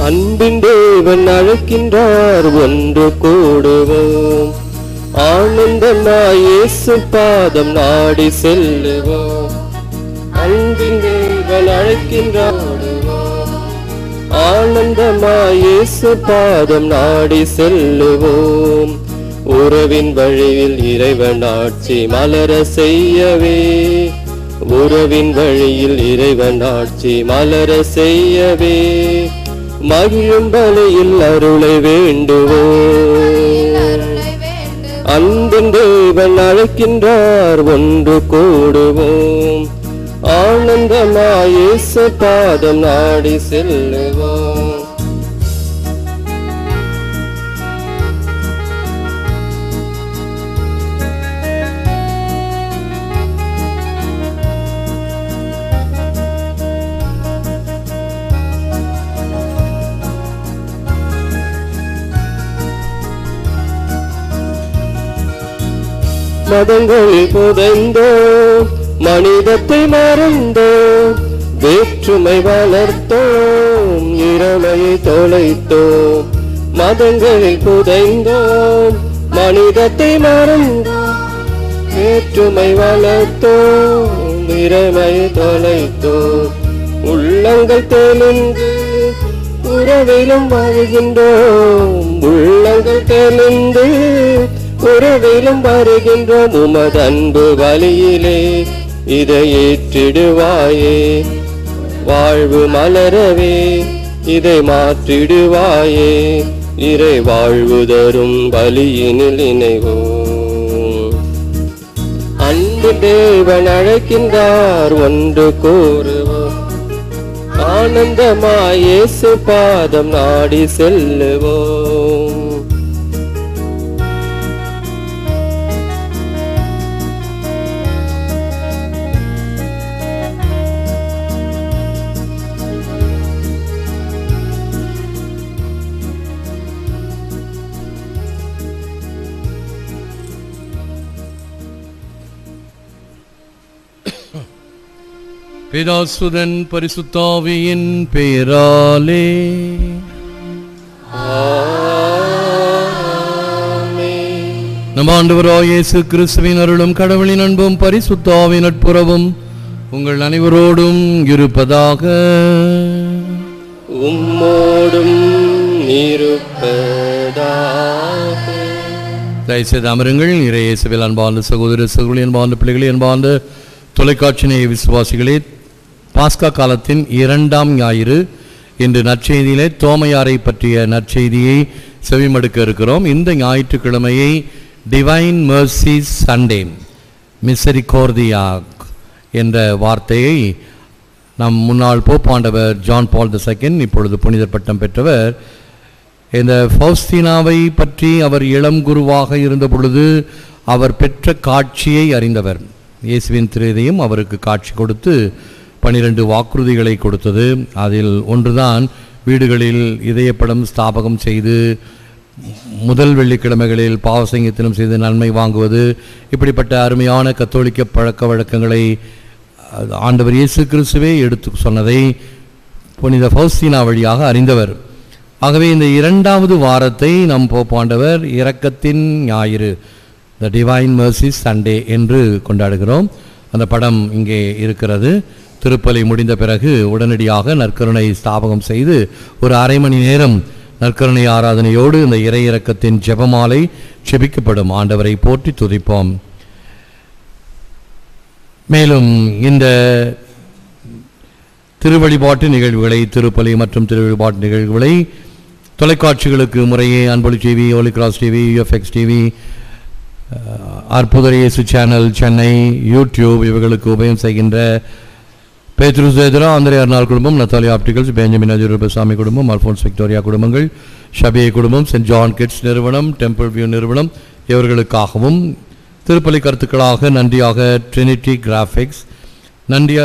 அன்பின் தேவன் அழைக்கின்றார் ஒன்று கூடுவோம் ஆனந்தமாய் இயேசு பாதம் நாடி செல்லுவோம் அன்பின் தேவன் அழைக்கின்றார் ஓடுவோம். ஆனந்தமாய் இயேசு பாதம் நாடி செல்லுவோம் உறவின் வழியில் இறைவன் ஆட்சி மலர செய்யவே உறவின் வழியில் இறைவன் ஆட்சி மலர செய்யவே மகிழும் பலியில் அருளை வேண்டுவோம் அருளை வேண்டு அன்பின் தேவன் அழைக்கின்றார் ஒன்று கூடுவோம் ஆனந்தமாய் இயேசு பாதம் நாடி செல்லுவோம் மதங்களில் புதைந்தோ மனிதத்தை மறந்தோ வேற்றுமை வளர்த்தோம் இறமையை தொலைத்தோம் மதங்களில் புதைந்தோம் மனிதத்தை மறந்தோம் வேற்றுமை வளர்த்தோம் இறமையை தொலைத்தோம் உள்ளங்கள் தெளிந்து உறவிலும் வருகின்றோம் உள்ளங்கள் தெளிந்து உறவிலும் வருகின்றோம் உமது அன்பு வழியிலே இதை ஏற்றிடுவாயே வாழ்வு மலரவே இதை மாற்றிடுவாயே இறை வாழ்வு தரும் பலியினில் இணைவோம் அன்பு தேவன் அழைக்கின்றார் ஒன்று கூறுவோம் ஆனந்தமாய் இயேசு பாதம் நாடி செல்லுவோம் பிதாசுதன் பரிசுத்தாவியின் பெயராலே ஆமென். நம் ஆண்டவராய் இயேசு கிறிஸ்துவின் அருளும் கடவுளின் அன்பும் பரிசுத்தாவின் நட்புறவும் உங்கள் அனைவரோடும் இருப்பதாக உம்மோடும் இருப்பதாக தயவுசெய்து அமருங்கள் இறை இயேசுவில் அன்பார்ந்த சகோதர சகோதரி அன்பார்ந்த பிள்ளைகளே அன்பார்ந்த தொலைக்காட்சி நேய விசுவாசிகளே பாஸ்கா காலத்தின் இரண்டாம் ஞாயிறு இன்று நற்செய்தியிலே தோமையாரை பற்றிய நற்செய்தியை செவிமடுக்க இருக்கிறோம் இந்த ஞாயிற்றுக்கிழமையை டிவைன் mercy சண்டே மிசரிகோர்தியா என்ற வார்த்தையை நம் முன்னாள் போப்பாண்டவர் ஜான் பால் த செகண்ட் இப்பொழுது புனிதர் பட்டம் பெற்றவர் இந்த ஃபௌஸ்தீனாவை பற்றி அவர் இளம் குருவாக இருந்த பொழுது அவர் பெற்ற காட்சியை அறிந்தவர் இயேசுவின் திருதையும் அவருக்கு காட்சி கொடுத்து பனிரெண்டு வாக்குறுதிகளை கொடுத்தது அதில் ஒன்றுதான் வீடுகளில் இதயப்படம் ஸ்தாபகம் செய்து முதல் வெள்ளிக்கிழமைகளில் பாவசங்கத்தினம் செய்து நன்மை வாங்குவது இப்படிப்பட்ட அருமையான கத்தோலிக்க பழக்க வழக்கங்களை அஹ், ஆண்டவர் இயேசு கிறிஸ்துவே எடுத்து சொன்னதை புனித ஃபௌஸ்தீனா வழியாக அறிந்தவர் ஆகவே இந்த இரண்டாவது வாரத்தை நம் போப்பாண்டவர் இரக்கத்தின் ஞாயிறு த டிவைன் mercy சண்டே என்று கொண்டாடுகிறோம் அந்த படம் இங்கே இருக்கிறது திருப்பலி முடிந்த பிறகு உடனடியாக நற்கருணை ஸ்தாபகம் செய்து ஒரு அரை மணி நேரம் நற்கருணை ஆராதனையோடு இந்த இறை இரக்கத்தின் ஜெபமாலை செபிக்கப்படும் ஆண்டவரை போற்றி துதிப்போம் மேலும் இந்த திருவழிபாட்டு நிகழ்வுகளை திருப்பலி மற்றும் திருவழிபாட்டு நிகழ்வுகளை தொலைக்காட்சிகளுக்கு முறையே அன்பொலி டிவி ஒலிகிராஸ் டிவி யூஎஃப்எக்ஸ் டிவி அற்புத இயேசு சேனல் சென்னை யூடியூப் இவர்களுக்கு உபயம் செய்கின்ற பேத்ருஸ் தேதரா ஆந்திரே அர்னால் குடும்பம் நத்தாலி ஆப்டிகல்ஸ் பெஞ்சமின் அஜுரபசாமி குடும்பம் அல்போன்ஸ் விக்டோரியா குடும்பங்கள் ஷபியை குடும்பம் சென்ட் ஜான் கிட்ஸ் நிறுவனம் டெம்பிள் வியூ நிறுவனம் இவர்களுக்காகவும் திருப்பலி கருத்துக்களாக நன்றியாக ட்ரினிட்டி கிராஃபிக்ஸ் நன்றியா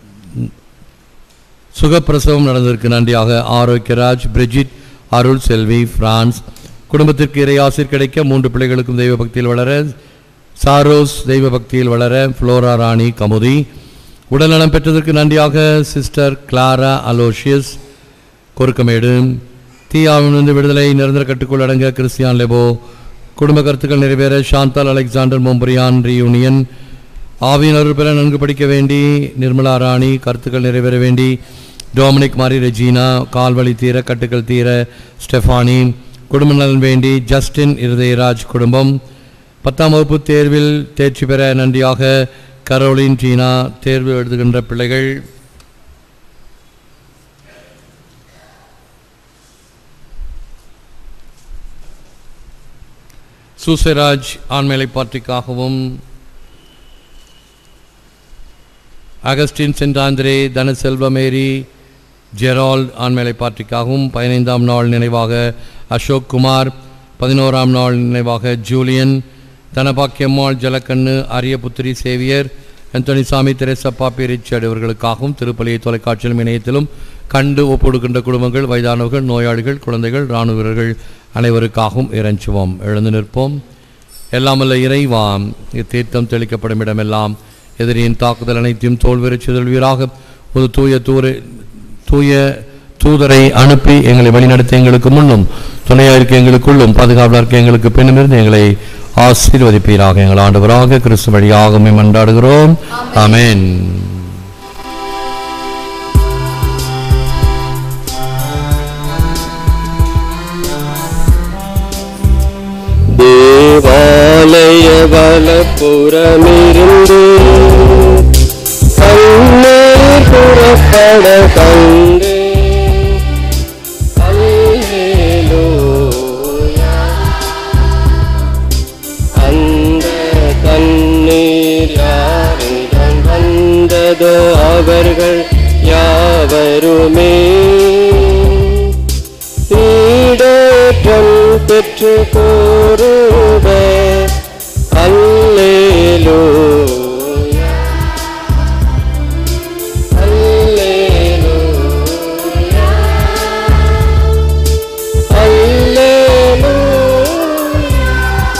சுகப்பிரசவம் நடந்ததற்கு நன்றியாக ஆரோக்கியராஜ் பிரிஜிட் அருள் செல்வி பிரான்ஸ் குடும்பத்திற்கு இறையாசிர் கிடைக்க மூன்று பிள்ளைகளுக்கும் தெய்வ பக்தியில் வளர சாரோஸ் தெய்வ பக்தியில் வளர ஃப்ளோரா ராணி கமுதி உடல்நலம் பெற்றதற்கு நன்றியாக சிஸ்டர் கிளாரா அலோஷியஸ் கொருக்கமேடு தீயாவிலிருந்து விடுதலை நிரந்தர கட்டுக்குள் அடங்க கிறிஸ்டியான் லெபோ குடும்ப கருத்துக்கள் நிறைவேற ஷாந்தால் அலெக்சாண்டர் மொம்பரியான் ரியூனியன் ஆவியினர் பெற நன்கு படிக்க வேண்டி நிர்மலா ராணி கருத்துக்கள் நிறைவேற வேண்டி டொமினிக் மாரி ரெஜீனா கால்வழி தீர கட்டுக்கள் தீர ஸ்டெஃபானி குடும்ப நலன் வேண்டி ஜஸ்டின் இருதயராஜ் குடும்பம் பத்தாம் வகுப்பு தேர்வில் தேர்ச்சி பெற நன்றியாக கரோலின் டீனா தேர்வு எழுதுகின்ற பிள்ளைகள் சூசராஜ் ஆண்மேலை பார்ட்டிக்காகவும் Augustine Saint Andre Dhanaselvamary Gerald ஆண்மேலை பார்ட்டிக்காகவும் பதினைந்தாம் நாள் நினைவாக அசோக் குமார் பதினோராம் நாள் நினைவாக Julian Dhanabakkiyammal Jalakannu Ariyaputhiri Xavier Anthonysamy Therasappa Richard இவர்களுக்காகவும் திருப்பலியை தொலைக்காட்சியிலும் இணையத்திலும் கண்டு ஒப்புடுகின்ற குடும்பங்கள் வயதானவர்கள் நோயாளிகள் குழந்தைகள் இராணுவ வீரர்கள் அனைவருக்காகவும் இறைஞ்சுவோம் எழுந்து நிற்போம் எல்லாமல்ல இறைவாம் இத்தீர்த்தம் தெளிக்கப்படும் இடமெல்லாம் எதிரியின் தாக்குதல் அனைத்தையும் தோல்வியறச் சிதழ்வீராக ஒரு தூய தூர தூய தூதரை அனுப்பி எங்களை வழிநடத்த எங்களுக்கு முன்னும் துணையாயிருக்க எங்களுக்குள்ளும் பாதுகாவலாக இருக்க எங்களுக்கு பின்னுமிருந்து எங்களை ஆசீர்வதிப்பீராக எங்கள் ஆண்டவராக கிறிஸ்து வழியாக உம்மை மன்றாடுகிறோம் ஆமென் தேவாலய வலப்புறமிருந்து கண்ணீர் புறப்பட கண்டு அல்லேலூயா. அந்த தண்ணீர் யாரிடம் வந்ததோ அவர்கள் யாவருமே ஈடேற்றம் பெற்று கூறுவர் அல்லேலூயா அல்லேலூயா அல்லேலூயா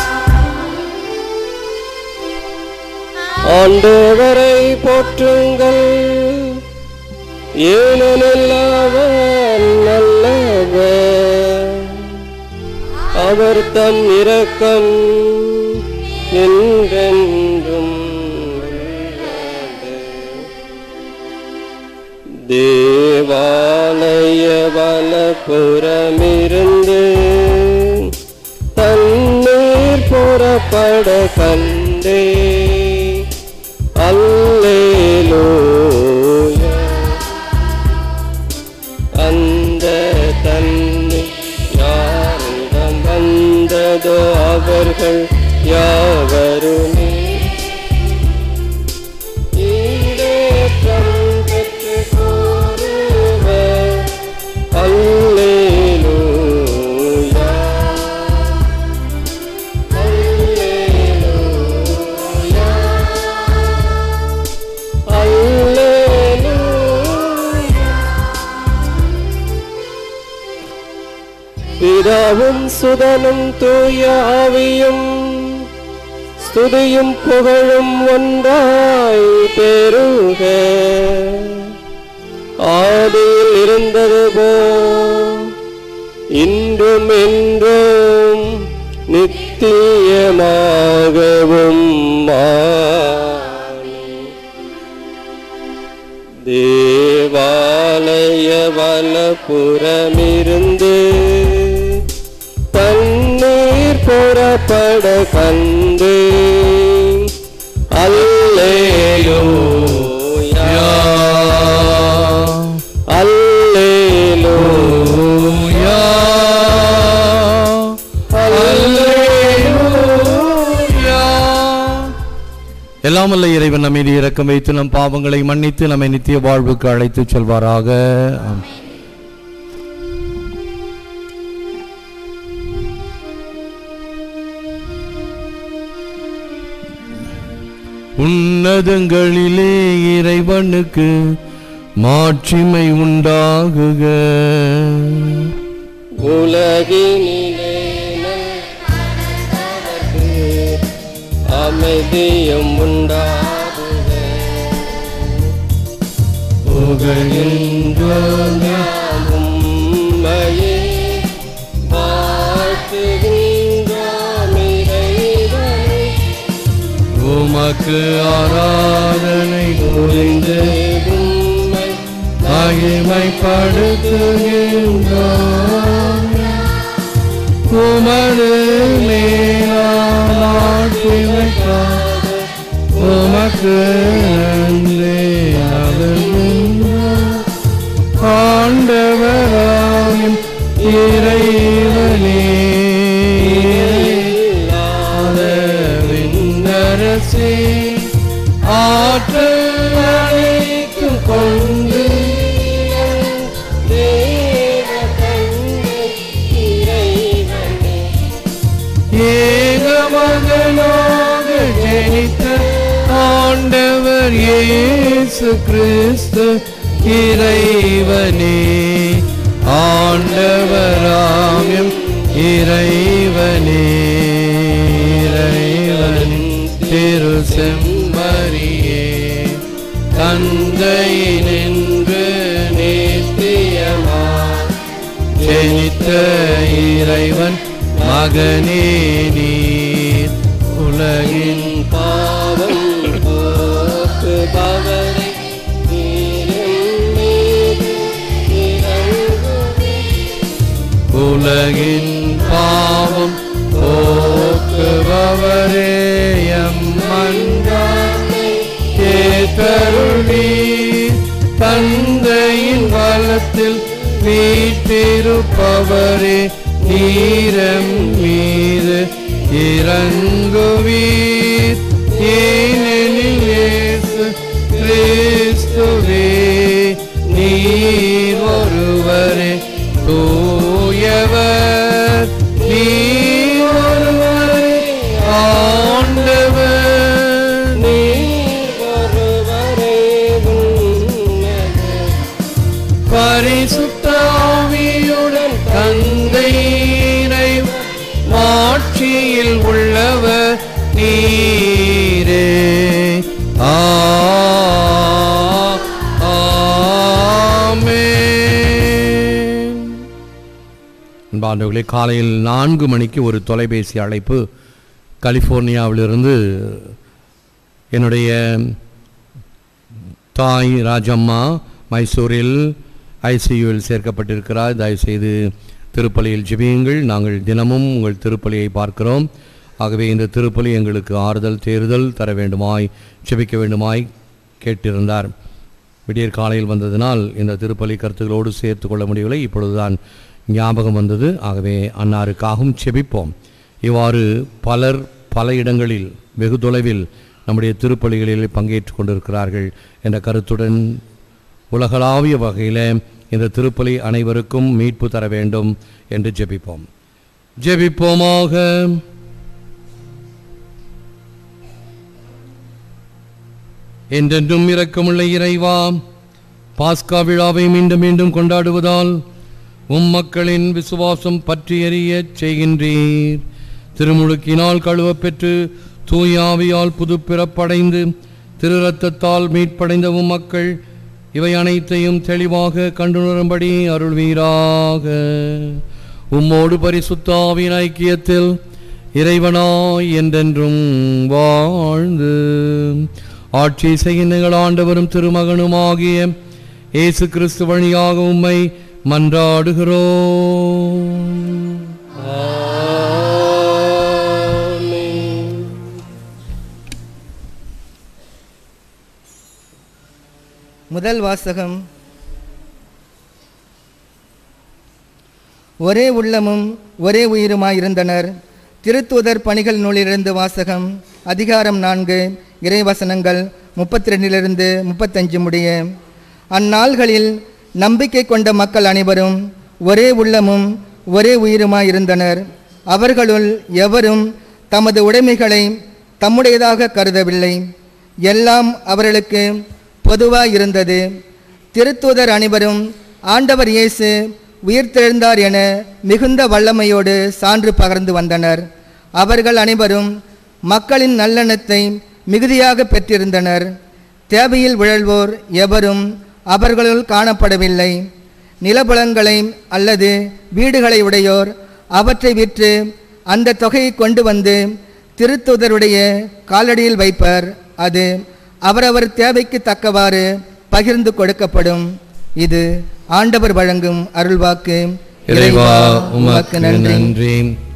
ஆண்டவரை போற்றுங்கள் ஏனெனில் அவர் நல்லவர் அவர் தம் இரக்கம் என்றென்றும் உள்ளது. தேவாலய வலப்புறமிருந்து தண்ணீர் புறப்பட கண்டே அல்லேலூயா அந்த தண்ணீர் யாரிடம் வந்ததோ அவர்கள் யாவருமே ஈடேற்றம் பெற்று கூறுவர் அல்லேலூயா அல்லேலூயா அல்லேலூயா பிதாவும் சுதனும் தூய ஆவியும் ஸ்துதியும் புகழும் ஒன்றாய் பெருக ஆதியில் இருந்தது போ இன்றும் என்றும் நித்தியமாகவும் ஆமென். தேவாலய வலப்புறமிருந்து தண்ணீர் புறப்பட கண்டு அல்லேலூயா அல்லேலூயா அல்லேலூயா எல்லாம் வல்ல இறைவன் நம்மை இறக்கம் வைத்து நம் பாவங்களை மன்னித்து நம்மை நித்திய வாழ்வுக்கு அழைத்து செல்வாராக ஆமென். உன்னதங்களிலே இறைவனுக்கு மாட்சிமை உண்டாகுக உலகினிலே நல்லவர்க்கு அமைதியும் உண்டாகுக புகழ்கின்றோம் யாம் உம்மையே உமக்கு ஆராதனை புரிந்து உம்மை மகிமைப்படுத்துகின்றோம் உமது மேலாட்சிமைக்காக உமக்கு நன்றி அருள்கின்றோம். ஆண்டவராயும் இறைவனே இல்லாத விண்ணரசே ஆற்றல் அனைத்தும் கொண்டு தேவ தந்தை இறைவனே ஏகமகனாக ஜெனித்த ஆண்டவர் இயேசு கிறிஸ்து இறைவனே ஆண்டவராமியம் இறைவனே இறைவனின் திரு செம்மறியே தந்தையினின்று நித்தியமாய் ஜெனித்த இறைவன் மகனே நீர் உலகின் பாவம் போக்குபவரை நீரும் மீது இறங்குவே உலகின் பாவம் போக்குபவரே எம்மன்றானை கேட்டருளி தந்தையின் வலத்தில் வீட்டிருப்பவரே நீரம் மீது இறங்குவீர் ஏனெனில் இயேசு கிறிஸ்துவே நீர் ஒருவரே தூயவர் நீர் ஒருவரே ஆண்டவர் நீர் ஒருவரே உன்னத பரிசுத்தாவியுடன் தந்தையினை மாட்சியில் உள்ளவர் நீரே ஆ ஆமென். அன்பாண்டவர்களே காலையில் நான்கு மணிக்கு ஒரு தொலைபேசி அழைப்பு கலிஃபோர்னியாவிலிருந்து என்னுடைய தாய் ராஜம்மா மைசூரில் ஐசியூவில் சேர்க்கப்பட்டிருக்கிறார் தயவுசெய்து திருப்பலியில் ஜெபியுங்கள் நாங்கள் தினமும் உங்கள் திருப்பலியை பார்க்கிறோம் ஆகவே இந்த திருப்பலி எங்களுக்கு ஆறுதல் தேறுதல் தர வேண்டுமாய் ஜெபிக்க வேண்டுமாய் கேட்டிருந்தார் விடியற் காலையில் வந்ததினால் இந்த திருப்பலி கருத்துக்களோடு சேர்த்து கொள்ள முடியவில்லை இப்பொழுதுதான் ஞாபகம் வந்தது ஆகவே அன்னாருக்காகவும் செபிப்போம் இவ்வாறு பலர் பல இடங்களில் வெகு தொலைவில் நம்முடைய திருப்பலிகளில் பங்கேற்றுக் கொண்டிருக்கிறார்கள் என்ற கருத்துடன் உலகளாவிய வகையில் இந்த திருப்பலி அனைவருக்கும் மீட்பு தர வேண்டும் என்று ஜெபிப்போம் ஜெபிப்போமாக என்றென்றும் இரக்கமுள்ள இறைவா பாஸ்கா விழாவை மீண்டும் மீண்டும் கொண்டாடுவதால் உம் மக்களின் விசுவாசம் பற்றி எறியச் செய்கின்றீர் திருமுழுக்கினால் கழுவப் பெற்று தூயாவியால் புதுப்பிறப்படைந்து திரு ரத்தத்தால் மீட்படைந்த உம் மக்கள் இவை அனைத்தையும் தெளிவாக கண்டுணரும்படி அருள்வீராக உம்மோடு பரிசுத்தாவின் ஐக்கியத்தில் இறைவனாய் என்றென்றும் வாழ்ந்து ஆட்சி செய்கின்ற ஆண்டவரும் திருமகனுமாகிய இயேசு கிறிஸ்து வழியாக உம்மை மன்றாடுகிறோம் ஆமென் முதல் வாசகம் ஒரே உள்ளமும் ஒரே உயிருமாயிருந்தனர் திருத்தூதர் பணிகள் நூலிலிருந்து வாசகம் அதிகாரம் நான்கு இறைவசனங்கள் முப்பத்தி ரெண்டிலிருந்து முப்பத்தஞ்சு முடிய அந்நாள்களில் நம்பிக்கை கொண்ட மக்கள் அனைவரும் ஒரே உள்ளமும் ஒரே உயிருமாயிருந்தனர் அவர்களுள் எவரும் தமது உடைமைகளை தம்முடையதாக கருதவில்லை எல்லாம் அவர்களுக்கு பொதுவாக இருந்தது திருத்தூதர் அனைவரும் ஆண்டவர் இயேசு உயிர்த்தெழுந்தார் என மிகுந்த வல்லமையோடு சான்று பகர்ந்து வந்தனர் அவர்கள் அனைவரும் மக்களின் நல்லெண்ணத்தை மிகுதியாக பெற்றிருந்தனர் தேவையில் விழல்வோர் எவரும் அவர்களுள் காணப்படவில்லை நிலபுலன்களை அல்லது வீடுகளை உடையோர் அவற்றை விற்று அந்த தொகையை கொண்டு வந்து திருத்துதருடைய காலடியில் வைப்பர் அது அவரவர் தேவைக்கு தக்கவாறு பகிர்ந்து கொடுக்கப்படும் இது ஆண்டவர் வழங்கும் அருள்வாக்கு இறைவா உமக்கு நன்றி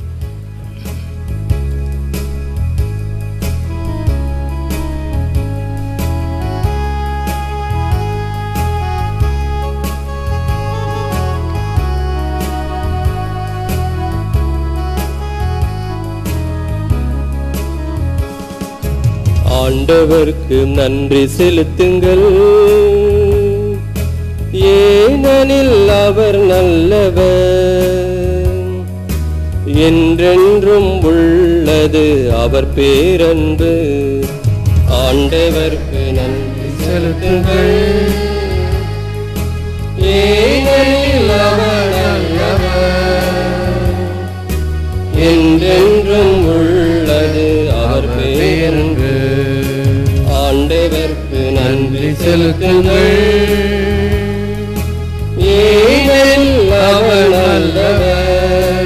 ஆண்டவர்க்கு நன்றி செலுத்துங்கள் ஏனெனில் அவர் நல்லவர் என்றென்றும் உள்ளது அவர் பேரன்பு ஆண்டவர்க்கு நன்றி செலுத்துங்கள் ஏனெனில் அவர் நல்லவர் என்றென்றும் உள்ளது அவர் பேரன்பு ஆண்டவர்க்கு நன்றி செலுத்துங்கள் ஏனெனில் அவர் நல்லவர்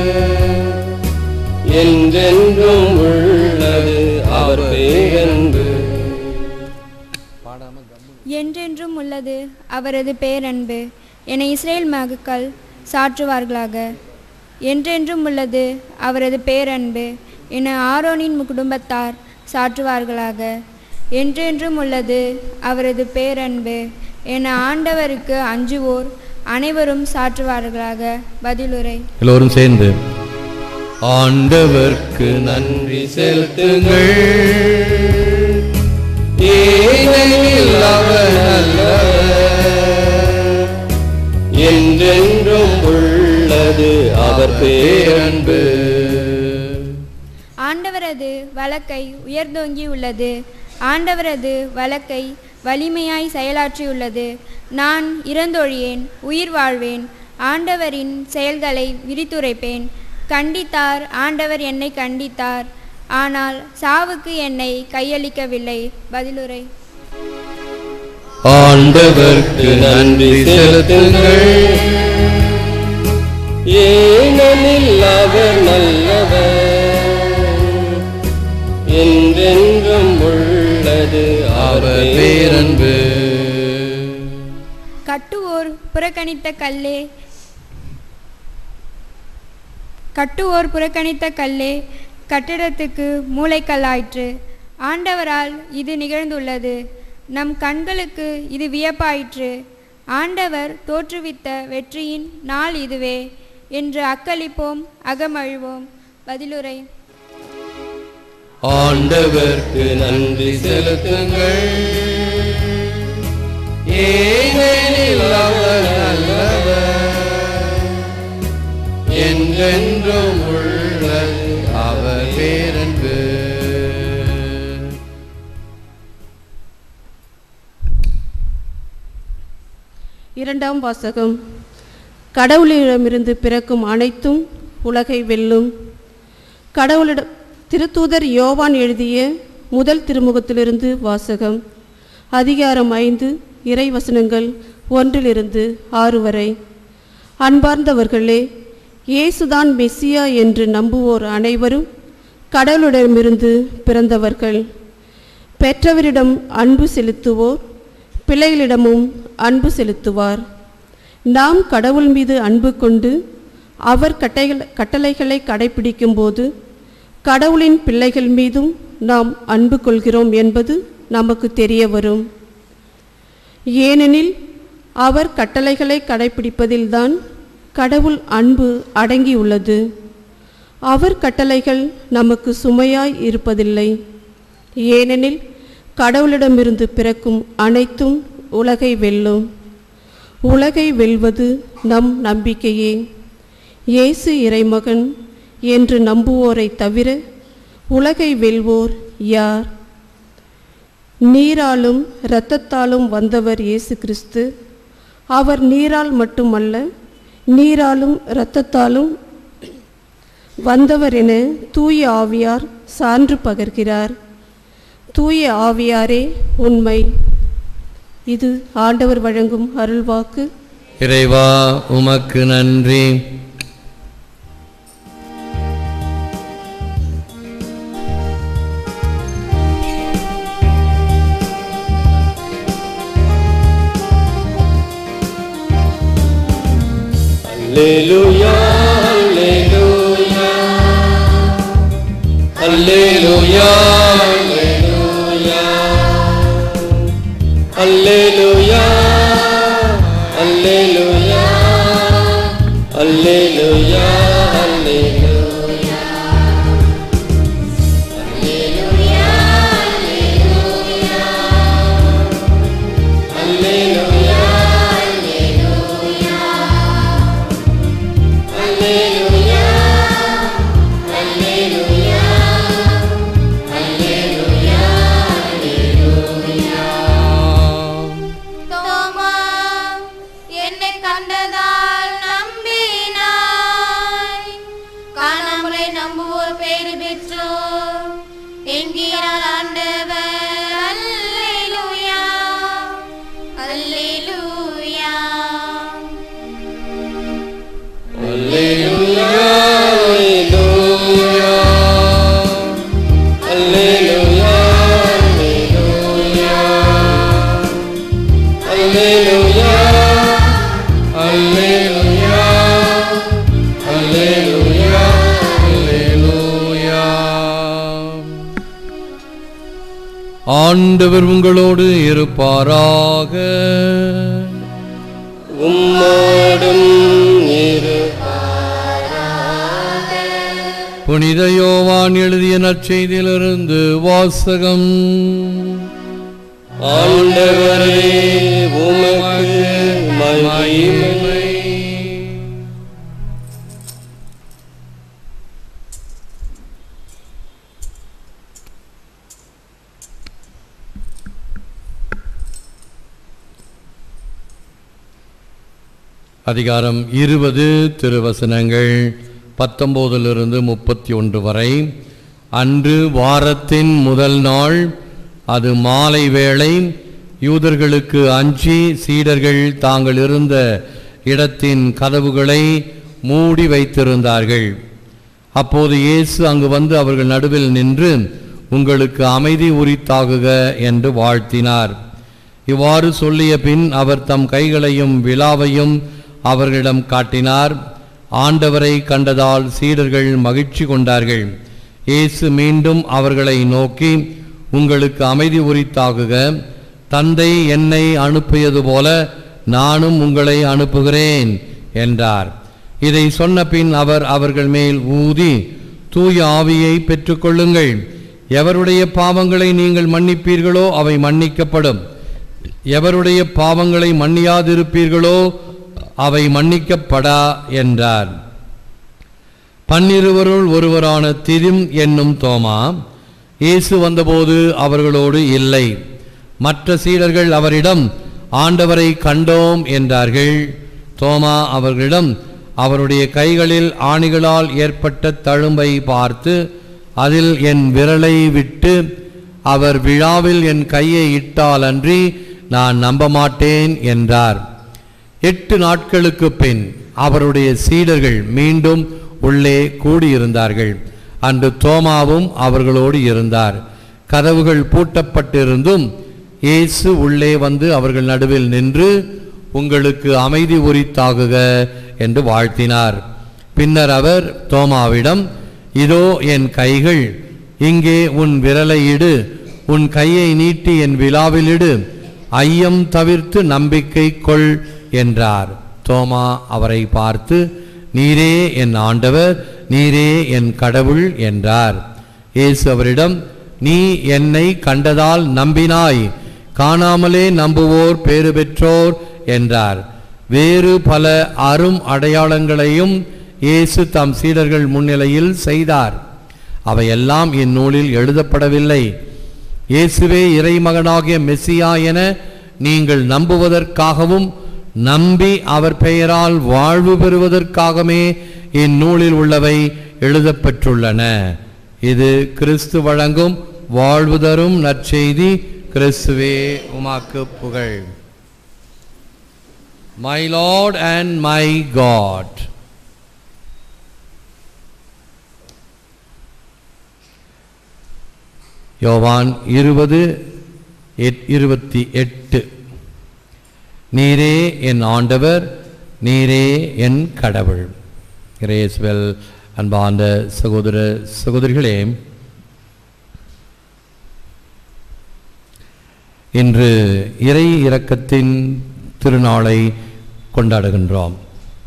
என்றென்றும் உள்ளது அவர் பேரன்பு என்றென்றும் உள்ளது அவரது பேரன்பு என இஸ்ரேல் மகள் சாற்றுவார்களாக என்றென்றும் உள்ளது அவரது பேரன்பு என ஆரோனின் குடும்பத்தார் சாற்றுவார்களாக என்றென்றும் உள்ளது அவரது பேரன்பு என ஆண்டவருக்கு அஞ்சுவோர் அனைவரும் சாற்றுவார்களாக பதிலுரை எல்லோரும் சேர்ந்து ஆண்டவர்க்கு நன்றி செலுத்துங்கள் ஏனெனில் அவர் நல்லவர் என்றென்றும் உள்ளது அவர் பேரன்பு ஆண்டவரது வழக்கை உயர்ந்தோங்கி உள்ளது ஆண்டவரது வழக்கை வலிமையாய் செயலாற்றியுள்ளது நான் இறந்தொழியேன் உயிர் வாழ்வேன் ஆண்டவரின் செயல்களை விரித்துரைப்பேன் கண்டித்தார் ஆண்டவர் என்னை கண்டித்தார் ஆனால் சாவுக்கு என்னை கையளிக்கவில்லை பதிலுரை ஆண்டவர்க்கு நன்றி செலுத்துங்கள் ஏனெனில் அவர் நல்லவர் என்றென்றும் உள்ளது அவர் பேரன்பு கட்டுவோர் புறக்கணித்த கல்லே கட்டுவோர் புறக்கணித்த கல்லே கட்டிடத்துக்கு மூளைக்கல்லாயிற்று ஆண்டவரால் இது நிகழ்ந்துள்ளது நம் கண்களுக்கு இது வியப்பாயிற்று ஆண்டவர் தோற்றுவித்த வெற்றியின் நாள் இதுவே என்று அக்களிப்போம் அகமழுவோம் பதிலுரை ஆண்டவர்க்கு நன்றி செலுத்துங்கள் ஏனெனில் அவர் நல்லவர் என்றென்றும் உள்ளது அவர் பேரன்பு இரண்டாம் வாசகம் கடவுளிடமிருந்து பிறக்கும் அனைத்தும் உலகை வெல்லும் கடவுளிட திருத்தூதர் யோவான் எழுதிய முதல் திருமுகத்திலிருந்து வாசகம் அதிகாரம் ஐந்து இறைவசனங்கள் ஒன்றிலிருந்து ஆறு வரை அன்பார்ந்தவர்களே இயேசுதான் மெஸ்ஸியா என்று நம்புவோர் அனைவரும் கடவுளிடமிருந்து பிறந்தவர்கள் பெற்றவரிடம் அன்பு செலுத்துவோர் பிள்ளைகளிடமும் அன்பு செலுத்துவார் நாம் கடவுள் மீது அன்பு கொண்டு அவர் கட்டைகள் கட்டளைகளை கடைபிடிக்கும்போது கடவுளின் பிள்ளைகள் மீதும் நாம் அன்பு கொள்கிறோம் என்பது நமக்கு தெரிய வரும் ஏனெனில் அவர் கட்டளைகளை கடைபிடிப்பதில்தான் கடவுள் அன்பு அடங்கியுள்ளது அவர் கட்டளைகள் நமக்கு சுமையாய் இருப்பதில்லை ஏனெனில் கடவுளிடமிருந்து பிறக்கும் அனைத்தும் உலகை வெல்லும் உலகை வெல்வது நம் நம்பிக்கையே இயேசு இறைமகன் என்று நம்புவோரை தவிர உலகை வெல்வோர் யார் நீராலும் இரத்தத்தாலும் வந்தவர் இயேசு கிறிஸ்து அவர் நீரால் மட்டுமல்ல நீராலும் இரத்தத்தாலும் வந்தவர் என தூய ஆவியார் சான்று பகர்கிறார் தூய ஆவியாரே உண்மை இது ஆண்டவர் வழங்கும் அருள்வாக்கு இறைவா உமக்கு நன்றி அல்லேலூயா அல்லேலூயா அல்லேலூயா அல்லேலூயா அல்லேலூயா அல்லேலூயா அல்லேலூயா அல்லேலூயா அல்லேலூயா தோமா என்னை கண்டதால் நம்பினாய் காணாமலை நம்புவோர் பேறு பெற்றோர் என்கிறார் ஆண்டவர் அல்லேலூயா அல்லேலூயா அல்லேலூயா அல்லேலூயா அல்லேலூயா அல்லேலூயா அல்லேலூயா அல்லேலூயா ஆண்டவர் உங்களோடு இருப்பாராக உம்மோடும் இரு புனித யோவான் எழுதிய நற்செய்தியிலிருந்து வாசகம் ஆண்டவரே உமக்கு மகிமை அதிகாரம் இருபது திருவசனங்கள் பத்தொம்போதிலிருந்து முப்பத்தி ஒன்று வரை அன்று வாரத்தின் முதல் நாள் அது மாலை வேளை யூதர்களுக்கு அஞ்சி சீடர்கள் தாங்கள் இருந்த இடத்தின் கதவுகளை மூடி வைத்திருந்தார்கள் அப்போது இயேசு அங்கு வந்து அவர்கள் நடுவில் நின்று உங்களுக்கு அமைதி உரித்தாகுக என்று வாழ்த்தினார் இவ்வாறு சொல்லிய பின் அவர் தம் கைகளையும் விழாவையும் அவர்களிடம் காட்டினார் ஆண்டவரை கண்டதால் சீடர்கள் மகிழ்ச்சி கொண்டார்கள் இயேசு மீண்டும் அவர்களை நோக்கி உங்களுக்கு அமைதி உரித்தாகுக தந்தை என்னை அனுப்பியது போல நானும் உங்களை அனுப்புகிறேன் என்றார் இதை சொன்ன பின் அவர் அவர்கள் மேல் ஊதி தூய ஆவியை பெற்றுக்கொள்ளுங்கள் எவருடைய பாவங்களை நீங்கள் மன்னிப்பீர்களோ அவை மன்னிக்கப்படும் எவருடைய பாவங்களை மன்னியாதிருப்பீர்களோ அவை மன்னிக்கப்படா என்றார் பன்னிருவருள் ஒருவரான திரும் என்னும் தோமா இயேசு வந்தபோது அவர்களோடு இல்லை மற்ற சீடர்கள் அவரிடம் ஆண்டவரை கண்டோம் என்றார்கள் தோமா அவர்களிடம் அவருடைய கைகளில் ஆணிகளால் ஏற்பட்ட தழும்பை பார்த்து அதில் என் விரலை விட்டு அவர் விழாவில் என் கையை இட்டாலன்றி நான் நம்ப மாட்டேன் என்றார் எட்டு நாட்களுக்கு பின் அவருடைய சீடர்கள் மீண்டும் உள்ளே கூடியிருந்தார்கள் அன்று தோமாவும் அவர்களோடு இருந்தார் கதவுகள் பூட்டப்பட்டிருந்தும் இயேசு உள்ளே வந்து அவர்கள் நடுவில் நின்று உங்களுக்கு அமைதி உரித்தாகுக என்று வாழ்த்தினார் பின்னர் அவர் தோமாவிடம் இதோ என் கைகள் இங்கே உன் விரலை இடு உன் கையை நீட்டி என் விழாவிலிடு ஐயம் தவிர்த்து நம்பிக்கை கொள் என்றார் தோமா அவரை பார்த்து நீரே என் ஆண்டவர் நீரே என் கடவுள் என்றார் இயேசு அவரிடம் நீ என்னை கண்டதால் நம்பினாய் காணாமலே நம்புவோர் பேறு பெற்றோர் என்றார் வேறு பல அரும் அடையாளங்களையும் இயேசு தம் சீடர்கள் முன்னிலையில் செய்தார் அவையெல்லாம் இந்நூலில் எழுதப்படவில்லை இயேசுவே இறைமகனாகிய மெஸ்ஸியா என நீங்கள் நம்புவதற்காகவும் நம்பி அவர் பெயரால் வாழ்வு பெறுவதற்காகவே இந்நூலில் உள்ளவை எழுதப்பெற்றுள்ளன இது கிறிஸ்து வழங்கும் வாழ்வு தரும் நற்செய்தி கிறிஸ்துவே உமாக்கு புகழ் my Lord and my God Yovan இருபது எட் இருபத்தி எட்டு நீரே என் ஆண்டவர் நீரே என் கடவுள் கிரேஸ்வெல் அன்பார்ந்த சகோதர சகோதரிகளே இன்று இறை இரக்கத்தின் திருநாளை கொண்டாடுகின்றோம்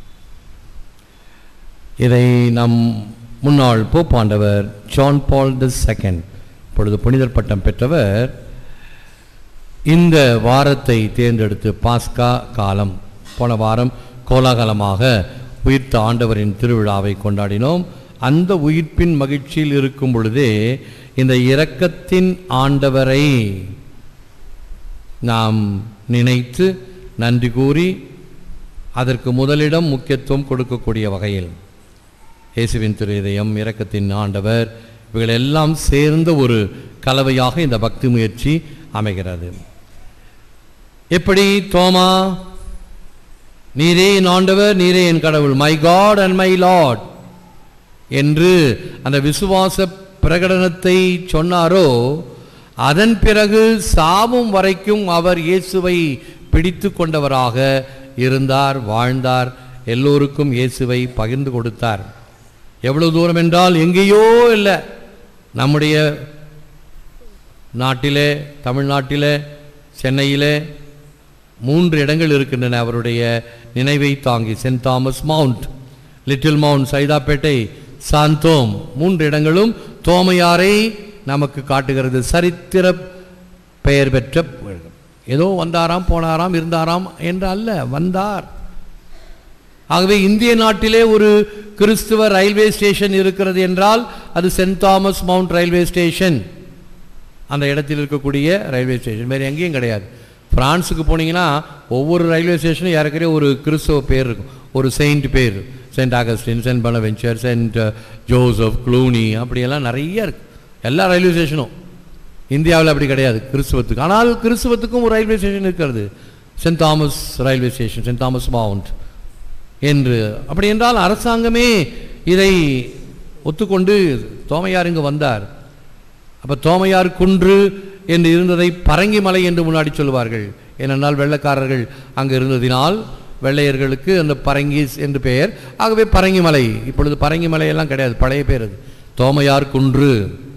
இதை நம் முன்னாள் போப்பாண்டவர் ஜான் பால் தி செகண்ட் இப்பொழுது புனிதர் பட்டம் பெற்றவர் இந்த வாரத்தை தேர்ந்தெடுத்து பாஸ்கா காலம் போன வாரம் கோலாகலமாக உயிர்த்த ஆண்டவரின் திருவிழாவை கொண்டாடினோம் அந்த உயிர்ப்பின் மகிழ்ச்சியில் இருக்கும் பொழுதே இந்த இரக்கத்தின் ஆண்டவரை நாம் நினைத்து நன்றி கூறி அதற்கு முதலிடம் முக்கியத்துவம் கொடுக்கக்கூடிய வகையில் இயேசுவின் திரு இதயம் இரக்கத்தின் ஆண்டவர் இவைகள் எல்லாம் சேர்ந்த ஒரு கலவையாக இந்த பக்தி முயற்சி அமைகிறது எப்படி தோமா நீரே என் ஆண்டவர் நீரே என் கடவுள் my God and my Lord என்று அந்த விசுவாச பிரகடனத்தை சொன்னாரோ அதன் பிறகு சாவும் வரைக்கும் அவர் இயேசுவை பிடித்து கொண்டவராக இருந்தார் வாழ்ந்தார் எல்லோருக்கும் இயேசுவை பகிர்ந்து கொடுத்தார் எவ்வளவு தூரம் என்றால் எங்கேயோ இல்லை நம்முடைய நாட்டிலே தமிழ்நாட்டிலே சென்னையிலே மூன்று இடங்கள் இருக்கின்றன அவருடைய நினைவை தாங்கி Saint Thomas Mount Little Mount Saidapet Santhome மூன்று இடங்களும் தோமையாரை நமக்கு காட்டுகிறது சரித்திர பெயர் பெற்ற இடம். ஏதோ வந்தாராம் போனாராம் இருந்தாராம் என்று அல்ல வந்தார் ஆகவே இந்திய நாட்டிலே ஒரு கிறிஸ்துவ ரயில்வே ஸ்டேஷன் இருக்கிறது என்றால் அது Saint Thomas Mount railway station அந்த இடத்தில் இருக்கக்கூடிய ரயில்வே ஸ்டேஷன் வேறு எங்கேயும் கிடையாது பிரான்ஸுக்கு போனீங்கன்னா ஒவ்வொரு ரயில்வே ஸ்டேஷனும் ஏறக்குறைய ஒரு கிறிஸ்தவ பேர் இருக்கும் ஒரு செயின்ட் பேர் Saint Augustine Saint Bonaventure Saint Joseph Cluny அப்படியெல்லாம் நிறைய இருக்கு எல்லா ரயில்வே ஸ்டேஷனும் இந்தியாவில் அப்படி கிடையாது கிறிஸ்துவத்துக்கு ஆனால் கிறிஸ்துவத்துக்கும் ஒரு ரயில்வே ஸ்டேஷன் இருக்கிறது Saint Thomas railway station Saint Thomas Mount என்று அப்படி என்றால் அரசாங்கமே இதை ஒத்துக்கொண்டு தோமையார் இங்கு வந்தார் அப்போ தோமையார் குன்று என்று இருந்ததை பரங்கி மலை என்று முன்னாடி சொல்லுவார்கள் ஏனென்றால் வெள்ளைக்காரர்கள் அங்கு இருந்ததினால் வெள்ளையர்களுக்கு அந்த பரங்கிஸ் என்று பெயர் ஆகவே பரங்கி மலை இப்பொழுது பரங்கி மலை எல்லாம் கிடையாது பழைய பேர் அது தோமையார் குன்று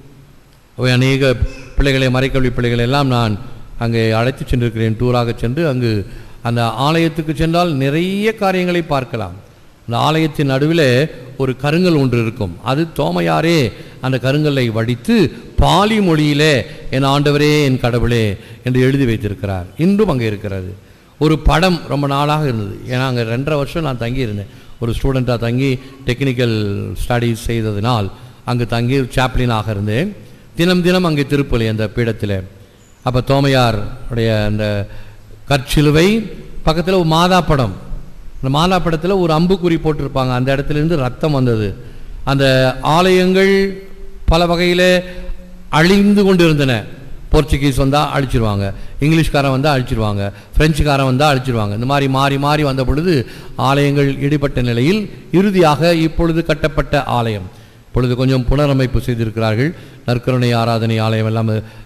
அவை அநேக பிள்ளைகளை மறைக்கல்வி பிள்ளைகளை எல்லாம் நான் அங்கே அழைத்து சென்றிருக்கிறேன் டூராக சென்று அங்கு அந்த ஆலயத்துக்கு சென்றால் நிறைய காரியங்களை பார்க்கலாம் அந்த ஆலயத்தின் நடுவில் ஒரு கருங்கல் ஒன்று இருக்கும் அது தோமையாரே அந்த கருங்கல்லை வடித்து பாலி மொழியிலே என் ஆண்டவரே என் கடவுளே என்று எழுதி வைத்திருக்கிறார் இன்றும் அங்கே இருக்கிறது ஒரு படம் ரொம்ப நாளாக இருந்தது ஏன்னா அங்கே ரெண்டரை வருஷம் நான் தங்கியிருந்தேன் ஒரு ஸ்டூடெண்ட்டாக தங்கி டெக்னிக்கல் ஸ்டடீஸ் செய்ததினால் அங்கு தங்கி சாப்ளினாக இருந்தேன் தினம் தினம் அங்கே திருப்பலி அந்த பீடத்தில் அப்போ தோமையார் உடைய அந்த கற்சிலுவை பக்கத்தில் ஒரு மாதா படம் அந்த மாதா படத்தில் ஒரு அம்புக்குறி போட்டிருப்பாங்க அந்த இடத்துலேருந்து ரத்தம் வந்தது அந்த ஆலயங்கள் பல வகையில் அழிந்து கொண்டு இருந்தன போர்ச்சுகீஸ் வந்தால் அழிச்சிருவாங்க இங்கிலீஷ்காரன் வந்தால் அழிச்சிருவாங்க பிரெஞ்சுக்காரன் வந்தால் அழிச்சிருவாங்க இந்த மாதிரி மாறி மாறி வந்த பொழுது ஆலயங்கள் இடிபட்ட நிலையில் இறுதியாக இப்பொழுது கட்டப்பட்ட ஆலயம் இப்பொழுது கொஞ்சம் புனரமைப்பு செய்திருக்கிறார்கள் நற்கருணை ஆராதனை ஆலயம் எல்லாம்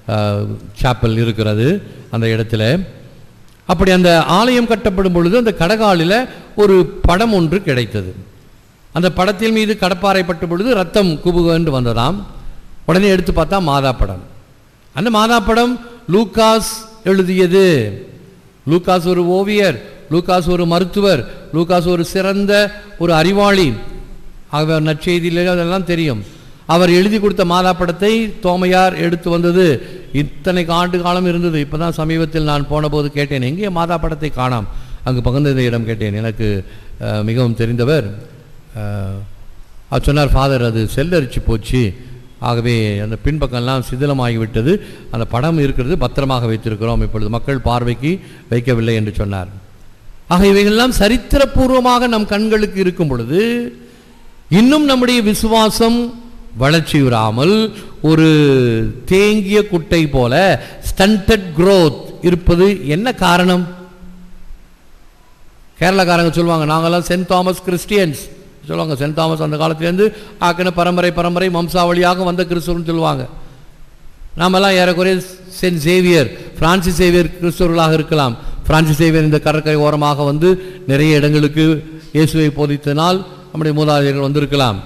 சாப்பல் இருக்கிறது அந்த இடத்துல அப்படி அந்த ஆலயம் கட்டப்படும் பொழுது அந்த கடகாலில் ஒரு படம் ஒன்று கிடைத்தது அந்த படத்தின் மீது கடப்பாறைப்பட்ட பொழுது ரத்தம் குபுகன்று வந்ததாம் உடனே எடுத்து பார்த்தா மாதா படம் அந்த மாதா படம் லூக்காஸ் எழுதியது லூக்காஸ் ஒரு ஓவியர் லூக்காஸ் ஒரு மருத்துவர் லூக்காஸ் ஒரு சிறந்த ஒரு அறிவாளி ஆகவே அவர் நற்செய்தியிலே அதெல்லாம் தெரியும் அவர் எழுதி கொடுத்த மாதா படத்தை தோமையார் எடுத்து வந்தது இத்தனை ஆண்டு காலம் இருந்தது இப்போ தான் சமீபத்தில் நான் போனபோது கேட்டேன் எங்கே மாதா படத்தை காணாம் அங்கு பகிர்ந்த இடம் கேட்டேன் எனக்கு அஹ், மிகவும் தெரிந்தவர் அஹ், அவர் சொன்னார் ஃபாதர் அது செல்லரிச்சு போச்சு ஆகவே அந்த பின்பக்கம்லாம் சிதிலமாகிவிட்டது அந்த படம் இருக்கிறது பத்திரமாக வைத்திருக்கிறோம் இப்பொழுது மக்கள் பார்வைக்கு வைக்கவில்லை என்று சொன்னார் ஆக இவைகளெல்லாம் சரித்திரபூர்வமாக நம் கண்களுக்கு இருக்கும் பொழுது இன்னும் நம்முடைய விசுவாசம் வளர்ச்சியுறாமல் ஒரு தேங்கிய குட்டை போல ஸ்டண்டட் growth இருப்பது என்ன காரணம் கேரளாக்காரங்க சொல்லுவாங்க நாங்கெல்லாம் சென்ட் தாமஸ் கிறிஸ்டியன்ஸ் சொல்லுவாங்க சென்ட் தாமஸ் அந்த காலத்திலேருந்து ஆக்கின பரம்பரை பரம்பரை வம்சாவளியாக வந்த கிறிஸ்துவன்னு சொல்லுவாங்க நாமெல்லாம் ஏறக்குறைய சென்ட் சேவியர் பிரான்சிஸ் சேவியர் கிறிஸ்தவர்களாக இருக்கலாம் பிரான்சிஸ் சேவியர் இந்த கடற்கரை ஓரமாக வந்து நிறைய இடங்களுக்கு இயேசுவை போதித்தனால் நம்முடைய மூதாதையர்கள் வந்திருக்கலாம்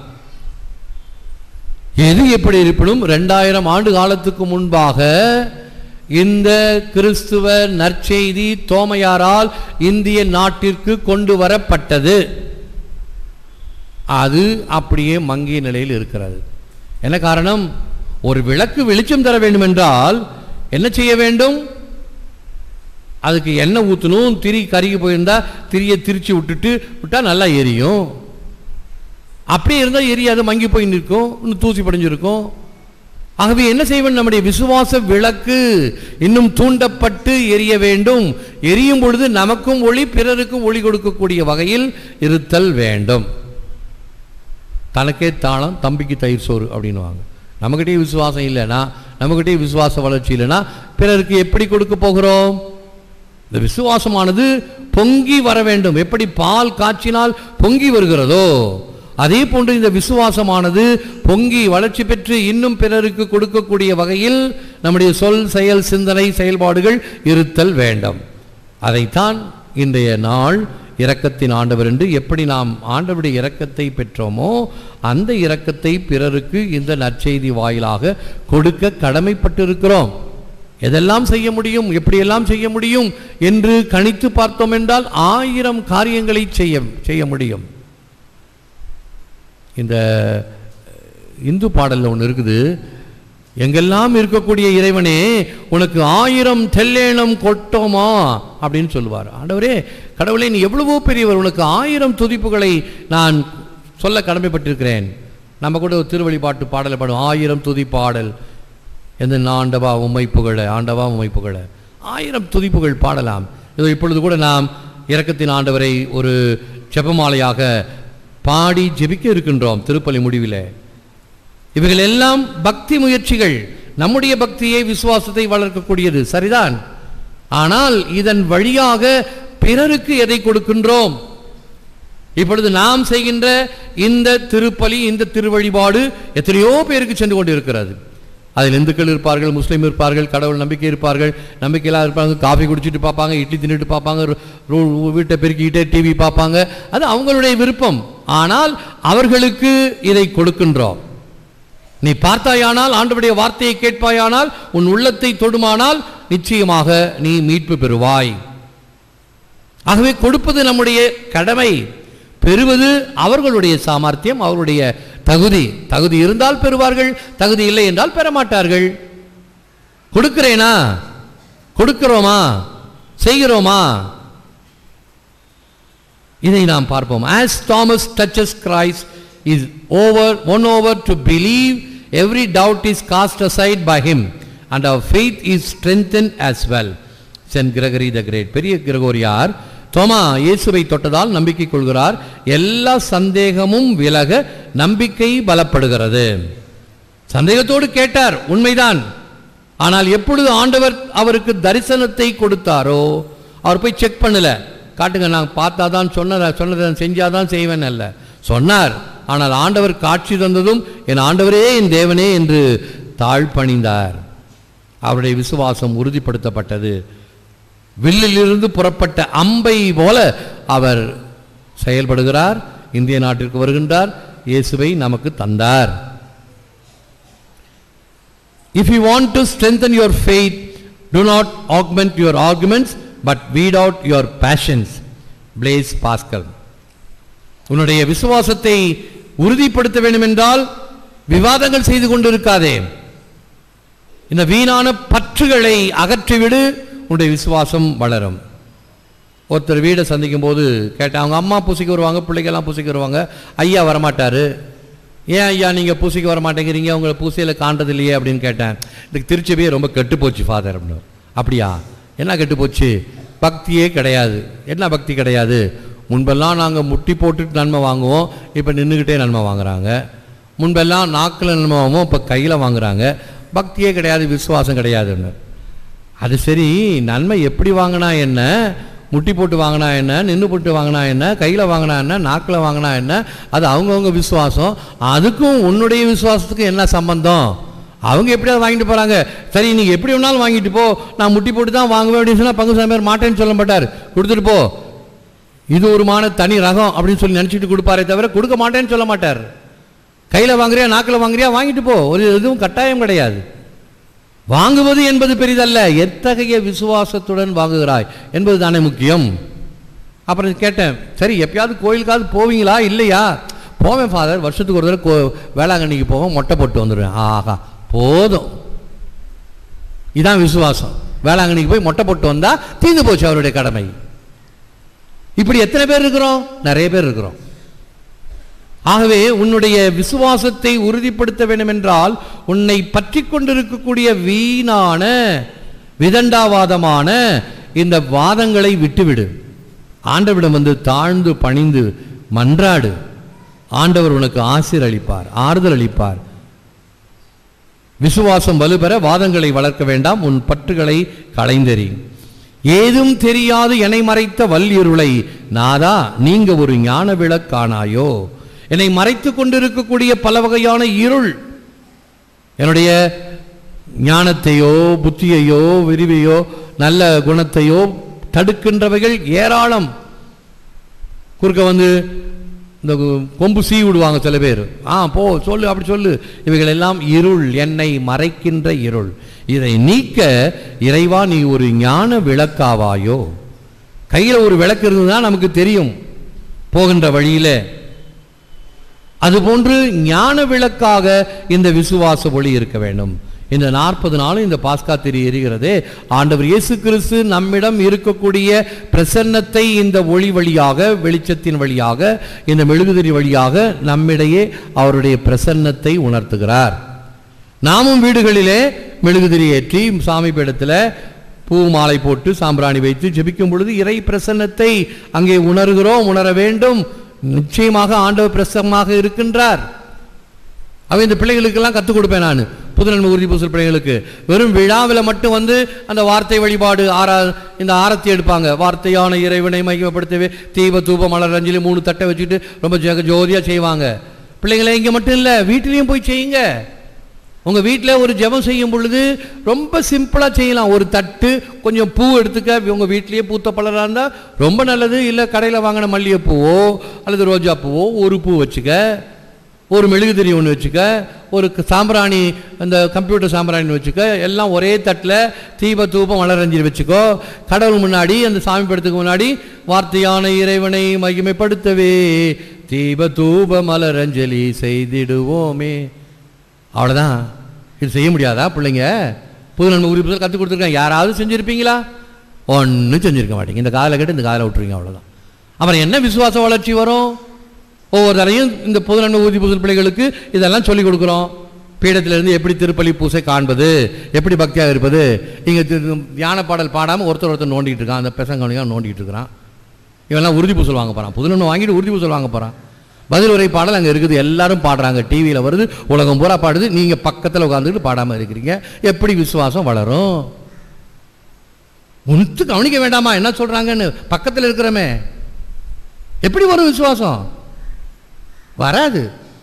எது எப்படி இருப்பினும் ரெண்டாயிரம் ஆண்டு காலத்துக்கு முன்பாக இந்த கிறிஸ்துவ நற்செய்தி தோமையாரால் இந்திய நாட்டிற்கு கொண்டு வரப்பட்டது அது அப்படியே மங்கிய நிலையில் இருக்கிறது என்ன காரணம் ஒரு விளக்கு வெளிச்சம் தர வேண்டும் என்றால் என்ன செய்ய வேண்டும் அதுக்கு எண்ணெய் ஊற்றணும் திரி கருகி போயிருந்தா திரியை திரிச்சு விட்டுட்டு விட்டா நல்லா எரியும் அப்படியே இருந்தால் எரியாது மங்கி போய் நிற்கும் இன்னும் தூசி படிஞ்சிருக்கும் ஆகவே என்ன செய்வோம் நம்முடைய விசுவாச விளக்கு இன்னும் தூண்டப்பட்டு எரிய வேண்டும் எரியும் பொழுது நமக்கும் ஒளி பிறருக்கும் ஒளி கொடுக்கக்கூடிய வகையில் இருத்தல் வேண்டும் தனக்கே தாளம் தம்பிக்கு தயிர் சோறு அப்படின்னுவாங்க நம்மகிட்டே விசுவாசம் இல்லைன்னா நம்மகிட்டே விசுவாச வளர்ச்சி இல்லைன்னா பிறருக்கு எப்படி கொடுக்க போகிறோம் இந்த விசுவாசமானது பொங்கி வர வேண்டும் எப்படி பால் காய்ச்சினால் பொங்கி வருகிறதோ அதே போன்று இந்த விசுவாசமானது பொங்கி வளர்ச்சி பெற்று இன்னும் பிறருக்கு கொடுக்கக்கூடிய வகையில் நம்முடைய சொல் செயல் சிந்தனை செயல்பாடுகள் இருத்தல் வேண்டும் அதைத்தான் இன்றைய நாள் இரக்கத்தின் ஆண்டவர் என்று எப்படி நாம் ஆண்டவருடைய இரக்கத்தை பெற்றோமோ அந்த இரக்கத்தை பிறருக்கு இந்த நற்செய்தி வாயிலாக கொடுக்க கடமைப்பட்டிருக்கிறோம் எதெல்லாம் செய்ய முடியும் எப்படியெல்லாம் செய்ய முடியும் என்று கணித்து பார்த்தோம் என்றால் ஆயிரம் காரியங்களை செய்ய செய்ய முடியும் இந்த இந்து பாடல்ல ஒன்று இருக்குது எங்கெல்லாம் இருக்கக்கூடிய இறைவனே உனக்கு ஆயிரம் தெல்லேனம் கொட்டோமா அப்படின்னு சொல்லுவார் ஆண்டவரே கடவுளே நீ எவ்வளவோ பெரியவர் உனக்கு ஆயிரம் துதிப்புகளை நான் சொல்ல கடமைப்பட்டிருக்கிறேன் நம்ம கூட ஒரு திருவழிபாட்டு பாடலை பாடுவோம் ஆயிரம் துதி பாடல் எந்த ஆண்டவா உம்மை புகழ ஆண்டவா உம்மை புகழ ஆயிரம் துதிப்புகள் பாடலாம் இதோ இப்பொழுது கூட நாம் இரக்கத்தின் ஆண்டவரை ஒரு ஜெபமாலையாக பாடி ஜெபிக்க இருக்கின்றோம் திருப்பலி முடிவிலே இவைகள் எல்லாம் பக்தி முயற்சிகள் நம்முடைய பக்தியை விசுவாசத்தை வளர்க்கக்கூடியது சரிதான் ஆனால் இதன் வழியாக பிறருக்கு எதை கொடுக்கின்றோம் இப்பொழுது நாம் செய்கின்ற இந்த திருப்பலி இந்த திருவழிபாடு எத்தனையோ பேருக்கு சென்று கொண்டு இருக்கிறது அதில் இந்துக்கள் இருப்பார்கள் முஸ்லீம் இருப்பார்கள் கடவுள் நம்பிக்கை இருப்பார்கள் நம்பிக்கையெல்லாம் இருப்பாங்க காஃபி குடிச்சிட்டு பார்ப்பாங்க இட்லி தின்னுட்டு பார்ப்பாங்க ரோ- ரோ- வீட்டை பெருக்கிக்கிட்டே டிவி பார்ப்பாங்க அது அவங்களுடைய விருப்பம் ஆனால் அவர்களுக்கு இதை கொடுக்கின்றோம் நீ பார்த்தாயானால் ஆண்டவருடைய வார்த்தையை கேட்பாயானால் உன் உள்ளத்தை தொடுமானால் நிச்சயமாக நீ மீட்பு பெறுவாய் ஆகவே கொடுப்பது நம்முடைய கடமை பெறுவது அவர்களுடைய சாமர்த்தியம் அவர்களுடைய தகுதி தகுதி இருந்தால் பெறுவார்கள் தகுதி இல்லை என்றால் பெற மாட்டார்கள் கொடுக்கிறேனா கொடுக்கிறோமா செய்கிறோமா இதை நாம் பார்ப்போம் as thomas touches christ is over won over to believe every doubt is cast aside by him and our faith is strengthened as well Saint Gregory the Great பெரிய கிரகோரியார் தோமா இயேசுவை தொட்டதால் நம்பிக்கை கொள்கிறார் எல்லா சந்தேகமும் விலக நம்பிக்கை பலப்படுகிறது சந்தேகத்தோடு கேட்டார் உண்மைதான் ஆனால் எப்பொழுது ஆண்டவர் அவருக்கு தரிசனத்தை கொடுத்தாரோ அவர் போய் செக் பண்ணல காட்டுங்க நான் பார்த்தா தான் சொன்ன சொன்னதை நான் செஞ்சாதான் செய்வேன் அல்ல சொன்னார் ஆனால் ஆண்டவர் காட்சி தந்ததும் என் ஆண்டவரே என் தேவனே என்று தாழ்பணிந்தார் அவருடைய விசுவாசம் உறுதிப்படுத்தப்பட்டது வில்லிலிருந்து புறப்பட்ட அம்பை போல அவர் செயல்படுகிறார் இந்திய நாட்டிற்கு வருகின்றார் இயேசுவை நமக்கு தந்தார் If you want to strengthen your faith, do not augment your arguments, but weed out your passions. Blaise Pascal. உன்னுடைய விசுவாசத்தை உறுதிப்படுத்த வேண்டும் என்றால் விவாதங்கள் செய்து கொண்டிருக்காதே இந்த வீணான பற்றுகளை அகற்றிவிடு உன்னுடைய விசுவாசம் வளரும் ஒருத்தர் வீடை சந்திக்கும் போது கேட்டேன் அவங்க அம்மா பூசிக்கு வருவாங்க பிள்ளைங்கெல்லாம் பூசிக்கு வருவாங்க ஐயா வரமாட்டாரு ஏன் ஐயா நீங்கள் பூசிக்கு வர மாட்டேங்கிறீங்க உங்களை பூசையில் காண்றது இல்லையே அப்படின்னு கேட்டேன் இதுக்கு திருச்சபையே ரொம்ப கெட்டு போச்சு ஃபாதர் அப்படின்னு அப்படியா என்ன கெட்டு போச்சு பக்தியே கிடையாது என்ன பக்தி கிடையாது முன்பெல்லாம் நாங்கள் முட்டி போட்டுட்டு நன்மை வாங்குவோம் இப்போ நின்றுக்கிட்டே நன்மை வாங்குறாங்க முன்பெல்லாம் நாக்கில் நன்மை வாங்குவோம் இப்போ கையில் வாங்குறாங்க பக்தியே கிடையாது விசுவாசம் கிடையாதுன்னு அது சரி நன்மை எப்படி வாங்கினா என்ன முட்டி போட்டு வாங்கினா என்ன நின்று போட்டு வாங்கினா என்ன கையில் வாங்கினா என்ன நாக்கில் வாங்கினா என்ன அது அவங்கவுங்க விசுவாசம் அதுக்கும் உன்னுடைய விசுவாசத்துக்கும் என்ன சம்பந்தம் அவங்க எப்படியாவது வாங்கிட்டு போகிறாங்க சரி நீங்கள் எப்படி வேணாலும் வாங்கிட்டு போ நான் முட்டி போட்டு தான் வாங்குவேன் அப்படின்னு சொன்னால் பங்கு சாமியார் மாட்டேன்னு சொல்ல மாட்டார் கொடுத்துட்டு போ இது ஒரு மான தனி ரகம் அப்படின்னு சொல்லி நினச்சிட்டு கொடுப்பாரே தவிர கொடுக்க மாட்டேன்னு சொல்ல மாட்டார் கையில் வாங்குறியா நாக்கில் வாங்குறியா வாங்கிட்டு போ ஒரு எதுவும் கட்டாயம் கிடையாது வாங்குவது என்பது பெரிதல்ல எத்தகைய விசுவாசத்துடன் வாங்குகிறாய் என்பது தானே முக்கியம் அப்புறம் கேட்டேன் சரி எப்பயாவது கோயிலுக்காவது போவீங்களா இல்லையா போவேன் ஃபாதர் வருஷத்துக்கு ஒரு தடவை கோ வேளாங்கண்ணிக்கு போவோம் மொட்டை போட்டு வந்துடுவேன் ஆஹா போதும் இதான் விசுவாசம் வேளாங்கண்ணிக்கு போய் மொட்டை போட்டு வந்தா தீர்ந்து போச்சு அவருடைய கடமை இப்படி எத்தனை பேர் இருக்கிறோம் நிறைய பேர் இருக்கிறோம் ஆகவே உன்னுடைய விசுவாசத்தை உறுதிப்படுத்த வேண்டும் என்றால் உன்னை பற்றி கொண்டிருக்கக்கூடிய வீணான விதண்டாவாதமான இந்த வாதங்களை விட்டுவிடு ஆண்டவரிடம் வந்து தாழ்ந்து பணிந்து மன்றாடு ஆண்டவர் உனக்கு ஆசிர் அளிப்பார் ஆறுதல் அளிப்பார் விசுவாசம் வலுப்பெற வாதங்களை வளர்க்க வேண்டாம் உன் பற்றுகளை களைந்தெறி ஏதும் தெரியாது என்னை மறைத்த வல்லிருளை நாதா நீங்க ஒரு ஞான விளக்கானாயோ என்னை மறைத்து கொண்டிருக்கக்கூடிய பல வகையான இருள் என்னுடைய ஞானத்தையோ புத்தியையோ விரிவையோ நல்ல குணத்தையோ தடுக்கின்றவைகள் ஏராளம் குறுக்க வந்து இந்த கொம்பு சீ விடுவாங்க சில பேர் ஆ போ சொல்லு அப்படி சொல்லு இவைகள் எல்லாம் இருள் என்னை மறைக்கின்ற இருள் இதை நீக்க இறைவா நீ ஒரு ஞான விளக்காவாயோ கையில் ஒரு விளக்கு இருந்ததுதான் நமக்கு தெரியும் போகின்ற வழியில அதுபோன்று ஞான விளக்காக இந்த விசுவாச ஒளி இருக்க வேண்டும் இந்த நாற்பது நாளும் இந்த பாஸ்கா திரி எரிகிறதே ஆண்டவர் இயேசு கிறிஸ்து நம்மிடம் இருக்கக்கூடிய பிரசன்னத்தை இந்த ஒளி வழியாக வெளிச்சத்தின் வழியாக இந்த மெழுகுதிரி வழியாக நம்மிடையே அவருடைய பிரசன்னத்தை உணர்த்துகிறார் நாமும் வீடுகளிலே மெழுகுதிரி ஏற்றி சாமி பீடத்தில் பூ மாலை போட்டு சாம்பிராணி வைத்து ஜெபிக்கும் பொழுது இறை பிரசன்னத்தை அங்கே உணர்கிறோம் உணர வேண்டும் நிச்சயமாக ஆண்டவர் பிரசன்னமாக இருக்கின்றார் அவன் இந்த பிள்ளைகளுக்கெல்லாம் கற்றுக் கொடுப்பேன் நான் புதுநன்மை உறுதி பூசல் பிள்ளைகளுக்கு வெறும் விழாவில் மட்டும் வந்து அந்த வார்த்தை வழிபாடு ஆரா இந்த ஆரத்தி எடுப்பாங்க வார்த்தையான இறைவனை மகிமைப்படுத்தவே தீப தூப மலர் அஞ்சலி மூணு தட்டை வச்சுட்டு ரொம்ப ஜெக ஜோதியாக செய்வாங்க பிள்ளைங்களை இங்கே மட்டும் இல்லை வீட்டிலையும் போய் செய்யுங்க உங்கள் வீட்டில் ஒரு ஜெபம் செய்யும் பொழுது ரொம்ப சிம்பிளாக செய்யலாம் ஒரு தட்டு கொஞ்சம் பூ எடுத்துக்க உங்கள் வீட்லேயே பூத்த பலராக இருந்தால் ரொம்ப நல்லது இல்லை கடையில் வாங்கின மல்லிகைப்பூவோ அல்லது ரோஜா பூவோ ஒரு பூ வச்சுக்க ஒரு மெழுகுதிரி ஒன்று வச்சுக்க ஒரு க- சாம்பிராணி அந்த கம்ப்யூட்டர் சாம்பிராணி வச்சுக்க எல்லாம் ஒரே தட்டில் தீப தூபம் மலரஞ்சலி வச்சுக்கோ கடவுள் முன்னாடி அந்த சாமி படத்துக்கு முன்னாடி வார்த்தையான இறைவனை மகிமைப்படுத்தவே தீப தூப மலரஞ்சலி செய்திடுவோமே அவ்வளோதான் இது செய்ய முடியாதா பிள்ளைங்க புது நன்மை உறுப்பினர் கற்றுக் கொடுத்துருக்காங்க யாராவது செஞ்சுருப்பீங்களா ஒன்றும் செஞ்சுருக்க மாட்டீங்க இந்த காதில் கேட்டு இந்த காதில் விட்டுருவீங்க அவ்வளோதான் அப்புறம் என்ன விசுவாச வளர்ச்சி வரும் ஒவ்வொரு தடையும் இந்த பொது நன்மை ஊதி புது பிள்ளைகளுக்கு இதெல்லாம் சொல்லிக் கொடுக்குறோம் பீடத்திலிருந்து எப்படி திருப்பலி பூசை காண்பது எப்படி பக்தியாக இருப்பது இங்கே தியான பாடல் பாடாமல் ஒருத்தர் ஒருத்தர் நோண்டிட்டு இருக்கான் அந்த பெசங்கவனியாக நோண்டிட்டு இருக்கிறான் இவெல்லாம் உறுதி பூசல் வாங்க போகிறான் புது நன்மை வாங்கிட்டு உறுதி பூசல் வாங்க போகிறான் பதில் உரை பாடல் அங்கே இருக்குது எல்லாரும் பாடுறாங்க டிவியில் வருது உலகம் பூரா பாடுது நீங்கள் பக்கத்தில் உட்காந்துக்கிட்டு பாடாமல் இருக்கிறீங்க எப்படி விசுவாசம் வளரும் உனத்து கவனிக்க வேண்டாமா என்ன சொல்கிறாங்கன்னு பக்கத்தில் இருக்கிறமே எப்படி வரும் விசுவாசம் வராது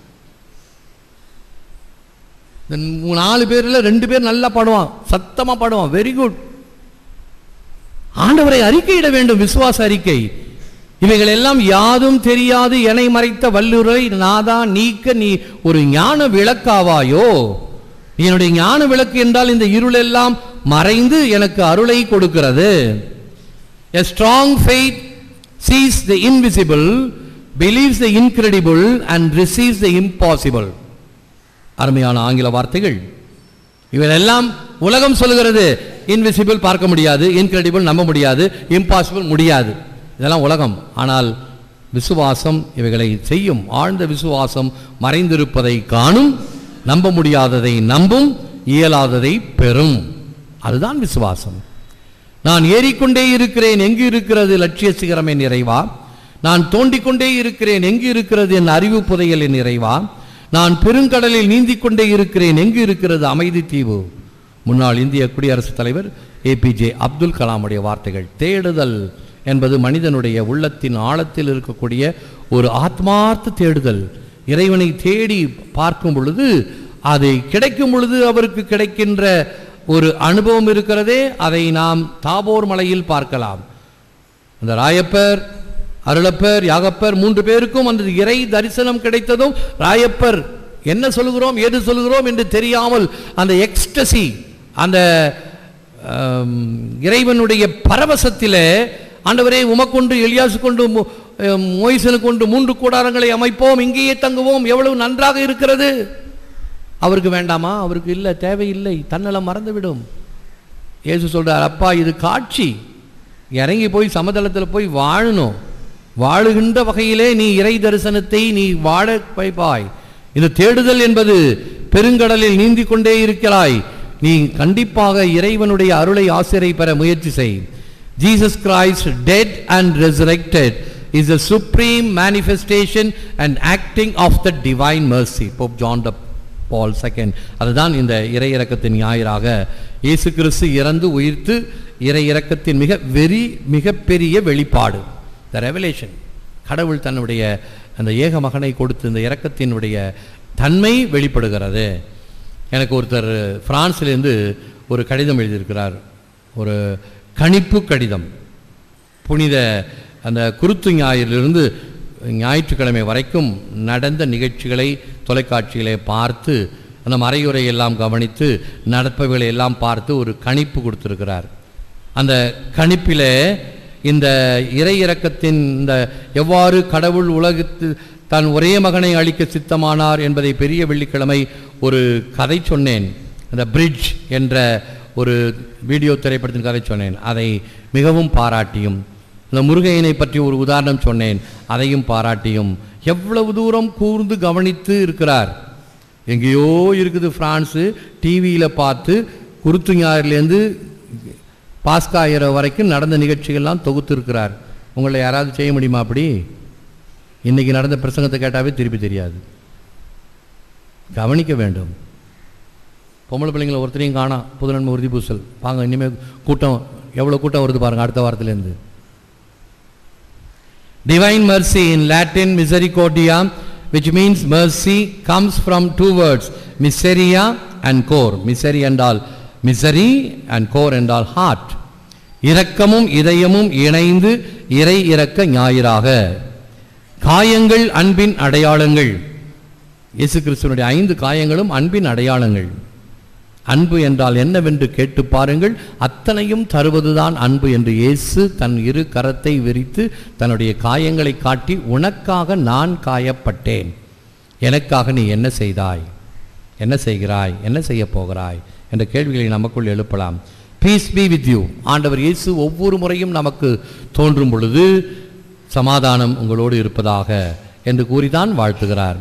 இந்த மூ- நாலு பேர்ல ரெண்டு பேர் நல்லா பாடுவான் சத்தமா பாடுவான் வெரி குட் ஆண்டவரை அறிக்கையிட வேண்டும் விசுவாச அறிக்கை இவைகள் எல்லாம் யாதும் தெரியாது எனை மறைத்த வல்லுரை நாதா நீக்க நீ ஒரு ஞான விளக்காவாயோ நீ என்னுடைய ஞான விளக்கு என்றால் இந்த இருள் எல்லாம் மறைந்து எனக்கு அருளை கொடுக்கிறது A strong faith sees the invisible, believes the incredible and receives the impossible. அருமையான ஆங்கில வார்த்தைகள் இவையெல்லாம் உலகம் சொல்லுகிறது இன்விசிபிள் பார்க்க முடியாது இன்கிரெடிபிள் நம்ப முடியாது இம்பாசிபிள் முடியாது இதெல்லாம் உலகம் ஆனால் விசுவாசம் இவைகளை செய்யும் ஆழ்ந்த விசுவாசம் மறைந்திருப்பதை காணும் நம்ப முடியாததை நம்பும் இயலாததை பெறும் அதுதான் விசுவாசம் நான் ஏறிக்கொண்டே இருக்கிறேன் எங்கு இருக்கிறது லட்சிய சிகரம் என் நிறைவா நான் தோண்டிக்கொண்டே இருக்கிறேன் எங்கு இருக்கிறது என் அறிவு புதையல் என் நிறைவா நான் பெருங்கடலில் நீந்திக் கொண்டே இருக்கிறேன் எங்கு இருக்கிறது அமைதி தீவு முன்னாள் இந்திய குடியரசுத் தலைவர் ஏபிஜே அப்துல் கலாமுடைய வார்த்தைகள் தேடுதல் என்பது மனிதனுடைய உள்ளத்தின் ஆழத்தில் இருக்கக்கூடிய ஒரு ஆத்மார்த்த தேடுதல் இறைவனை தேடி பார்க்கும் பொழுது அது கிடைக்கும் பொழுது அவருக்கு கிடைக்கின்ற ஒரு அனுபவம் இருக்கிறதே அதை நாம் தாபோர் மலையில் பார்க்கலாம் அந்த ராயப்பர் அருளப்பர் யாகப்பர் மூன்று பேருக்கும் அந்த இறை தரிசனம் கிடைத்ததும் ராயப்பர் என்ன சொல்லுகிறோம் ஏது சொல்லுகிறோம் என்று தெரியாமல் அந்த எக்ஸ்டசி அந்த ஆம், இறைவனுடைய பரவசத்திலே ஆண்டவரே உமக்கொண்டு எலியாசு கொண்டு மோ- அஹ், மோயிசனு கொண்டு மூன்று கூடாரங்களை அமைப்போம் இங்கேயே தங்குவோம் எவ்வளவு நன்றாக இருக்கிறது அவருக்கு வேண்டாமா அவருக்கு இல்லை தேவையில்லை தன்னலம் மறந்துவிடும் இயேசு சொல்றார் அப்பா இது காட்சி இறங்கி போய் சமதளத்தில் போய் வாழணும் வாழுகின்ற வகையிலே நீ இறை தரிசனத்தை நீ வாழ வைப்பாய் இது தேடுதல் என்பது பெருங்கடலில் நீந்தி கொண்டே இருக்கிறாய் நீ கண்டிப்பாக இறைவனுடைய அருளை ஆசிரை பெற முயற்சி செய் Jesus Christ dead and resurrected is a supreme manifestation and acting of the divine mercy Pope John the Paul second அதுதான் இந்த இறை இறக்கத்தின் ஞாயிறாக இயேசு கிறிஸ்து இறந்து உயிர்த்து இறை இறக்கத்தின் மிக வெறி மிகப்பெரிய வெளிப்பாடு த ரெவலேஷன் கடவுள் தன்னுடைய அந்த ஏக மகனை கொடுத்து இந்த இறக்கத்தினுடைய தன்மை வெளிப்படுகிறது எனக்கு ஒருத்தர் பிரான்ஸ்லேருந்து ஒரு கடிதம் எழுதியிருக்கிறார் ஒரு கணிப்பு கடிதம் புனித அந்த குருத்து ஞாயிறிலிருந்து ஞாயிற்றுக்கிழமை வரைக்கும் நடந்த நிகழ்ச்சிகளை தொலைக்காட்சியிலே பார்த்து அந்த மறையுரை எல்லாம் கவனித்து நடப்பவைகளை எல்லாம் பார்த்து ஒரு கணிப்பு கொடுத்திருக்கிறார் அந்த கணிப்பிலே இந்த இறை இறக்கத்தின் இந்த எவ்வாறு கடவுள் உலகத்து தன் ஒரே மகனை அழிக்க சித்தமானார் என்பதை பெரிய வெள்ளிக்கிழமை ஒரு கதை சொன்னேன் அந்த பிரிட்ஜ் என்ற ஒரு வீடியோ திரைப்படத்தின் கதை சொன்னேன் அதை மிகவும் பாராட்டியும் இந்த முருகையனை பற்றி ஒரு உதாரணம் சொன்னேன் அதையும் பாராட்டியும் எவ்வளவு தூரம் கூர்ந்து கவனித்து இருக்கிறார் எங்கேயோ இருக்குது பிரான்ஸு டிவியில் பார்த்து குருத்து ஞாயிறுலேருந்து பாஸ்கா இரவு வரைக்கும் நடந்த நிகழ்ச்சிகள்லாம் தொகுத்து இருக்கிறார் உங்களை யாராவது செய்ய முடியுமா அப்படி இன்னைக்கு நடந்த பிரசங்கத்தை கேட்டாவே திருப்பி தெரியாது கவனிக்க வேண்டும் பொம்பளை பிள்ளைங்களை ஒருத்தரையும் காணாம் புதுநன்மை உறுதி பூசல் வாங்க இனிமேல் கூட்டம் எவ்வளோ கூட்டம் வருது பாருங்க அடுத்த வாரத்துலேருந்து Divine mercy in Latin misericordia, which means mercy, comes from two words, miseria and cor. Misery என்றால் misery and cor என்றால் heart. இரக்கமும் இதயமும் இணைந்து இறை இரக்க ஞாயிறாக காயங்கள் அன்பின் அடையாளங்கள் இயேசு கிறிஸ்துவனுடைய ஐந்து காயங்களும் அன்பின் அடையாளங்கள் அன்பு என்றால் என்னவென்று கேட்டு பாருங்கள் அத்தனையும் தருவதுதான் அன்பு என்று இயேசு தன் இரு கரத்தை விரித்து தன்னுடைய காயங்களை காட்டி உனக்காக நான் காயப்பட்டேன் எனக்காக நீ என்ன செய்தாய் என்ன செய்கிறாய் என்ன செய்ய போகிறாய் என்ற கேள்விகளை நமக்குள் எழுப்பலாம் பீஸ் பி வித் யூ ஆண்டவர் இயேசு ஒவ்வொரு முறையும் நமக்கு தோன்றும் பொழுது சமாதானம் உங்களோடு இருப்பதாக என்று கூறிதான் வாழ்த்துகிறார்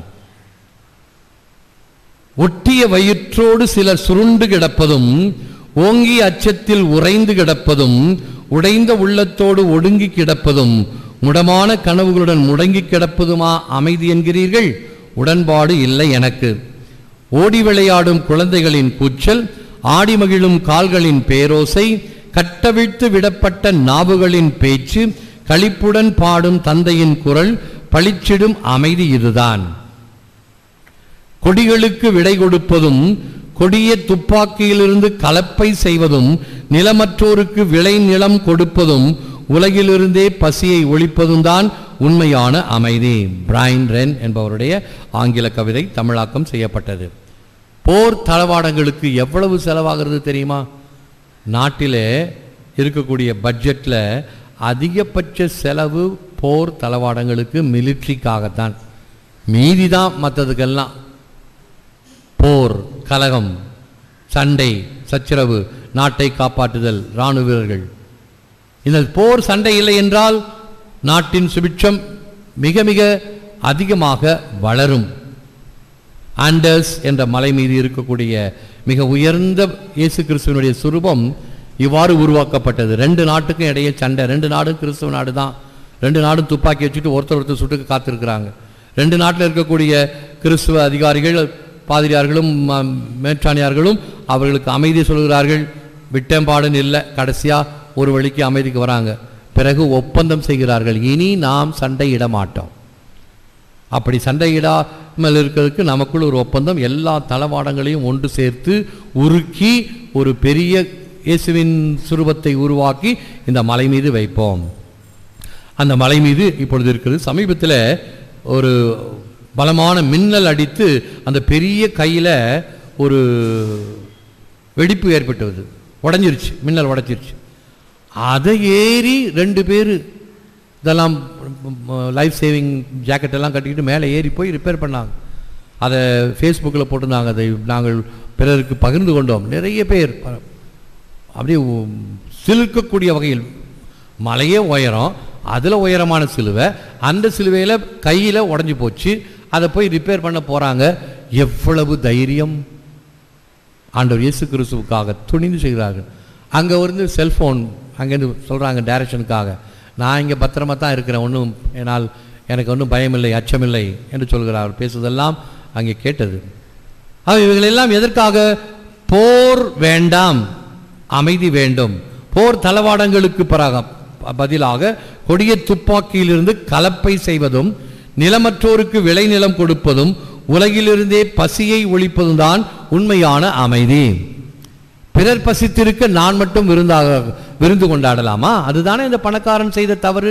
ஒட்டிய வயிற்றோடு சிலர் சுருண்டு கிடப்பதும் ஓங்கி அச்சத்தில் உறைந்து கிடப்பதும் உடைந்த உள்ளத்தோடு ஒடுங்கி கிடப்பதும் முடமான கனவுகளுடன் முடங்கி கிடப்பதுமா அமைதி என்கிறீர்கள் உடன்பாடு இல்லை எனக்கு ஓடி விளையாடும் குழந்தைகளின் கூச்சல் ஆடி மகிழும் கால்களின் பேரோசை கட்டவிழ்த்து விடப்பட்ட நாவுகளின் பேச்சு களிப்புடன் பாடும் தந்தையின் குரல் பளிச்சிடும் அமைதி இதுதான் கொடிகளுக்கு விடை கொடுப்பதும் கொடிய துப்பாக்கியிலிருந்து கலப்பை செய்வதும் நிலமற்றோருக்கு விளை நிலம் கொடுப்பதும் உலகிலிருந்தே பசியை ஒழிப்பதும் தான் உண்மையான அமைதி பிரைன் ரென் என்பவருடைய ஆங்கில கவிதை தமிழாக்கம் செய்யப்பட்டது போர் தளவாடங்களுக்கு எவ்வளவு செலவாகிறது தெரியுமா நாட்டிலே இருக்கக்கூடிய பட்ஜெட்டில் அதிகபட்ச செலவு போர் தளவாடங்களுக்கு மிலிட்ரிக்காகத்தான் மீதி தான் மற்றதுக்கெல்லாம் போர் கலகம் சண்டை சச்சரவு நாட்டை காப்பாற்றுதல் இராணுவ வீரர்கள் இந்த போர் சண்டை இல்லை என்றால் நாட்டின் சுபிட்சம் மிக மிக அதிகமாக வளரும் ஆண்டர்ஸ் என்ற மலை மீது இருக்கக்கூடிய மிக உயர்ந்த இயேசு கிறிஸ்துவனுடைய சுரூபம் இவ்வாறு உருவாக்கப்பட்டது ரெண்டு நாட்டுக்கும் இடையே சண்டை ரெண்டு நாடும் கிறிஸ்துவ நாடு தான் ரெண்டு நாடும் துப்பாக்கி வச்சுட்டு ஒருத்தர் ஒருத்தர் சுட்டுக்கு காத்திருக்கிறாங்க ரெண்டு நாட்டில் இருக்கக்கூடிய கிறிஸ்துவ அதிகாரிகள் பாதிரியார்களும் ம- மேற்றாணியார்களும் அவர்களுக்கு அமைதி சொல்கிறார்கள் விட்டம்பாடுன்னு இல்லை கடைசியாக ஒரு வழிக்கு அமைதிக்கு வராங்க பிறகு ஒப்பந்தம் செய்கிறார்கள் இனி நாம் சண்டையிட மாட்டோம் அப்படி சண்டையிடா மேல் இருக்கிறதுக்கு நமக்குள்ள ஒரு ஒப்பந்தம் எல்லா தளவாடங்களையும் ஒன்று சேர்த்து உருக்கி ஒரு பெரிய இயேசுவின் சுரூபத்தை உருவாக்கி இந்த மலை மீது வைப்போம் அந்த மலை மீது இப்பொழுது இருக்கிறது சமீபத்தில் ஒரு பலமான மின்னல் அடித்து அந்த பெரிய கையில் ஒரு வெடிப்பு ஏற்பட்டது உடஞ்சிருச்சு மின்னல் உடைச்சிருச்சு அதை ஏறி ரெண்டு பேர் இதெல்லாம் லைஃப் சேவிங் ஜாக்கெட் எல்லாம் கட்டிக்கிட்டு மேலே ஏறி போய் ரிப்பேர் பண்ணாங்க அதை ஃபேஸ்புக்கில் போட்டிருந்தாங்க அதை நாங்கள் பிறருக்கு பகிர்ந்து கொண்டோம் நிறைய பேர் ப- அப்படியே உ- சிலுக்கக்கூடிய வகையில் மலையே உயரம் அதில் உயரமான சிலுவை அந்த சிலுவையில் கையில் உடஞ்சி போச்சு அதை போய் ரிப்பேர் பண்ண போகிறாங்க எவ்வளவு தைரியம் ஆண்டவர் இயேசு கிறிஸ்துவுக்காக துணிந்து செய்கிறார்கள் அங்கே வந்து செல்ஃபோன் அங்கேருந்து சொல்கிறாங்க டைரக்ஷனுக்காக நான் இங்கே பத்திரமா தான் இருக்கிறேன் ஒன்றும் என்னால் எனக்கு ஒன்றும் பயமில்லை அச்சமில்லை என்று சொல்கிறார் பேசுவதெல்லாம் அங்கே கேட்டது ஆக இவைகளெல்லாம் எதற்காக போர் வேண்டாம் அமைதி வேண்டும் போர் தளவாடங்களுக்கு பராக பதிலாக கொடிய துப்பாக்கியிலிருந்து கலப்பை செய்வதும் நிலமற்றோருக்கு விளைநிலம் கொடுப்பதும் உலகிலிருந்தே பசியை ஒழிப்பதும் தான் உண்மையான அமைதி பிறர் பசித்திருக்க நான் மட்டும் விருந்தாக விருந்து கொண்டாடலாமா அதுதானே இந்த பணக்காரன் செய்த தவறு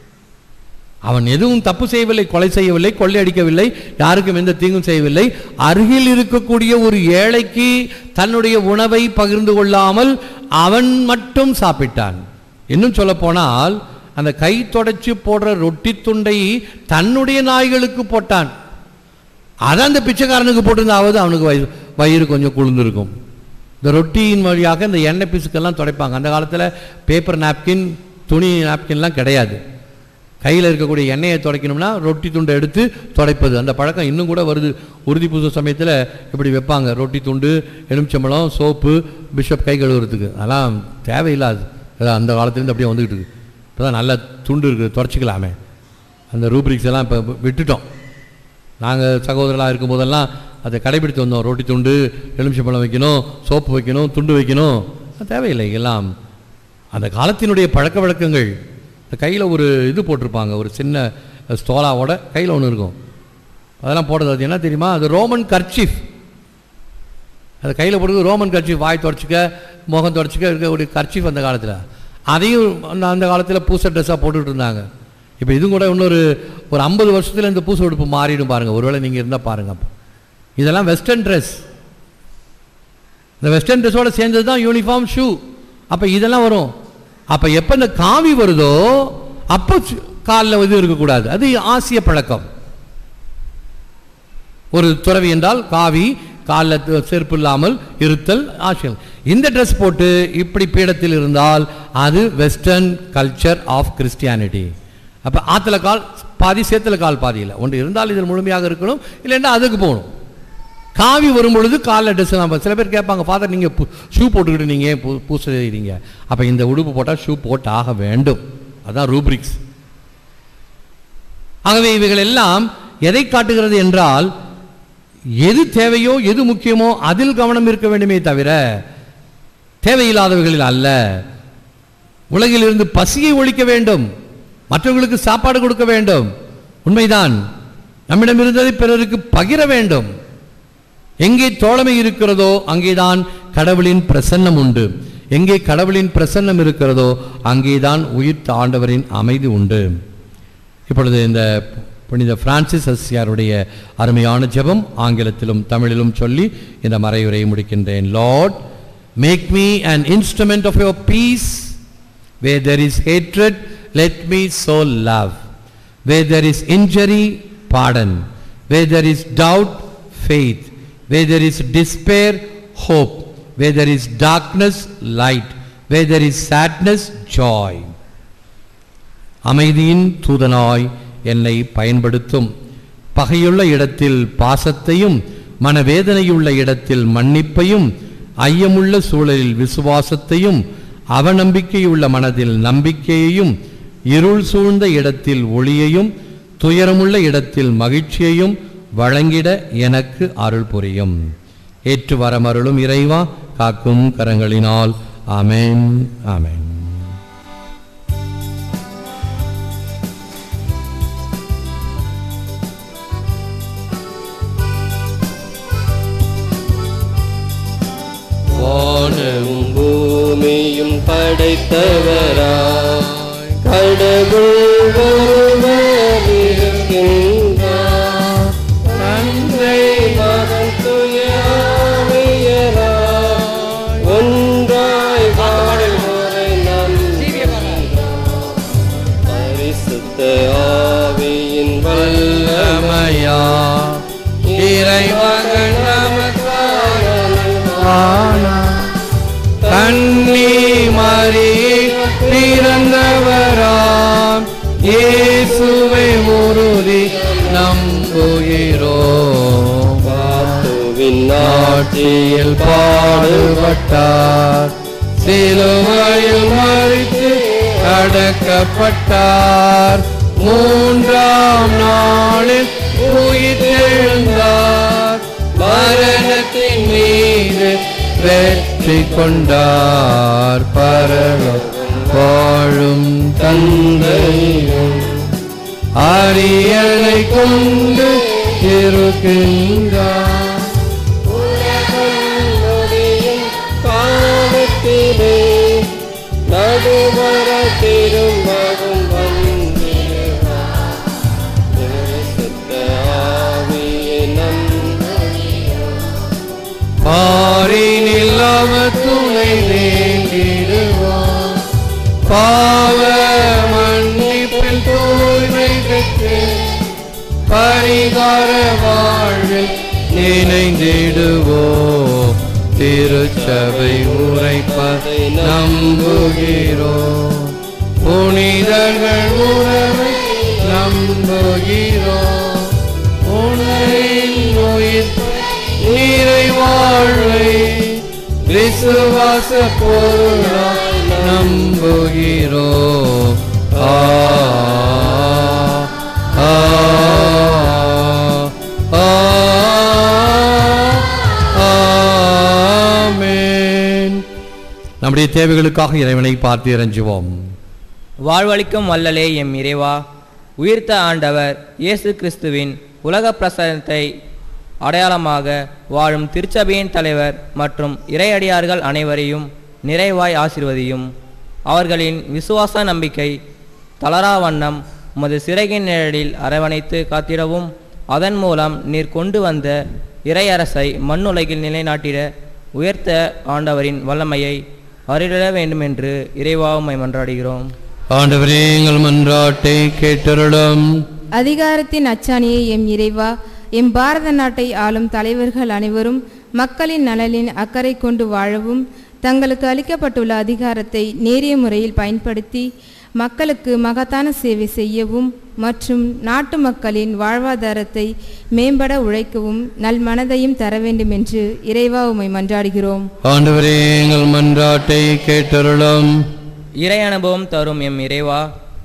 அவன் எதுவும் தப்பு செய்யவில்லை கொலை செய்யவில்லை கொள்ளையடிக்கவில்லை யாருக்கும் எந்த தீங்கும் செய்யவில்லை அருகில் இருக்கக்கூடிய ஒரு ஏழைக்கு தன்னுடைய உணவை பகிர்ந்து கொள்ளாமல் அவன் மட்டும் சாப்பிட்டான் இன்னும் சொல்ல போனால் அந்த கை தொடச்சி போடுற ரொட்டி துண்டை தன்னுடைய நாய்களுக்கு போட்டான் அதை அந்த பிச்சைக்காரனுக்கு போட்டிருந்தாவது அவனுக்கு வயிறு வயிறு கொஞ்சம் குளிர்ந்திருக்கும் இந்த ரொட்டியின் வழியாக இந்த எண்ணெய் பிசுக்கெல்லாம் துடைப்பாங்க அந்த காலத்தில் பேப்பர் நாப்கின் துணி நாப்கின்லாம் கிடையாது கையில் இருக்கக்கூடிய எண்ணெயை துடைக்கணும்னா ரொட்டி துண்டை எடுத்து துடைப்பது அந்த பழக்கம் இன்னும் கூட வருது உறுதி பூச சமயத்தில் இப்படி வைப்பாங்க ரொட்டி துண்டு எலுமிச்சம்பழம் சோப்பு பிஷப் கை கழுவுறதுக்கு அதெல்லாம் தேவையில்லாது அதான் அந்த காலத்துலேருந்து அப்படியே வந்துக்கிட்டு இருக்கு இப்போ தான் நல்ல துண்டு இருக்குது துடைச்சிக்கலாமே அந்த ரூப்ரிக்ஸ் எல்லாம் இப்போ விட்டுட்டோம் நாங்கள் சகோதரர்களாக இருக்கும்போதெல்லாம் அதை கடைபிடித்து வந்தோம் ரொட்டி துண்டு எலுமிச்சம்பழம் வைக்கணும் சோப்பு வைக்கணும் துண்டு வைக்கணும் அது தேவையில்லை எல்லாம் அந்த காலத்தினுடைய பழக்க வழக்கங்கள் இந்த கையில் ஒரு இது போட்டிருப்பாங்க ஒரு சின்ன ஸ்டோலாவோட கையில் ஒன்று இருக்கும் அதெல்லாம் போடுறது அது என்ன தெரியுமா அது ரோமன் கர்ச்சீஃப் அது கையில் போடுறது ரோமன் கர்ச்சீஃப் வாய் தொடச்சிக்க முகம் தொடச்சிக்க இருக்கக்கூடிய கர்ச்சீஃப் அந்த காலத்தில் அதையும் அந்த- அந்த காலத்தில் பூச ட்ரெஸ்ஸாக போட்டுட்டு இருந்தாங்க இப்போ இதுவும் கூட இன்னொரு ஒரு ஐம்பது வருஷத்தில் இந்த பூச உடுப்பு மாறிடும் பாருங்கள் ஒருவேளை நீங்கள் இருந்தால் பாருங்கள் அப்போ இதெல்லாம் வெஸ்டர்ன் ட்ரெஸ் இந்த வெஸ்டர்ன் ட்ரெஸ்ஸோட சேர்ந்தது தான் யூனிஃபார்ம் ஷூ அப்போ இதெல்லாம் வரும் அப்போ எப்போ இந்த காவி வருதோ அப்போ காலில் இது இருக்கக்கூடாது அது ஆசிய பழக்கம் ஒரு துறவி என்றால் காவி காலில் செருப்பு இல்லாமல் இருத்தல் ஆசியம் இந்த ட்ரெஸ் போட்டு இப்படி பீடத்தில் இருந்தால் அது வெஸ்டர்ன் கல்ச்சர் ஆஃப் கிறிஸ்டியானிட்டி அப்போ ஆற்றுல கால் பாதி சேத்துல கால் பாதி இல்லை ஒன்று இருந்தால் இதில் முழுமையாக இருக்கணும் இல்லைன்னா அதுக்கு போகணும் காவி வரும் பொழுது காலில் ட்ரெஸ் நம்ம சில பேர் கேட்பாங்க ஃபாதர் நீங்கள் ஷூ போட்டுக்கிட்டு நீங்கள் ஏன் பூ பூச செய்கிறீங்க அப்போ இந்த உடுப்பு போட்டால் ஷூ போட்டு ஆக வேண்டும் அதான் ரூப்ரிக்ஸ் ஆகவே இவைகள் எல்லாம் எதை காட்டுகிறது என்றால் எது தேவையோ எது முக்கியமோ அதில் கவனம் இருக்க வேண்டுமே தவிர தேவையில்லாதவைகளில் அல்ல உலகில் இருந்து பசியை ஒழிக்க வேண்டும் மற்றவர்களுக்கு சாப்பாடு கொடுக்க வேண்டும் உண்மைதான் நம்மிடம் இருந்ததை பிறருக்கு பகிர வேண்டும் எங்கே தோழமை இருக்கிறதோ அங்கேதான் கடவுளின் பிரசன்னம் உண்டு எங்கே கடவுளின் பிரசன்னம் இருக்கிறதோ அங்கேதான் உயிர்த்த ஆண்டவரின் அமைதி உண்டு இப்பொழுது இந்த புனித பிரான்சிஸ் அஸ்யாருடைய அருமையான ஜெபம் ஆங்கிலத்திலும் தமிழிலும் சொல்லி இந்த மறையுரையை முடிக்கின்றேன் Lord make me an instrument of your peace where there is hatred let me sow love where there is injury pardon where there is doubt faith where there is despair hope where there is darkness light where there is sadness joy அமைதியின் தூதனாய் என்னை பயன்படுத்தும் பகையுள்ள இடத்தில் பாசத்தையும் மனவேதனையுள்ள இடத்தில் மன்னிப்பையும் ஐயமுள்ள சூழலில் விசுவாசத்தையும் அவநம்பிக்கையுள்ள மனதில் நம்பிக்கையையும் இருள் சூழ்ந்த இடத்தில் ஒளியையும் துயரமுள்ள இடத்தில் மகிழ்ச்சியையும் வழங்கிட எனக்கு அருள் புரியும் ஏற்று வரமருளும் இறைவா காக்கும் கரங்களினால் ஆமென் ஆமென் யாவையும் படைத்தவராய் கடவுள் ஒருவர் இருக்கின்றார் தந்தை மகன் தூய ஆவியராய் ஒன்றாய் வாழ்வோரை நம்புகிறோம். பரிசுத்த ஆவியின் வல்லமையா இறைமகன் நமக்கான கண்ணி மறி பிறந்தவராம் இயேசுவை உறுதி நம்புகிறோம் பாத்துவின் நாட்டில் பாடுபட்டார் சிலுவையில் மறித்து அடக்கப்பட்டார் மூன்றாம் நாளில் உயிர்த்தெழுந்தார் மரணத்தின் மீது வெற்றி கொண்டார் பரலோகம் வாழும் தந்தையும் அரியணை கொண்டு இருக்கின்றார் காலத்திலே நடுவர திரும்பவும் வந்திருவார் பரிசுத்த ஆவியை நம்புகிறோம். பாரினில் அவர் துணை வேண்டிடுவார் பாவ மன்னிப்பில் தூய்மை பெற்று பரிகார வாழ்வில் இணைந்திடுவோம் திருச்சபை உரைப்பதை நம்புகிறோம் புனிதர்கள் உறவை நம்புகிறோம் உன்னின் உயிர் நிறைவாழ்வை விசுவாச பொருளால் நம்புகிறோம் ஆ ஆ ஆ ஆமென் நம்முடைய தேவைகளுக்காக இறைவனை பார்த்து இறைஞ்சுவோம் வாழ்வளிக்கும் வல்லலே எம் இறைவா உயிர்த்த ஆண்டவர் இயேசு கிறிஸ்துவின் உலக பிரசனத்தை அடையாளமாக வாழும் திருச்சபையின் தலைவர் மற்றும் இறையடியார்கள் அனைவரையும் நிறைவாய் ஆசிர்வதியும் அவர்களின் விசுவாச நம்பிக்கை தளரா வண்ணம் உமது சிறகின் நிழலில் அரவணைத்து காத்திடவும் அதன் மூலம் நீர் கொண்டு வந்த இறையரசை மண்ணுலகில் நிலைநாட்டிட உயர்த்த ஆண்டவரின் வல்லமையை அறிவிட வேண்டுமென்று இறைவாவுமை மன்றாடுகிறோம் ஆண்டவரே எங்கள் மன்றாட்டை கேட்டருளும் அதிகாரத்தின் அச்சாணியை எம் இறைவா எம் பாரத நாட்டை ஆளும் தலைவர்கள் அனைவரும் மக்களின் நலனின் அக்கறை கொண்டு வாழவும் தங்களுக்கு அளிக்கப்பட்டுள்ள அதிகாரத்தை நேரிய முறையில் பயன்படுத்தி மக்களுக்கு மகத்தான சேவை செய்யவும் மற்றும் நாட்டு மக்களின் வாழ்வாதாரத்தை மேம்பட உழைக்கவும் நல் மனதையும் தர வேண்டும் என்று இறைவா உம்மை மன்றாடுகிறோம் ஆண்டவரே எங்கள் மன்றாட்டை கேட்டருளும் இறை அனுபவம் தரும் எம் இறைவா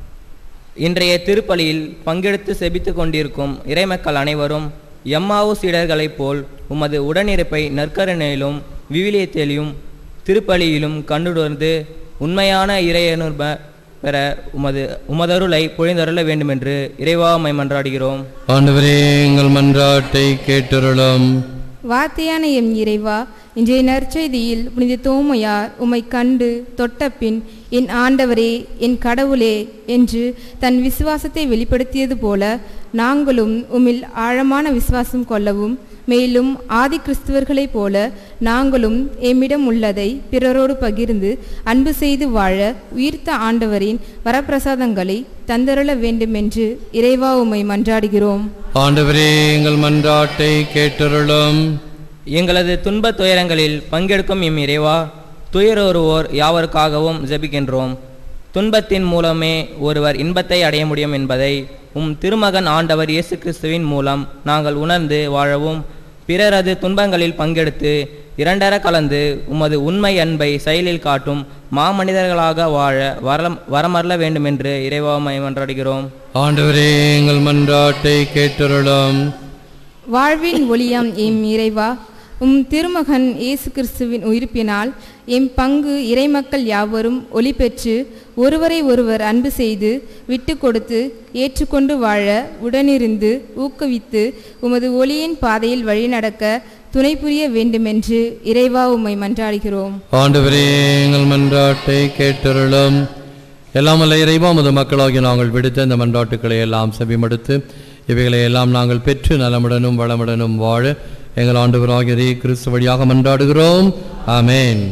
இன்றைய திருப்பலியில் பங்கெடுத்து செபித்து கொண்டிருக்கும் இறைமக்கள் அனைவரும் எம்மாவு சீடர்களைப் போல் உமது உடனிருப்பை நற்கருணையிலும் விவிலியத்திலும் திருப்பலியிலும் கண்டுணர்ந்து உண்மையான இறையனுர்ப பெற உமது உமதருளை பொழிந்தருள வேண்டுமென்று இறைவாமை மன்றாடுகிறோம் ஆண்டவரே எங்கள் மன்றாட்டை கேட்டருளும் வார்த்தையான எம் இறைவா இன்றைய நற்செய்தியில் புனித தோமையார் உம்மை கண்டு தொட்டபின் என் ஆண்டவரே என் கடவுளே என்று தன் விசுவாசத்தை வெளிப்படுத்தியது போல நாங்களும் உம்மில் ஆழமான விசுவாசம் கொள்ளவும் மேலும் ஆதி கிறிஸ்துவர்களைப் போல நாங்களும் எம்மிடம் உள்ளதை பிறரோடு பகிர்ந்து அன்பு செய்து வாழ உயிர்த்த ஆண்டவரின் வரப்பிரசாதங்களை தந்தருள வேண்டுமென்று இறைவா உம்மை மன்றாடுகிறோம் ஆண்டவரே எங்கள் மன்றாட்டை கேட்டருளும் எங்களது துன்பத் துயரங்களில் பங்கெடுக்கும் எம் இறைவா துயருவோர் யாவருக்காகவும் ஜெபிக்கின்றோம் துன்பத்தின் மூலமே ஒருவர் இன்பத்தை அடைய முடியும் என்பதை உம் திருமகன் ஆண்டவர் இயேசு கிறிஸ்துவின் மூலம் நாங்கள் உணர்ந்து வாழவும் பிறரது துன்பங்களில் பங்கெடுத்து இரண்டர கலந்து உமது உண்மை அன்பை செயலில் காட்டும் மாமனிதர்களாக வாழ வரம் வரமரல வேண்டுமென்று இறைவாமை மன்றாடுகிறோம் ஆண்டவரே எங்கள் மன்றாட்டை கேட்டருளும் வாழ்வின் ஒளியாம் எம் இறைவா உம் திருமகன் இயேசு கிறிஸ்துவின் உயிர்ப்பினால் எம் பங்கு இறைமக்கள் யாவரும் ஒளி பெற்று ஒருவரை ஒருவர் அன்பு செய்து விட்டு கொடுத்து ஏற்றுக்கொண்டு வாழ உடனிருந்து ஊக்குவித்து உமது ஒளியின் பாதையில் வழிநடக்க துணை புரிய வேண்டுமென்று இறைவா உம்மை மன்றாடுகிறோம் ஆண்டவரே எங்கள் மன்றாட்டை கேட்டருளும் எல்லாம் அல்ல இறைவா முத மக்களாகி நாங்கள் விடுத்த இந்த மன்றாட்டுக்களை எல்லாம் செவிமடுத்து இவைகளை எல்லாம் நாங்கள் பெற்று நலமுடனும் வளமுடனும் வாழ எங்கள் ஆண்டவராகிய கிறிஸ்து வழியாக மன்றாடுகிறோம் ஆமென்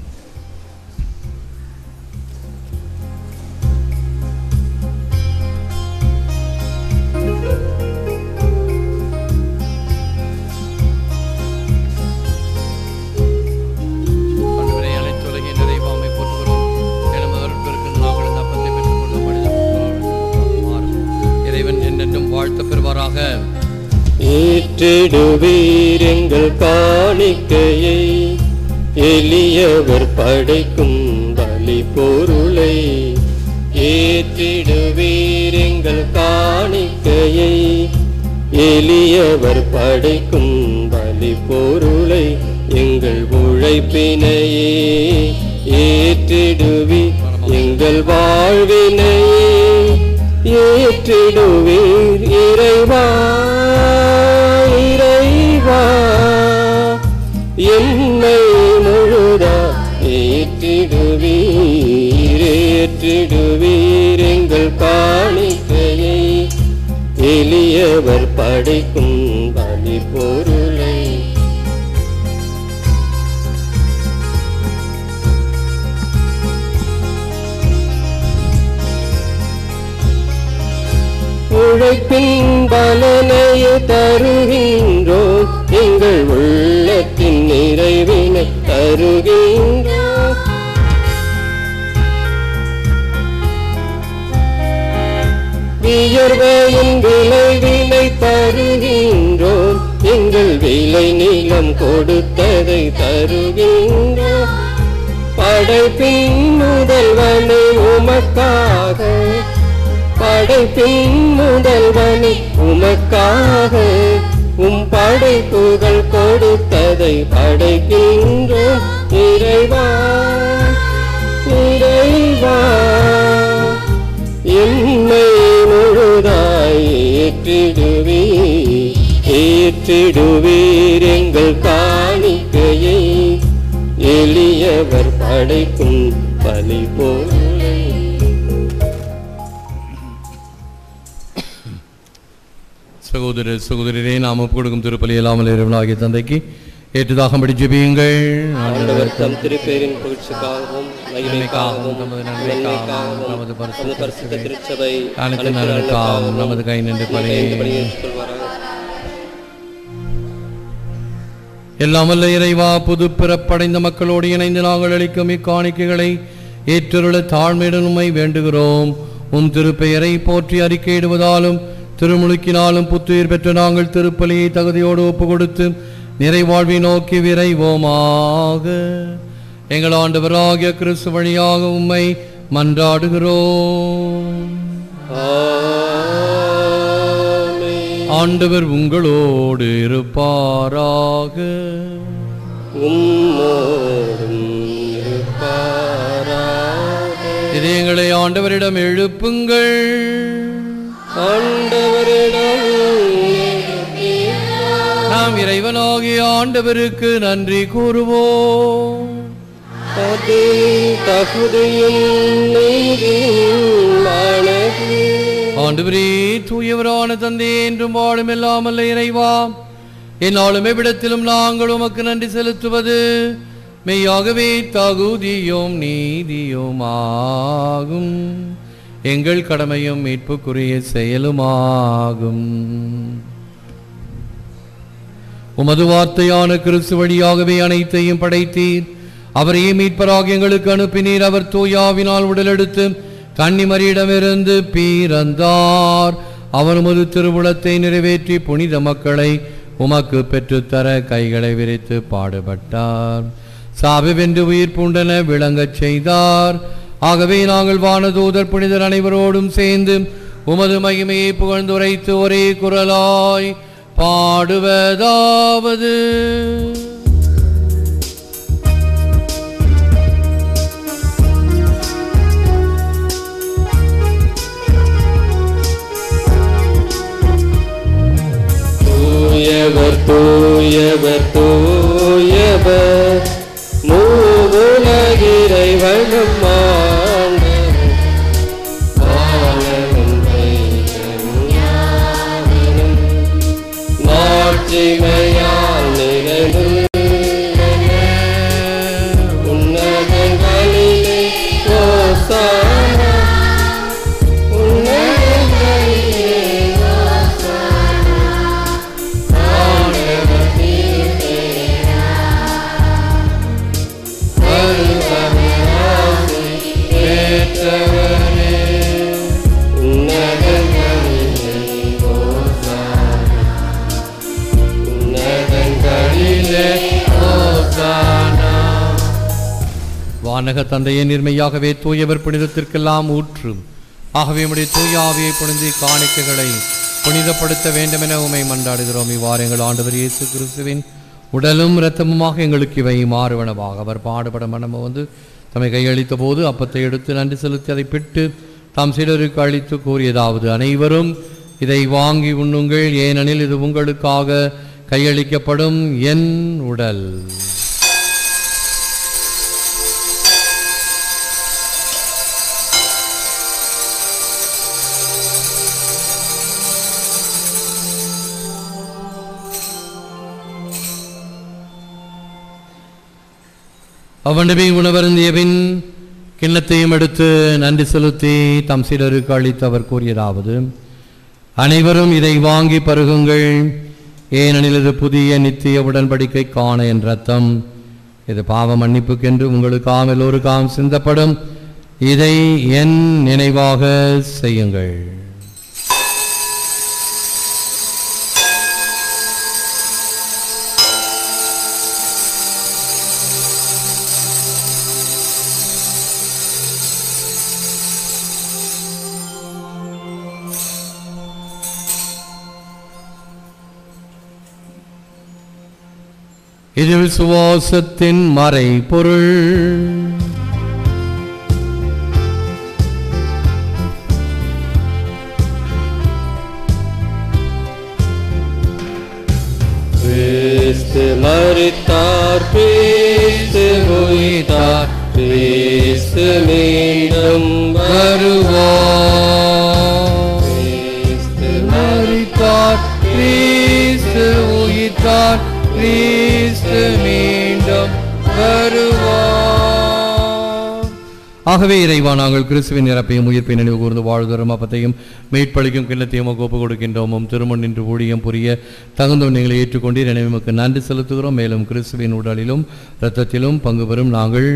ஆண்டவரே, அனைத்து உலகின் நிறைவாமை போற்றுகிறோம். எனும் அருட்பெருக்கு நாங்கள் இந்த அப்பத்தை பெற்றுக்கொண்ட மனிதர் இறைவன் என்னென்றும் வாழ்த்த பெறுவாராக ஏற்றிடுவீர் எங்கள் காணிக்கையை எளியவர் படைக்கும் பலி பொருளை ஏற்றிடுவீர் எங்கள் காணிக்கையை எளியவர் படைக்கும் பலி பொருளை எங்கள் உழைப்பினையே ஏற்றிடுவி எங்கள் வாழ்வினையே ஏற்றிடுவீர் இறைவா இறைவா என்னை முழுதா ஏற்றிடுவீர் ஏற்றிடுவீர் எங்கள் காணிக்கையை எளியவர் படைக்கும் பலி பொருளை உழைப்பின் பலனையை தருகின்றோம் எங்கள் உள்ளத்தின் நிறைவினை தருகின்றோம் வியர்வையின் விளைவினை தருகின்றோம் எங்கள் விலை நீளம் கொடுத்ததை தருகின்றோம் படைப்பின் முதல்வனை உமக்காக படைப்பின் முதல்வனை உமக்காக உம் படைப்புகள் கொடுத்ததை படைக்கின்றோம் இறைவா இறைவா என்னை முழுதாய் ஏற்றிடுவீர் ஏற்றிடுவீர் எங்கள் காணிக்கையை எளியவர் படைக்கும் பலி பொருளை சகோதர சகோதரரே நாம் ஒப்புக் கொடுக்கும் திருப்பலி இல்லாமல் இறைவனாகிய தந்தைக்கு ஏற்றுதாகம்படி ஜெபியுங்கள் ஆண்டவர் தம் திருப்பேரின் புகழ்ச்சிக்காகவும் நன்மைக்காகவும், மகிமைக்காகவும் நமது நன்மைக்காகவும், நன்மைக்காகவும் நமது பரிசுத்த நமது பரிசுத்த திருச்சபை அனைத்து நலனுக்காகவும் நமது கை நின்று பலியை எல்லாம் வல்ல இறைவா புது பிறப்படைந்த மக்களோடு இணைந்து நாங்கள் அளிக்கும் இக்காணிக்கைகளை ஏற்றுள்ள தாழ்மையுடன் உம்மை வேண்டுகிறோம் உம் திருப்பெயரை போற்றி அறிக்கையிடுவதாலும் திருமுழுக்கினாலும் புத்துயிர் பெற்ற நாங்கள் திருப்பலியை தகுதியோடு ஒப்பு கொடுத்து நிறைவாழ்வை நோக்கி விரைவோமாக எங்கள் ஆண்டவராகிய கிறிஸ்து வழியாக உம்மை மன்றாடுகிறோம் ஆண்டவர் உங்களோடு இருப்பாராக உம்மோடும் இருப்பாராக இதயங்களை ஆண்டவரிடம் எழுப்புங்கள் ஆண்டவரிடம் நாம் இறைவனாகிய ஆண்டவருக்கு நன்றி கூறுவோம் அது தகுதியும் நீதியுமானது ஆண்டவரே தூயவரான தந்தை என்றும் வாழும் இல்லாமல்ல இறைவா என்னாலும் எவ்விடத்திலும் நாங்கள் உமக்கு நன்றி செலுத்துவது மெய்யாகவே தகுதியும் நீதியும் ஆகும் எங்கள் கடமையும் மீட்புக்குரிய செயலுமாகும் உமது வார்த்தையான கிறிஸ்து வழியாகவே அனைத்தையும் படைத்தீர் அவரையே மீட்பராக எங்களுக்கு அனுப்பினீர் அவர் தூயாவினால் உடலெடுத்து கன்னிமரியிடமிருந்து பீரந்தார் அவர் உமது திருவுளத்தை நிறைவேற்றி புனித மக்களை உமக்கு பெற்றுத்தர கைகளை விரித்து பாடுபட்டார் சாபி வென்று உயிர் பூண்டன விளங்கச் செய்தார் ஆகவே நாங்கள் வானதூதர் புனிதர் அனைவரோடும் சேர்ந்து உமது மகிமையை புகழ்ந்துரைத்து ஒரே குரலாய் பாடுவதாவது தூயவர் தூயவர் தூயவர் தூயவர் மூவுலகிறைவனும் ஆண்டவர் வானவன் வைகரும் யாவரும் மாட்சிமையால் நிறைந்துள்ளன உன்னதங்களிலே ஓசானா உன்னதங்களிலே ஓசானா ஆண்டவர் தீர்த்தேரா வருபவராசி பெற்றவரே உன்னதங்களிலே ஓசானா உன்னதங்களிலே ஓசானா வானக தந்தையை நிர்மையாகவே தூயவர் புனிதத்திற்கெல்லாம் ஊற்றும் ஆகவே உம்முடைய தூய ஆவியை புனிந்து காணிக்கைகளை புனிதப்படுத்த வேண்டும் என உமை மன்றாடுகிறோம் இவ்வாறு எங்கள் ஆண்டவர் இயேசு கிறிஸ்துவின் உடலும் இரத்தமுமாக எங்களுக்கு இவை மாறுவனவாக அவர் பாடுபட மனம வந்து தம்மை கையளித்த போது அப்பத்தை எடுத்து நன்றி செலுத்தி அதை பிட்டு தாம் சிலருக்கு அளித்து கூறியதாவது அனைவரும் இதை வாங்கி உண்ணுங்கள் ஏனெனில் இது உங்களுக்காக கையளிக்கப்படும் என் உடல் அவனவே உணவருந்திய பின் கிண்ணத்தையும் எடுத்து நன்றி செலுத்தி தம் சீடருக்கு அளித்து அவர் கூறியதாவது அனைவரும் இதை வாங்கி பருகுங்கள் ஏனெனில் இது புதிய நித்திய உடன்படிக்கை காண என் ரத்தம் இது பாவ மன்னிப்புக்கென்று உங்களுக்காம் எல்லோருக்காம் சிந்தப்படும் இதை என் நினைவாக செய்யுங்கள் இது விசுவாசத்தின் மறை பொருள் கிறிஸ்து மரித்தார் கிறிஸ்து உயிர்த்தார் கிறிஸ்து மீண்டும் வருவார் கிறிஸ்து மரித்தார் கிறிஸ்து உயிர்த்தார் கிறிஸ்து மீண்டும் வருவார் ஆகவே இறைவா நாங்கள் கிறிஸ்துவின் இறப்பையும் உயிர்ப்பை நினைவு கூர்ந்து வாழ்தரும் அப்பத்தையும் மீட்பளிக்கும் கிண்ணத்தையும் ஒப்பு கொடுக்கின்றோமும் திருமண் நின்று ஊழியம் புரிய தகுந்த நீங்களை ஏற்றுக்கொண்டு நினைவுக்கு நன்றி செலுத்துகிறோம் மேலும் கிறிஸ்துவின் உடலிலும் இரத்தத்திலும் பங்கு பெறும் நாங்கள்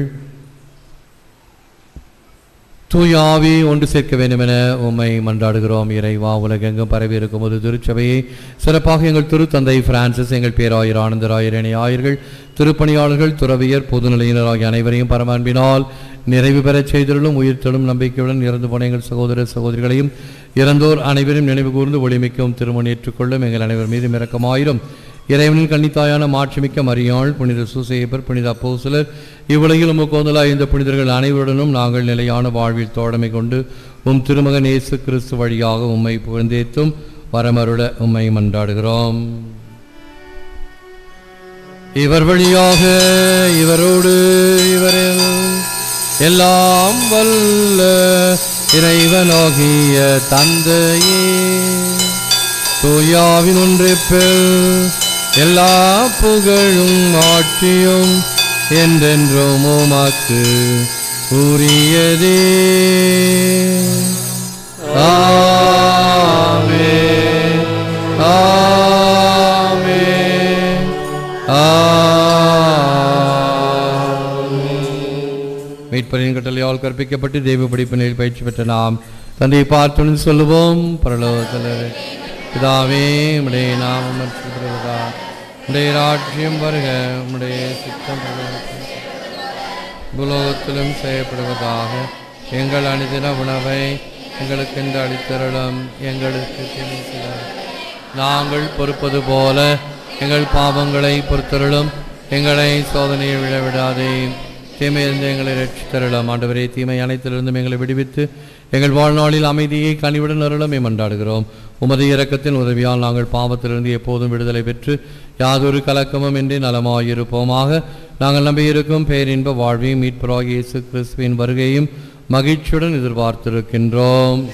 தூய ஆவி ஒன்று சேர்க்க வேண்டும் என உம்மை மன்றாடுகிறோம் இறைவா உலகெங்கும் பரவி இருக்கும் ஒரு திருச்சபையை சிறப்பாக எங்கள் திருத்தந்தை பிரான்சிஸ் எங்கள் பேராயர் ஆனந்தராயர் இணை ஆயர்கள் திருப்பணியாளர்கள் துறவியர் பொதுநிலையினர் ஆகிய அனைவரையும் பரமன்பினால் நிறைவு பெறச் செய்திருளும் உயிர்த்தெழும் நம்பிக்கையுடன் இறந்து போன எங்கள் சகோதர சகோதரிகளையும் இறந்தோர் அனைவரும் நினைவு கூர்ந்து ஒளிமிக்கவும் திருமணம் ஏற்றுக்கொள்ளும் எங்கள் அனைவர் மீது இரக்கமாயிரும் இறைவனின் கன்னித்தாயான மாட்சிமிக்க மரியாள் புனித சூசையப்பர் புனித அப்போஸ்தலர் இவ்வுலகில் உமக்கோந்தலா இந்த புனிதர்கள் அனைவருடனும் நாங்கள் நிலையான வாழ்வில் தோழமை கொண்டு உம் திருமகன் இயேசு கிறிஸ்து வழியாக உம்மை புகழ்ந்தேத்தும் வரமருட உம்மை மன்றாடுகிறோம் இவர் வழியாக இவரோடு இவரில் எல்லாம் வல்ல இறைவனாகிய தந்தையே தூயாவின் ஒன்றிப்பில் எல்லா புகழும் ஆட்சியும் என்றென்றும் உமக்கு உரியதே ஆமென் ஆமென் ஆமென் மீட்பரின் கட்டளையால் கற்பிக்கப்பட்டு தெய்வ படிப்பினில் பயிற்சி பெற்ற நாம் தந்தையை பார்த்துன்னு சொல்லுவோம் பரலோகத்தில் பிதாவே உடைய நாமம் மற்றுவதா உடைய ராஜ்யம் வருக உடைய சித்தம் பரலோகத்தில் பூலோகத்திலும் செய்யப்படுவதாக எங்கள் அனுதின உணவை எங்களுக்கு இந்த அளித்தருளும் எங்களுக்கு தீமை செய்யாதே. நாங்கள் பொறுப்பது போல எங்கள் பாவங்களை பொறுத்தருளும் எங்களை சோதனையில் விழவிடாதே தீமையிலிருந்து எங்களை ரட்சித்தருளும் ஆண்டவரே தீமை அனைத்திலிருந்தும் எங்களை விடுவித்து எங்கள் வாழ்நாளில் அமைதியை கனிவுடன் அருளமே மன்றாடுகிறோம் உமது இரக்கத்தின் உதவியால் நாங்கள் பாவத்திலிருந்து எப்போதும் விடுதலை பெற்று யாதொரு கலக்கமும் இன்றி நலமாயிருப்போமாக நாங்கள் நம்பியிருக்கும் பேரின்ப வாழ்வையும் மீட்பராகிய இயேசு கிறிஸ்துவின் வருகையும் மகிழ்ச்சியுடன் எதிர்பார்த்திருக்கின்றோம்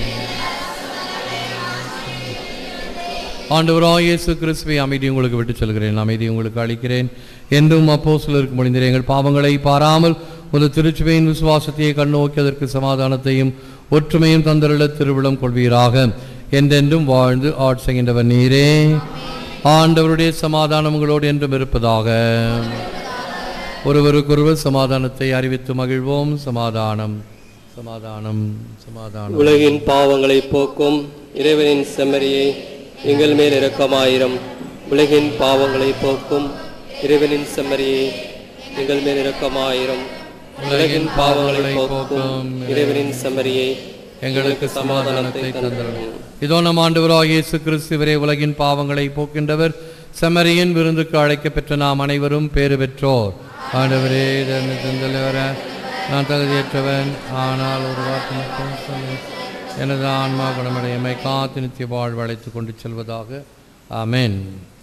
ஆண்டவராய் இயேசு கிறிஸ்துவை அமைதி உங்களுக்கு விட்டுச் செல்கிறேன் அமைதி உங்களுக்கு அளிக்கிறேன் என்றும் அப்போ சிலருக்கு முடிந்தேன் எங்கள் பாவங்களை பாராமல் ஒரு திருச்சுவையின் விசுவாசத்தையே கண்ணோக்கி அதற்கு சமாதானத்தையும் ஒற்றுமையும் தந்தருள திருவிழம் கொள்வீராக என்றென்றும் வாழ்ந்து ஆட்சிகின்றவர் நீரே ஆண்டவருடைய சமாதானம் உங்களோடு என்றும் இருப்பதாக ஒருவருக்கொருவர் சமாதானத்தை அறிவித்து மகிழ்வோம் சமாதானம் சமாதானம் சமாதானம் உலகின் பாவங்களை போக்கும் இறைவனின் செம்மறியை எங்கள் மேல் இரக்கமாயிரம் உலகின் பாவங்களை போக்கும் இறைவனின் செம்மறியை எங்கள் மேல் இரக்கமாயிரம் உலகின் பாவங்களை போக்கும் இறைவனின் செம்மறியை எங்களுக்கு சமாதானத்தை தந்தருளும் இதோ நம் ஆண்டவராகிய இயேசு கிறிஸ்துவரே உலகின் பாவங்களை போக்கின்றவர் செம்மறியின் விருந்துக்கு அழைக்கப்பெற்ற நாம் அனைவரும் பேறு பெற்றோர் ஆண்டவரே இதனை தந்தலைவர நான் தகுதியற்றவன் ஆனால் ஒரு வார்த்தை மட்டும் சொல்லு. எனது ஆன்மா குணமடையமை காத்து நித்திய வாழ்வு அழைத்துக் கொண்டு செல்வதாக ஆமென்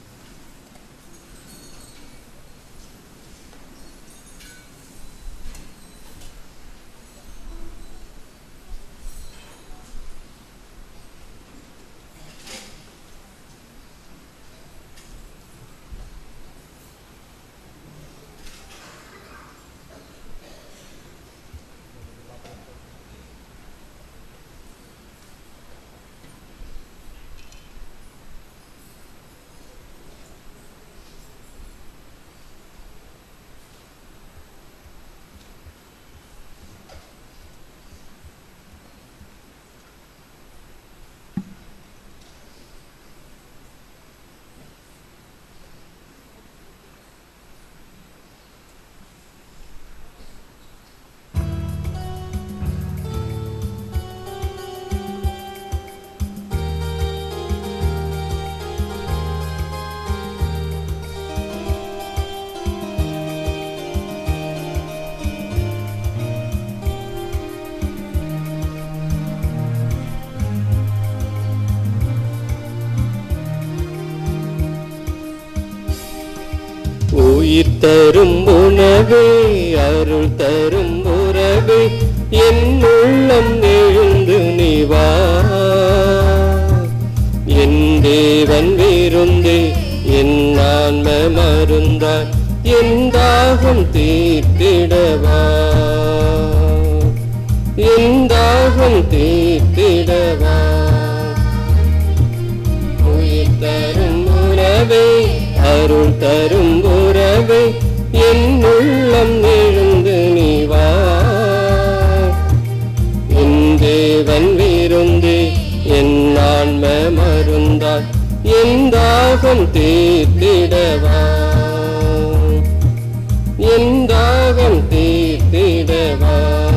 உயிர் தரும் உணவே அருள் தரும் உறவே என் உள்ளம் எழுந்து நீ வா என் தேவன் விருந்தே என் ஆன்ம மருந்தாய் என் தாகம் தீர்த்திடவா என் தாகம் தீர்த்திடவா உயிர் தரும் உறவே அருள் தரும் உறவே என் உள்ளம் எழுந்து நீ வா என் தேவன் விருந்தே என் ஆன்ம மருந்தாய் என் தாகம் தீர்த்திடவா என் தாகம் தீர்த்திடவா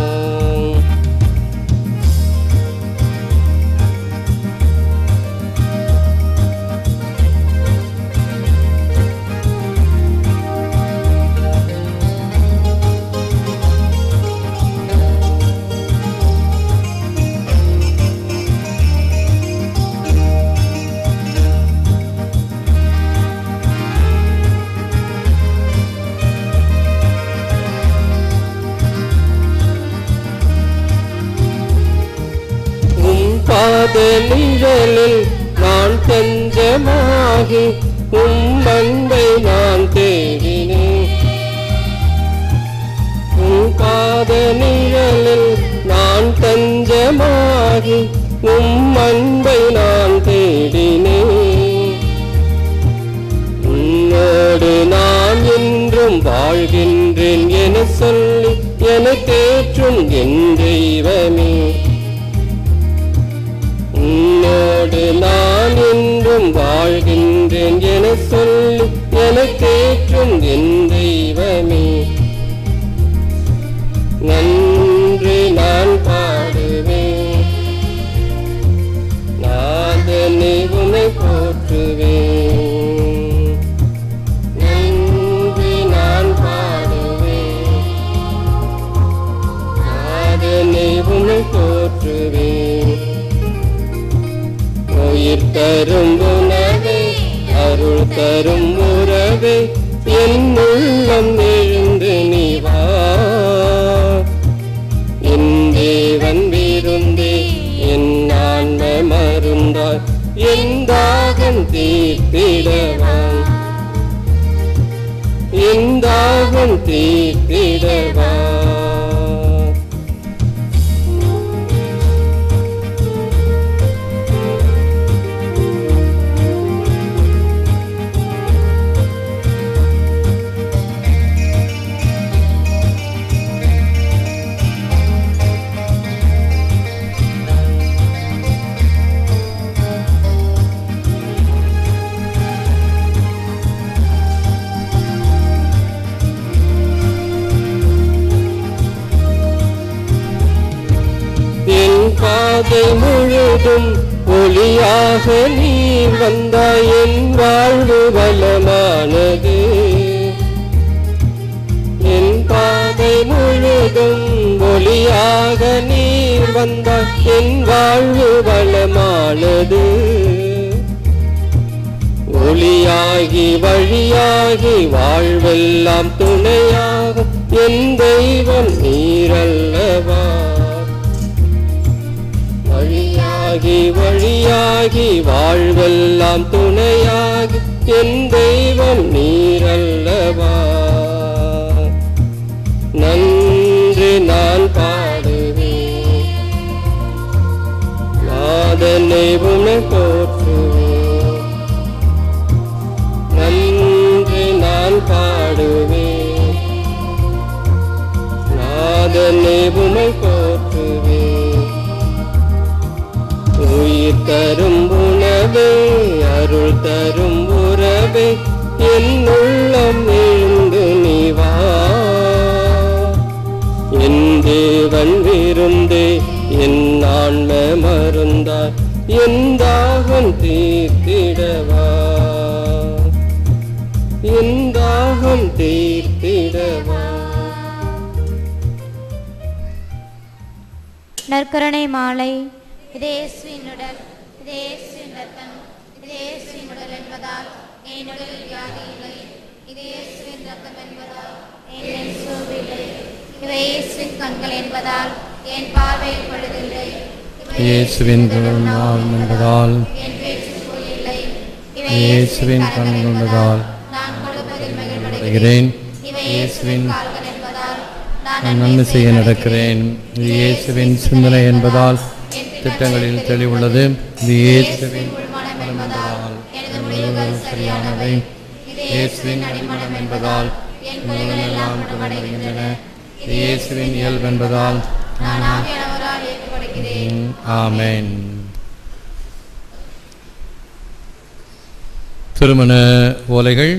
உம் பாத நிழலில் நான் தஞ்சமாகி உம் அன்பை நான் தேடினேன் உம் பாத நிழலில் நான் தஞ்சமாகி உம் அன்பை நான் தேடினேன் உன்னோடு நான் என்றும் வாழ்கின்றேன் என சொல்லி எனக்கேற்றும் என் தெய்வமே உன்னோடு நான் என்றும் வாழ்கின்றேன் என சொல்லி எனக்கேற்றும் என் தெய்வமே நன்று நான் பாடுவேன் நாதனை உனை போற்றுவேன் நன்றி நான் பாடுவேன் நாதனை உனை போற்றுவேன் உயிர் தரும் உணவே அருள் தரும் உறவே என் உள்ளம் எழுந்து நீ வா என் தேவன் விருந்தே என் ஆன்ம மருந்தாய் என் தாகம் தீர்த்திடவா என் தாகம் தீர்த்திடவா என் பாதை முழுதும் ஒளியாக நீ வந்தாய் என் வாழ்வு வளமானது என் பாதை முழுதும் ஒளியாக நீ வந்தாய் என் வாழ்வு வளமானது ஒளியாகி வழியாகி வாழ்வெல்லாம் துணையாக என் தெய்வம் நீரல்லவா வழியாகி வழியாகி வாழ்வெல்லாம் துணையாகி என் தெய்வம் நீரல்லவா நன்றி நான் பாடுவேன் நாதனை உன போற்றுவேன் நன்றி நான் பாடுவேன் நாதனை உமை போற்றுவேன் உயிர் தரும் உணவே அருள் தரும் உறவே என் உள்ளம் எழுந்து நீ வா என் தேவன் விருந்தே என் ஆன்ம மருந்தாய் என் தாகம் தீர்த்திடவா என் தாகம் தீர்த்திடவா நற்கருணை மாலை இதேசுவின் உடல் இதேசுவின் ரத்தம் இதேசுவின் உடல் என்பதால் என் உடலில் வியாதி இல்லை இதேசுவின் ரத்தம் என்பதால் என் சோர்வில்லை இவை இயேசுவின் கண்கள் என்பதால் என் பார்வை பொழுதில்லை இயேசுவின் கருணால் என்பதால் என் பேச்சு இல்லை இவை இயேசுவின் கண்கள் என்பதால் நான் கொடுப்பதில் மகிழ்வடைகிறேன் அடைகிறேன் இவை இயேசுவின் கால்கள் என்பதால் நான் நன்மை செய்ய நடக்கிறேன் இது இயேசுவின் சிந்தனை என்பதால் திட்டங்களில் தெளிவுள்ளது இது இயேசுவின் மனம் என்பதால் எனது முடிவுகள் சரியானவை இது இயேசுவின் அடிமனம் என்பதால் என் குறைகள் எல்லாம் குணமடைகின்றன இது இயேசுவின் இயல்பு என்பதால் நான் ஆவியானவரால் ஏற்கப்படுகிறேன் ஆமென் திருமண ஓலைகள்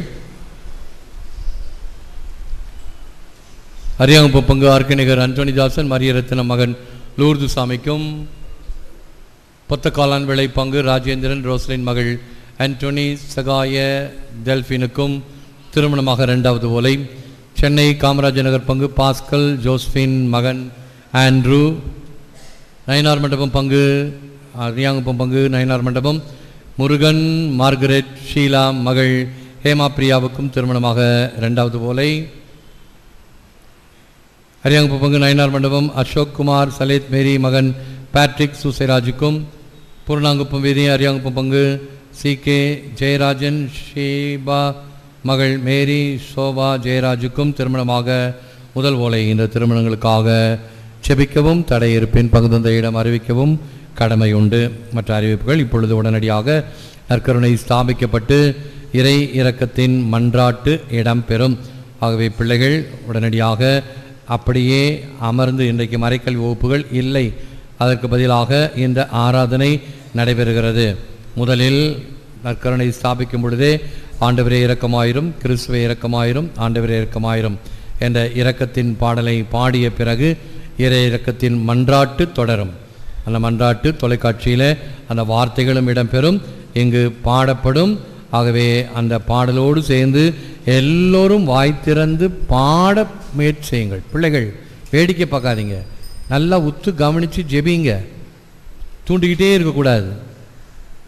அரியாங்குப்ப பங்கு ஆர்க்கணிகர் அந்தோனிதாசன் மரியரத்ன மகன் லூர்து சாமிக்கும் பொத்தக்காலான் விளை பங்கு ராஜேந்திரன் ரோஸ்லின் மகள் ஆண்டோனி சகாய டெல்பினுக்கும் திருமணமாக இரண்டாவது ஓலை சென்னை காமராஜர் நகர் பங்கு பாஸ்கல் ஜோஸ்பின் மகன் ஆண்ட்ரூ நயினார் மண்டபம் பங்கு அரியாங்குப்பம் பங்கு நயினார் மண்டபம் முருகன் மார்கரெட் ஷீலா மகள் ஹேமா பிரியாவுக்கும் திருமணமாக இரண்டாவது ஓலை அரியாங்குப்பம் பங்கு நயினார் மண்டபம் அசோக் குமார் சலேத் மேரி மகன் பேட்ரிக் சுசைராஜுக்கும் பூர்ணாங்குப்பம் வீதி அரியாங்குப்பம் பங்கு சி கே ஜெயராஜன் ஷீபா மகள் மேரி சோபா ஜெயராஜுக்கும் திருமணமாக முதல் ஓலை இந்த திருமணங்களுக்காக செபிக்கவும் தடை இருப்பின் பங்குதந்தையிடம் அறிவிக்கவும் கடமை உண்டு மற்ற அறிவிப்புகள் இப்பொழுது உடனடியாக நற்கருணை ஸ்தாபிக்கப்பட்டு இறை இரக்கத்தின் மன்றாட்டு இடம்பெறும் ஆகவே பிள்ளைகள் உடனடியாக அப்படியே அமர்ந்து இன்றைக்கு மறைக்கல்வி வகுப்புகள் இல்லை அதற்கு பதிலாக இந்த ஆராதனை நடைபெறுகிறது முதலில் நற்கருணை ஸ்தாபிக்கும் பொழுதே ஆண்டவரே இரக்கமாயிரும் கிறிஸ்துவே இரக்கமாயிரும் ஆண்டவரே இரக்கமாயிரும் என்ற இரக்கத்தின் பாடலை பாடிய பிறகு இறை இரக்கத்தின் மன்றாட்டு தொடரும் அந்த மன்றாட்டு தொலைக்காட்சியில் அந்த வார்த்தைகளும் இடம்பெறும் இங்கு பாடப்படும் ஆகவே அந்த பாடலோடு சேர்ந்து எல்லோரும் வாய் திறந்து பாட முயற்சி செய்யுங்கள் பிள்ளைகள் வேடிக்கை பார்க்காதீங்க நல்லா உத்து கவனித்து ஜெபிங்க தூண்டிக்கிட்டே இருக்கக்கூடாது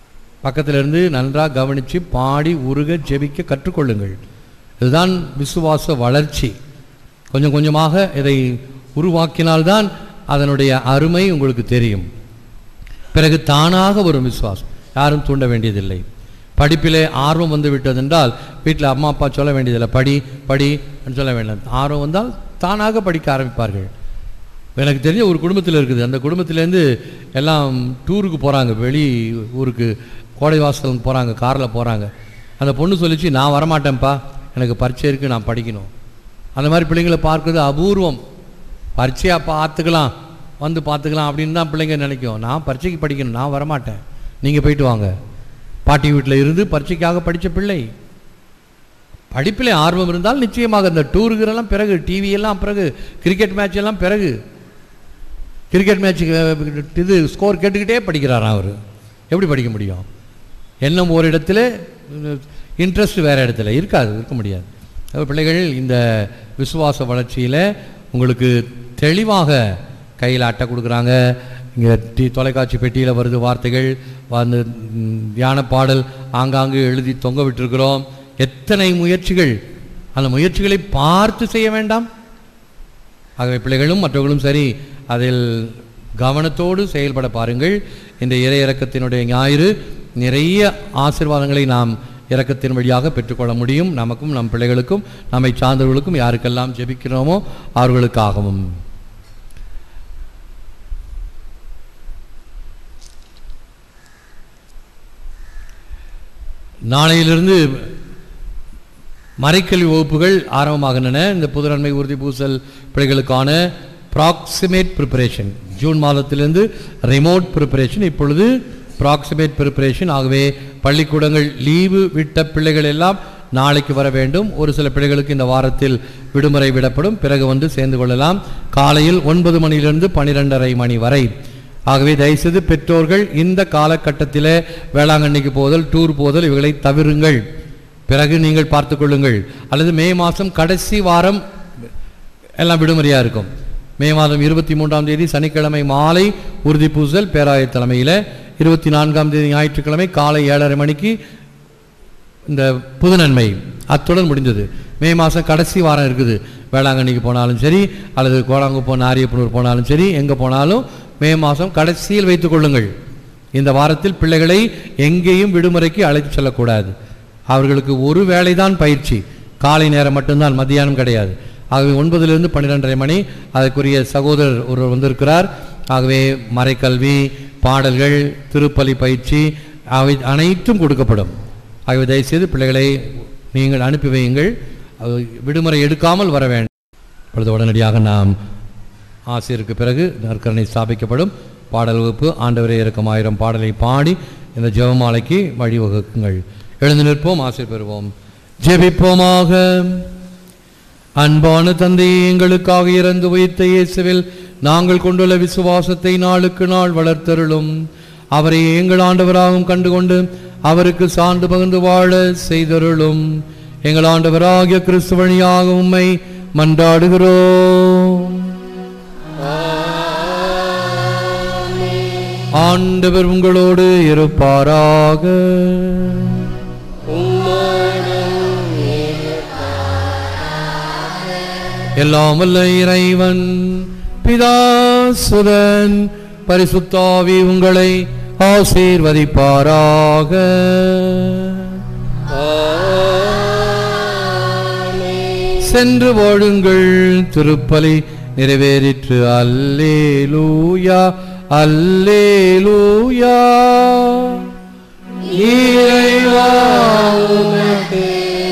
பக்கத்துல இருந்து நன்றாக கவனித்து பாடி உருக ஜெபிக்க கற்றுக்கொள்ளுங்கள் இதுதான் விசுவாச வளர்ச்சி கொஞ்சம் கொஞ்சமாக இதை உருவாக்கினால்தான் அதனுடைய அருமை உங்களுக்கு தெரியும் பிறகு தானாக வரும் விசுவாசம் யாரும் தூண்ட வேண்டியதில்லை படிப்பிலே ஆர்வம் வந்து விட்டதென்றால் வீட்டில் அம்மா அப்பா சொல்ல வேண்டியதில்லை படி படி ன்னு சொல்ல வேண்டாம் ஆர்வம் வந்தால் தானாக படிக்க ஆரம்பிப்பார்கள் எனக்கு தெரிஞ்ச ஒரு குடும்பத்தில் இருக்குது அந்த குடும்பத்திலேருந்து எல்லாம் டூருக்கு போகிறாங்க வெளி ஊருக்கு கோடை வாசல் போகிறாங்க காரில் போகிறாங்க அந்த பொண்ணு சொல்லிச்சு நான் வரமாட்டேன்ப்பா எனக்கு பரீட்சை இருக்குது நான் படிக்கணும் அந்த மாதிரி பிள்ளைங்களை பார்க்குறது அபூர்வம் பரீட்சையாக பார்த்துக்கலாம் வந்து பார்த்துக்கலாம் அப்படின்னு தான் பிள்ளைங்க நினைக்கும் நான் பரீட்சைக்கு படிக்கணும் நான் வரமாட்டேன் நீங்கள் போயிட்டு வாங்க பாட்டி வீட்டில் இருந்து பரீட்சைக்காக படித்த பிள்ளை படிப்பில் ஆர்வம் இருந்தால் நிச்சயமாக இந்த டூருக்குறெல்லாம் பிறகு டிவி எல்லாம் பிறகு கிரிக்கெட் மேட்ச் எல்லாம் பிறகு கிரிக்கெட் மேட்ச்சுக்கு இது ஸ்கோர் கேட்டுக்கிட்டே படிக்கிறாராம் அவர் எப்படி படிக்க முடியும் எண்ணம் ஒரு இடத்துல இன்ட்ரெஸ்ட் வேறு இடத்துல இருக்காது இருக்க முடியாது அப்ப பிள்ளைகள் இந்த விசுவாச வளர்ச்சியில் உங்களுக்கு தெளிவாக கையில் அட்டை கொடுக்குறாங்க இங்கே டி தொலைக்காட்சி பெட்டியில் வருது வார்த்தைகள் வந்து ம், தியான பாடல் ஆங்காங்கு எழுதி தொங்க விட்டிருக்கிறோம் எத்தனை முயற்சிகள் அந்த முயற்சிகளை பார்த்து செய்ய வேண்டாம் ஆகவே பிள்ளைகளும் மற்றவர்களும் சரி அதில் கவனத்தோடு செயல்பட பாருங்கள் இந்த இறை இறக்கத்தினுடைய ஞாயிறு நிறைய ஆசீர்வாதங்களை நாம் இரக்கத்தின் வழியாக பெற்றுக்கொள்ள முடியும் நமக்கும் நம் பிள்ளைகளுக்கும் நம்மை சார்ந்தவர்களுக்கும் யாருக்கெல்லாம் ஜெபிக்கிறோமோ அவர்களுக்காகவும் நாளையிலிருந்து மறைக்கல்வி வகுப்புகள் ஆரம்பமாகின்றன இந்த புதுநன்மை உறுதி பூசல் பிள்ளைகளுக்கான ப்ராக்சிமேட் ப்ரிப்பரேஷன் ஜூன் மாதத்திலிருந்து ரிமோட் ப்ரிப்பரேஷன் இப்பொழுது ப்ராக்சிமேட் ப்ரிப்பரேஷன் ஆகவே பள்ளிக்கூடங்கள் லீவு விட்ட பிள்ளைகள் எல்லாம் நாளைக்கு வர வேண்டும் ஒரு சில பிள்ளைகளுக்கு இந்த வாரத்தில் விடுமுறை விடப்படும் பிறகு வந்து சேர்ந்து கொள்ளலாம் காலையில் ஒன்பது மணியிலிருந்து பன்னிரெண்டரை மணி வரை ஆகவே தயவுசெய்து பெற்றோர்கள் இந்த காலகட்டத்திலே வேளாங்கண்ணிக்கு போதல் டூர் போதல் இவைகளை தவிருங்கள் பிறகு நீங்கள் பார்த்துக் கொள்ளுங்கள் அல்லது மே மாதம் கடைசி வாரம் எல்லாம் விடுமுறையாக இருக்கும் மே மாதம் இருபத்தி மூன்றாம் தேதி சனிக்கிழமை மாலை உறுதி பூசல் பேராயர் தலைமையில் இருபத்தி நான்காம் தேதி ஞாயிற்றுக்கிழமை காலை ஏழரை மணிக்கு இந்த புதுநன்மை அத்துடன் முடிந்தது மே மாதம் கடைசி வாரம் இருக்குது வேளாங்கண்ணிக்கு போனாலும் சரி அல்லது கோலாங்குப்பம் நாரியப்பனூர் போனாலும் சரி எங்கே போனாலும் மே மாதம் கடைசியில் வைத்துக் கொள்ளுங்கள் இந்த வாரத்தில் பிள்ளைகளை எங்கேயும் விடுமுறைக்கு அழைத்து செல்லக்கூடாது அவர்களுக்கு ஒரு வேளைதான் பயிற்சி காலை நேரம் மட்டும்தான் மத்தியானம் கிடையாது ஆகவே ஒன்பதிலிருந்து பன்னிரெண்டரை மணி அதற்குரிய சகோதரர் ஒருவர் வந்திருக்கிறார் ஆகவே மறைக்கல்வி பாடல்கள் திருப்பலி பயிற்சி அவை அனைத்தும் கொடுக்கப்படும் ஆகவே தயவுசெய்து பிள்ளைகளை நீங்கள் அனுப்பி வையுங்கள் அது விடுமுறை எடுக்காமல் வர வேண்டும் இப்பொழுது உடனடியாக நாம் ஆசிரியருக்கு பிறகு நற்கரணை ஸ்தாபிக்கப்படும் பாடல் வகுப்பு ஆண்டவரே இறக்கும் ஆயிரம் பாடலை பாடி இந்த ஜெபமாலைக்கு வழிவகுக்குங்கள் எழுந்து நிற்போம் ஆசிரியர் பெறுவோம் ஜெபிப்போமாக அன்பான தந்தையே எங்களுக்காக இறந்து வைத்த இயேசுவில் நாங்கள் கொண்டுள்ள விசுவாசத்தை நாளுக்கு நாள் வளர்த்தருளும் அவரை எங்கள் ஆண்டவராகவும் கண்டுகொண்டு அவருக்கு சான்று பகிர்ந்து வாழ செய்தருளும் எங்கள் ஆண்டவராகிய கிறிஸ்து வழியாக உம்மை மன்றாடுகிறோம் ஆண்டவர் உங்களோடு இருப்பாராக எல்லாம் வல்ல இறைவன் பிதா சுதன் பரிசுத்தாவி உங்களை ஆசீர்வதிப்பாராக சென்று வாழுங்கள் திருப்பலி நிறைவேறிற்று அல்லேலூயா அல்லேலூயா இறைவா உமக்கு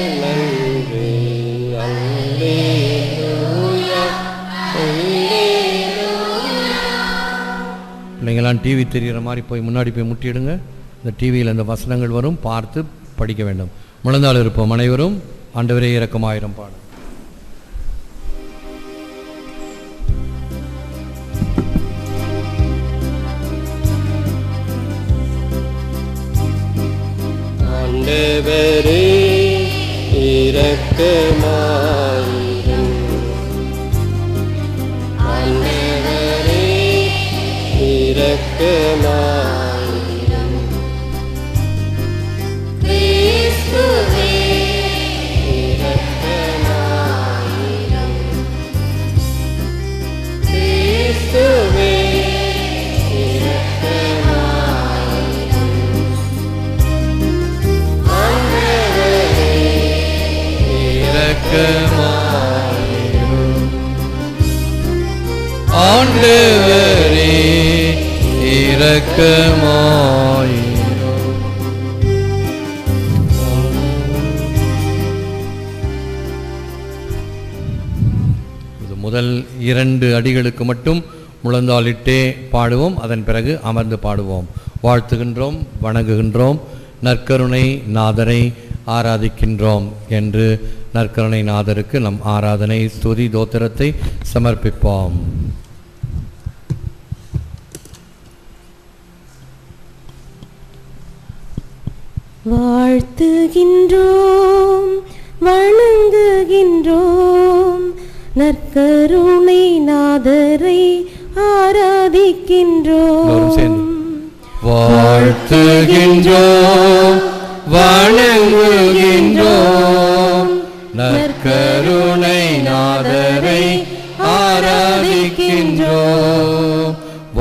பிள்ளைங்களாம் டிவி தெரிகிற மாதிரி போய் முன்னாடி போய் முட்டிடுங்க இந்த டிவியில் இந்த வசனங்கள் வரும் பார்த்து படிக்க வேண்டும் முழந்தாள் இருப்போம் அனைவரும் ஆண்டவரே இறக்கமாயிரம் பாடம் ஆண்டவரே இரக்கமாயிரும் ஆண்டவரே இரக்கமாயிரும் இரண்டு அடிகளுக்கு மட்டும் முழந்தாளிட்டே பாடுவோம் அதன் பிறகு அமர்ந்து பாடுவோம் வாழ்த்துகின்றோம் வணங்குகின்றோம் நற்கருணை நாதரை ஆராதிக்கின்றோம் என்று நற்கருணை நாதருக்கு நம் ஆராதனை ஸ்துதி தோத்திரத்தை சமர்ப்பிப்போம் வாழ்த்துகின்றோம் வணங்குகின்றோம் நற்கருணை நாதரை எல்லோரும் சேர்ந்து. ஆராதிக்கின்றோம் வாழ்த்துகின்றோம் வணங்குகின்றோம் நற்கருணை நாதரை ஆராதிக்கின்றோம்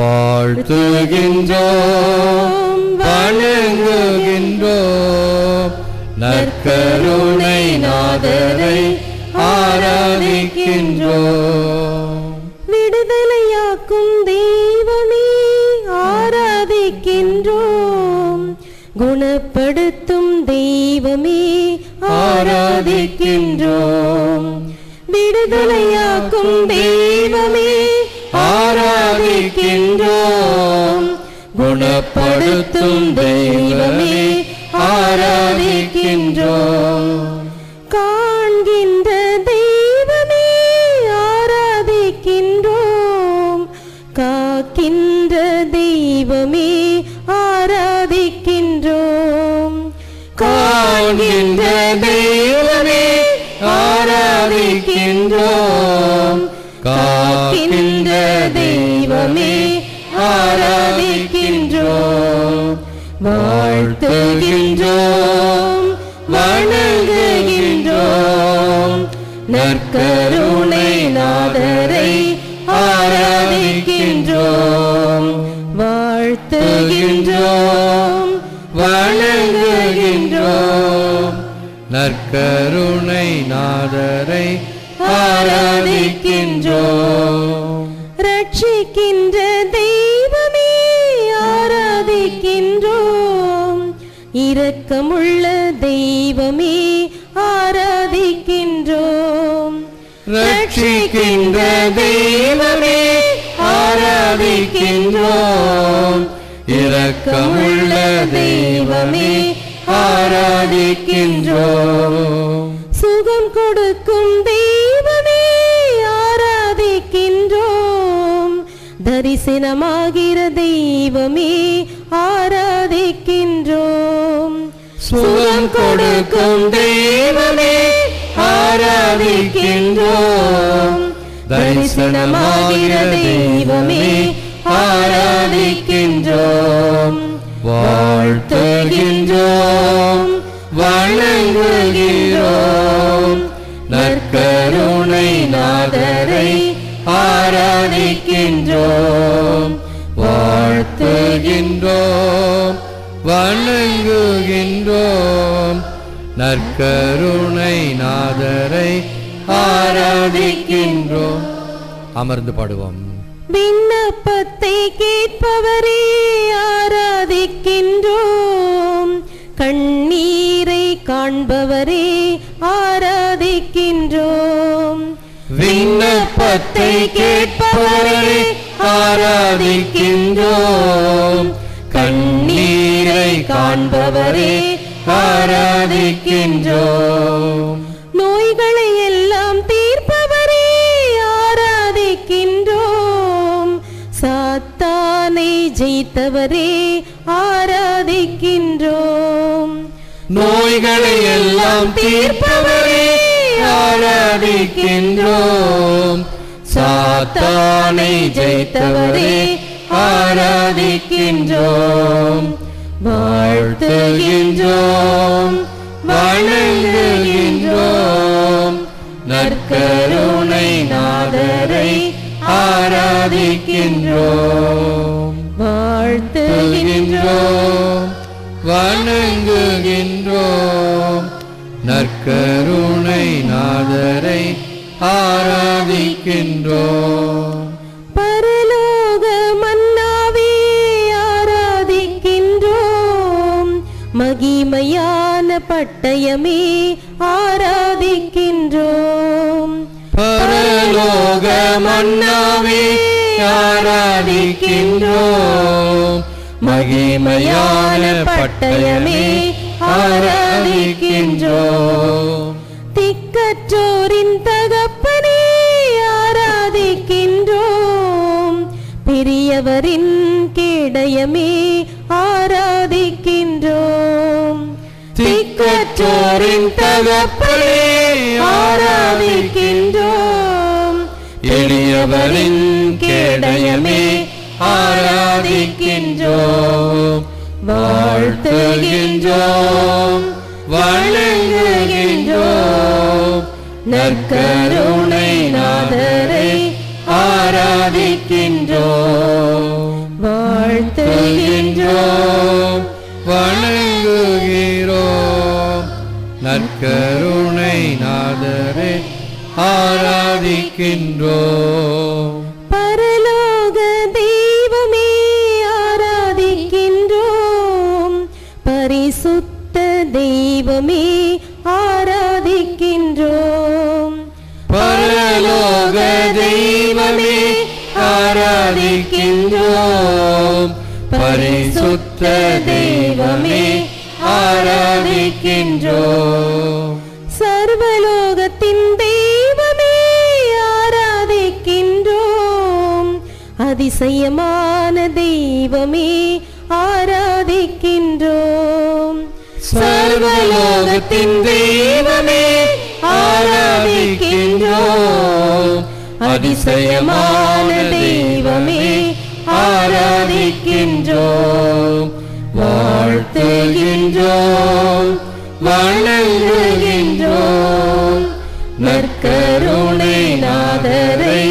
வாழ்த்துகின்றோம் வணங்குகின்றோம் நற்கருணை நாதரை ஆராதிக்கின்றோம் விடுதலையாக்கும் தெய்வமே ஆராதிக்கின்றோம் குணப்படுத்தும் தெய்வமே ஆராதிக்கின்றோம் விடுதலையாக்கும் தெய்வமே ஆராதிக்கின்றோம் குணப்படுத்தும் தெய்வமே ஆராதிக்கின்றோம் காண்கின்ற தெய்வமே ஆராதிக்கின்றோம் காக்கின்ற தெய்வமே ஆராதிக்கின்றோம் காண்கின்ற தெய்வமே ஆராதிக்கின்றோம் காக்கின்ற தெய்வமே ஆராதிக்கின்றோம் வாழ்த்துகின்றோம் வணங்குகின்றோம் நற்கருணை நாதரை ஆராதிக்கின்றோம் வாழ்த்துகின்றோம் வணங்குகின்றோம் நற்கருணை நாதரை ஆராதிக்கின்றோம் ரட்சிக்கின்ற தெய்வமே ஆராதிக்கின்றோம் இரக்கமுள்ள தெய்வமே ஆராதிக்கின்றோம் ரட்சிக்கின்ற தெய்வமே ஆராதிக்கின்றோம் இரக்கமுள்ள தெய்வமே ஆராதிக்கின்றோம் சுகம் கொடுக்கும் தெய்வமே ஆராதிக்கின்றோம் தரிசனமாகிற தெய்வமே ஆராதிக்கின்றோம் சுகம் கொடுக்கும் தெய்வமே ஆராதிக்கின்றோம் தரிசனமாகிற தெய்வமே ஆராதிக்கின்றோம் வாழ்த்துகின்றோம் வணங்குகின்றோம் நற்கருணை நாதரை ஆராதிக்கின்றோம் வாழ்த்துகின்றோம் வணங்குகின்றோம் நற்கருணை நாதரை ஆராதிக்கின்றோம் அமர்ந்து பாடுவோம் விண்ணப்பத்தை கேட்பவரே ஆராதிக்கின்றோம் கண்ணீரை காண்பவரே ஆராதிக்கின்றோம் விண்ணப்பத்தை கேட்பவரே ஆராதிக்கின்றோம் கண்ணீரை காண்பவரே ஆராதிக்கின்றோம் நோய்களை எல்லாம் தீர்ப்பவரே ஆராதிக்கின்றோம் சாத்தானை ஜெயித்தவரே ஆராதிக்கின்றோம் நோய்களை எல்லாம் தீர்ப்பவரே ஆராதிக்கின்றோம் சாத்தானை ஜெயித்தவரே ஆராதிக்கின்றோம் வாழ்த்துகின்றோம் வணங்குகின்றோம் நற்கருணை நாதரை ஆராதிக்கின்றோம் வாழ்த்துகின்றோம் வணங்குகின்றோம் நற்கருணை நாதரை ஆராதிக்கின்றோம் பரலோக மன்னாவே ஆராதிக்கின்றோம் மகிமையான பட்டயமே ஆராதிக்கின்றோம் பரலோக மன்னாவே ஆராதிக்கின்றோம் மகிமையான பட்டயமே ஆராதிக்கின்றோம் திக்கற்றோரின் தகப்பனே ஆராதிக்கின்றோம் பெரியவரின் கேடயமே ஆராதிக்கின்றோம் திக்கற்றோரின் தகப்பனே ஆராதிக்கின்றோம் எளியவரின் கேடயமே ஆராதிக்கின்றோம் வாழ்த்துகின்றோம் வணங்குகின்றோம் நற்கருணை நாதரை ஆராதிக்கின்றோம் வாழ்த்துகின்றோம் வணங்குகிறோம் நற்கருணை நாதரை ஆராதிக்கின்றோம் பரலோக தெய்வமே ஆராதிக்கின்றோம் பரிசுத்த தெய்வமே ஆராதிக்கின்றோம் பரலோக தெய்வமே ஆராதிக்கின்றோம் பரிசுத்த தெய்வமே ஆராதிக்கின்றோம் சர்வலோகத்தின் தெய்வமே ஆராதிக்கின்றோம் அதிசயமான தெய்வமே ஆராதிக்கின்றோம் சர்வலோகத்தின் தெய்வமே ஆராதிக்கின்றோம் அதிசயமான தெய்வமே ஆராதிக்கின்றோம் வாழ்த்துகின்றோம் வணங்குகின்றோம் நற்கருணை நாதரை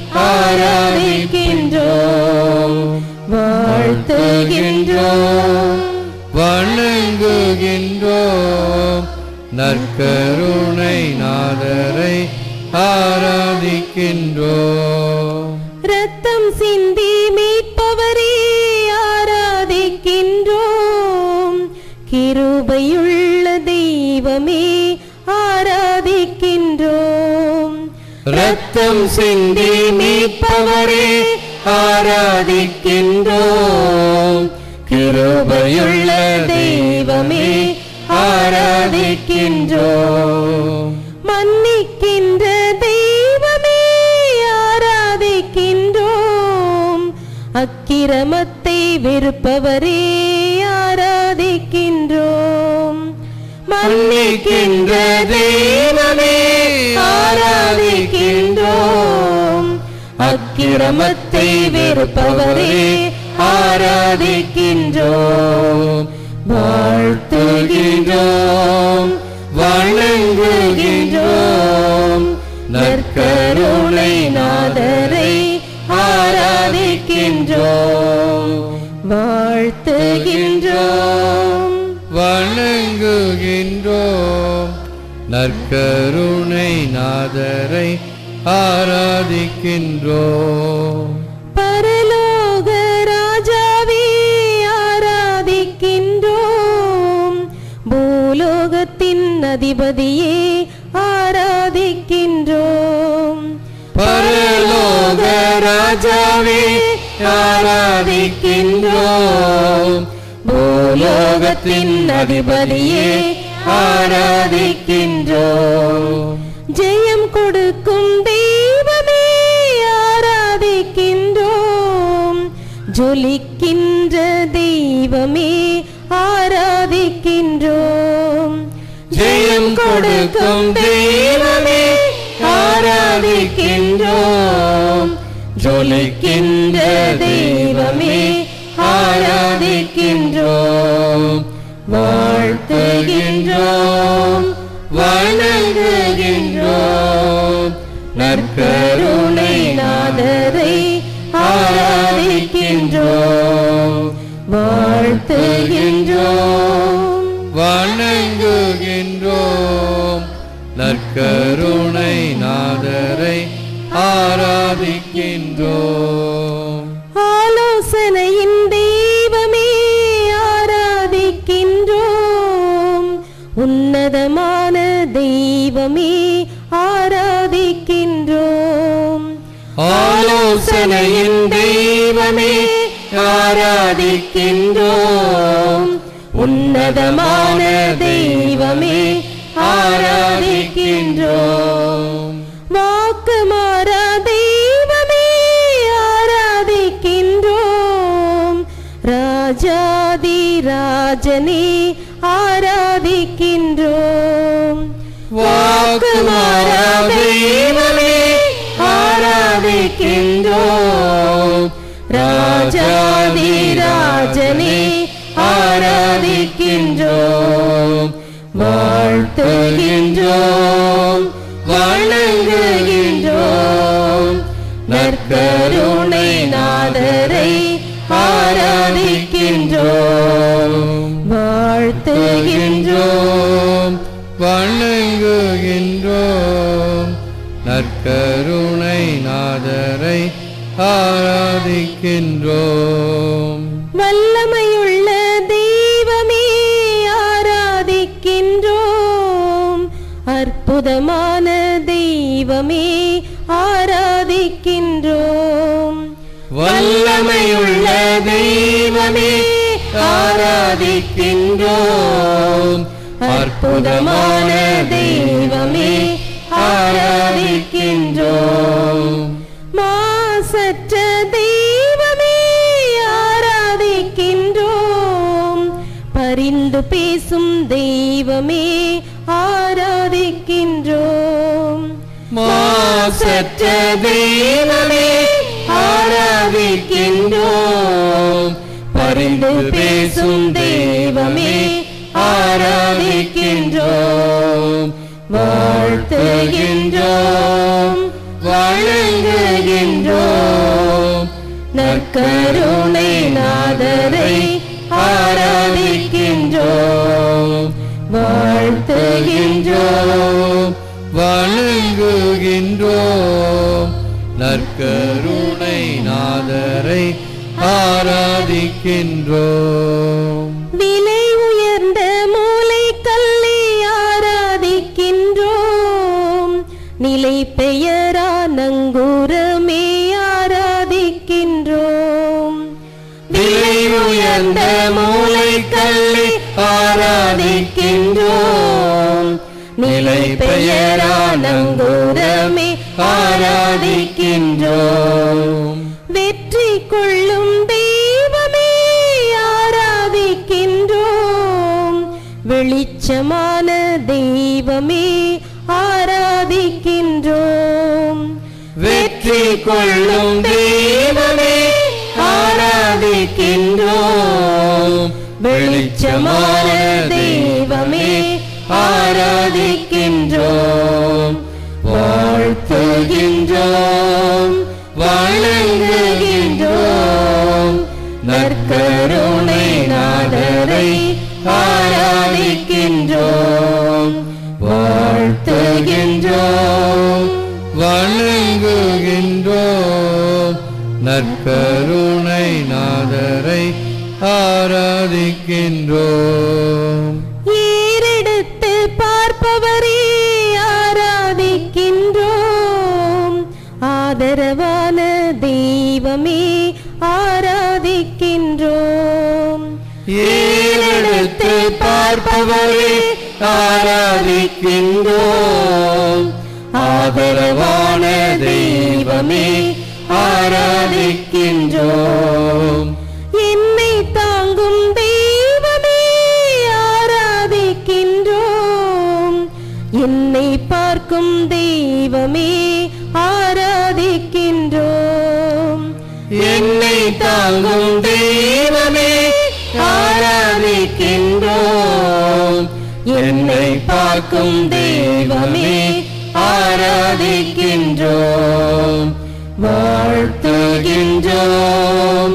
ஆராதிக்கின்றோம் வாழ்த்துகின்றோம் வணங்குகின்றோம் நற்கருணை நாதரை ஆராதிக்கின்றோம் ரத்தம் சிந்தி மீட்பவரே ஆராதிக்கின்றோம் கிருபையுள்ள தெய்வமே ஆராதிக்கின்றோம் ரத்தம் சிந்தி மீட்பவரே ஆராதிக்கின்றோம் கிருபையுள்ள தெய்வமே ஆராதிக்கின்றோம் மன்னிக்கின்ற தெய்வமே ஆராதிக்கின்றோம் அக்கிரமத்தை வெறுப்பவரே ஆராதிக்கின்றோம் மன்னிக்கின்ற தெய்வமே ஆராதிக்கின்றோம் அக்கிரமத்தை வெறுப்பவரே ஆராதிக்கின்றோம் வாழ்த்துகின்றோம் வணங்குகின்றோம் நற்கருணை நாதரை ஆராதிக்கின்றோம் வாழ்த்துகின்றோம் வணங்குகின்றோம் நற்கருணை நாதரை ஆராதிக்கின்றோம் பரலோக ராஜாவே ஆராதிக்கின்றோம் பூலோகத்தின் அதிபதியே ஆராதிக்கின்றோம் பரலோக ராஜாவே ஆராதிக்கின்றோம் பூலோகத்தின் அதிபதியே ஆராதிக்கின்றோம் ஜெயம் கொடுக்கும் தெய்வமே ஆராதிக்கின்றோம் ஜொலிக்கின்ற தெய்வமே ஆராதிக்கின்றோம் ஜெயம் கொடுக்கும் தெய்வமே ஆராதிக்கின்றோம் ஜொலிக்கின்ற தெய்வமே ஆராதிக்கின்றோம் வாழ்த்துகின்றோம் வணங்குகின்றோம் நற்கருணை நாதரை ஆராதிக்கின்றோம் வாழ்த்துகின்றோம் வணங்குகின்றோம் நற்கருணை நாதரை ஆராதிக்கின்றோம் ஆலோசனையின் தெய்வமே ஆராதிக்கின்றோம் உன்னதமான தெய்வமே ஆராதிக்கின்றோம் ஆலோசனையின் தெய்வமே ஆராதிக்கின்றோம் உன்னதமான தெய்வமே ஆராதிக்கின்றோம் வாக்கு மாறா தெய்வமே ஆராதிக்கின்றோம் ராஜாதி ராஜனே ஆராதிக்கின்றோம் வாக்கு மாறா தெய்வமே ஆராதிக்கின்றோம் ராஜாதி ராஜனே ஆராதிக்கின்றோம் வாழ்த்துகின்றோம் வணங்குகின்றோம் நற்கருணை நாதரை ஆராதிக்கின்றோம் வாழ்த்துகின்றோம் வணங்குகின்றோம் நற்கருணை நாதரை ஆராதிக்கின்றோம் வல்லமையுள்ள தெய்வமே ஆராதிக்கின்றோம் அற்புதமான தெய்வமே ஆராதிக்கின்றோம் வல்லமையுள்ள தெய்வமே ஆராதிக்கின்றோம் அற்புதமான தெய்வமே ஆராதிக்கின்றோம் மாசற்ற தெய்வமே ஆராதிக்கின்றோம் பரிந்து பேசும் தெய்வமே ஆராதிக்கின்றோம் மாசற்ற தெய்வமே ஆராதிக்கின்றோம் பரிந்து பேசும் தெய்வமே ஆராதிக்கின்றோம் வாழ்த்துகின்றோம் வணங்குகின்றோம் நற்கருணை நாதரை ஆராதிக்கின்றோம் வாழ்த்துகின்றோம் வணங்குகின்றோம் நற்கருணை நாதரை ஆராதிக்கின்றோம் விலை உயர்ந்த மூளை கல்லை ஆராதிக்கின்றோம் நிலை பெயரா நங்கூரமே ஆராதிக்கின்றோம் விலை உயர்ந்த மூளைக்கல்லை ஆராதிக்கின்றோம் நிலை பெயரானங்கூரமே ஆராதிக்கின்றோம் வெற்றி கொள்ளும் தெய்வமே ஆராதிக்கின்றோம் வெளிச்சமான தெய்வமே ஆராதிக்கின்றோம் வெற்றி கொள்ளும் தெய்வமே ஆராதிக்கின்றோம் வெளிச்சமான தெய்வமே ஆராதிக்கின்றோம் வாழ்த்துகின்றோம் வணங்குகின்றோம் நற்கருணை நாதரை ஆராதிக்கின்றோம் வாழ்த்துகின்றோம் வணங்குகின்றோம் நற்கருணை நாதரை ஆராதிக்கின்றோம் ஏறெடுத்து பார்ப்பவரே ஆராதிக்கின்றோம் ஆதரவான தெய்வமே ஆராதிக்கின்றோம் ஏறெடுத்து பார்ப்பவரே ஆராதிக்கின்றோம் ஆதரவான தெய்வமே ஆராதிக்கின்றோம் என்னை தாங்கும் தெய்வமே ஆராதிக்கின்றோம் என்னை பார்க்கும் தெய்வமே ஆராதிக்கின்றோம் என்னை தாங்கும் தெய்வமே ஆராதிக்கின்றோம் என்னை பார்க்கும் தெய்வமே ஆராதிக்கின்றோம் வாழ்த்துகின்றோம்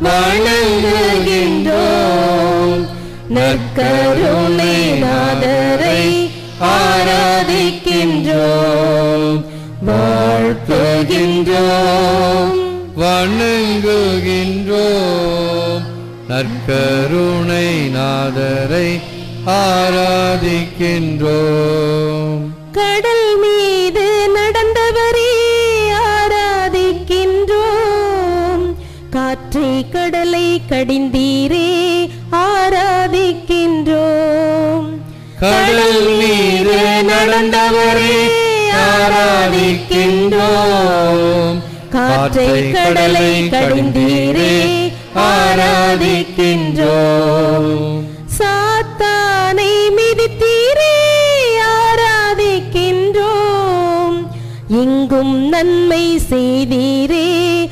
வணங்குகின்றோம் நற்கருணை நாதரை ஆராதிக்கின்றோம் வாழ்த்துகின்றோம் வணங்குகின்றோம் நற்கருணை நாதரை ஆராதிக்கின்றோம் கடல் மீது நடந்தவரே ஆராதிக்கின்றோம் கடிந்தீரே ஆராதிக்கின்றோம் கடல் மீது நடந்தவரே ஆராதிக்கின்றோம் காற்றை கடலை கடிந்தீரே ஆராதிக்கின்றோம் சாத்தானை மிதித்தீரே ஆராதிக்கின்றோம் எங்கும் நன்மை செய்தீரே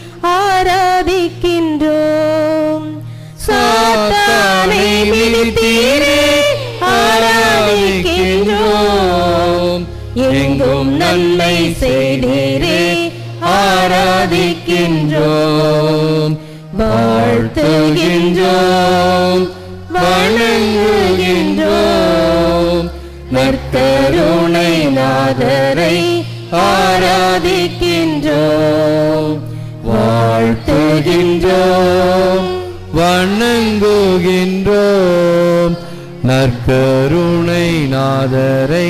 ஆராதிக்கின்றோம் சாத்தானை மிதித்தீரே ஆராதிக்கின்றோம் எங்கும் நன்மை செய்தீரே ஆராதிக்கின்றோம் வாழ்த்துகின்றோம் வணங்குகின்றோம் நற்கருணை நாதரை ஆராதிக்கின்றோம் வாழ்த்துகின்றோம் வணங்குகின்றோம் நற்கருணை நாதரை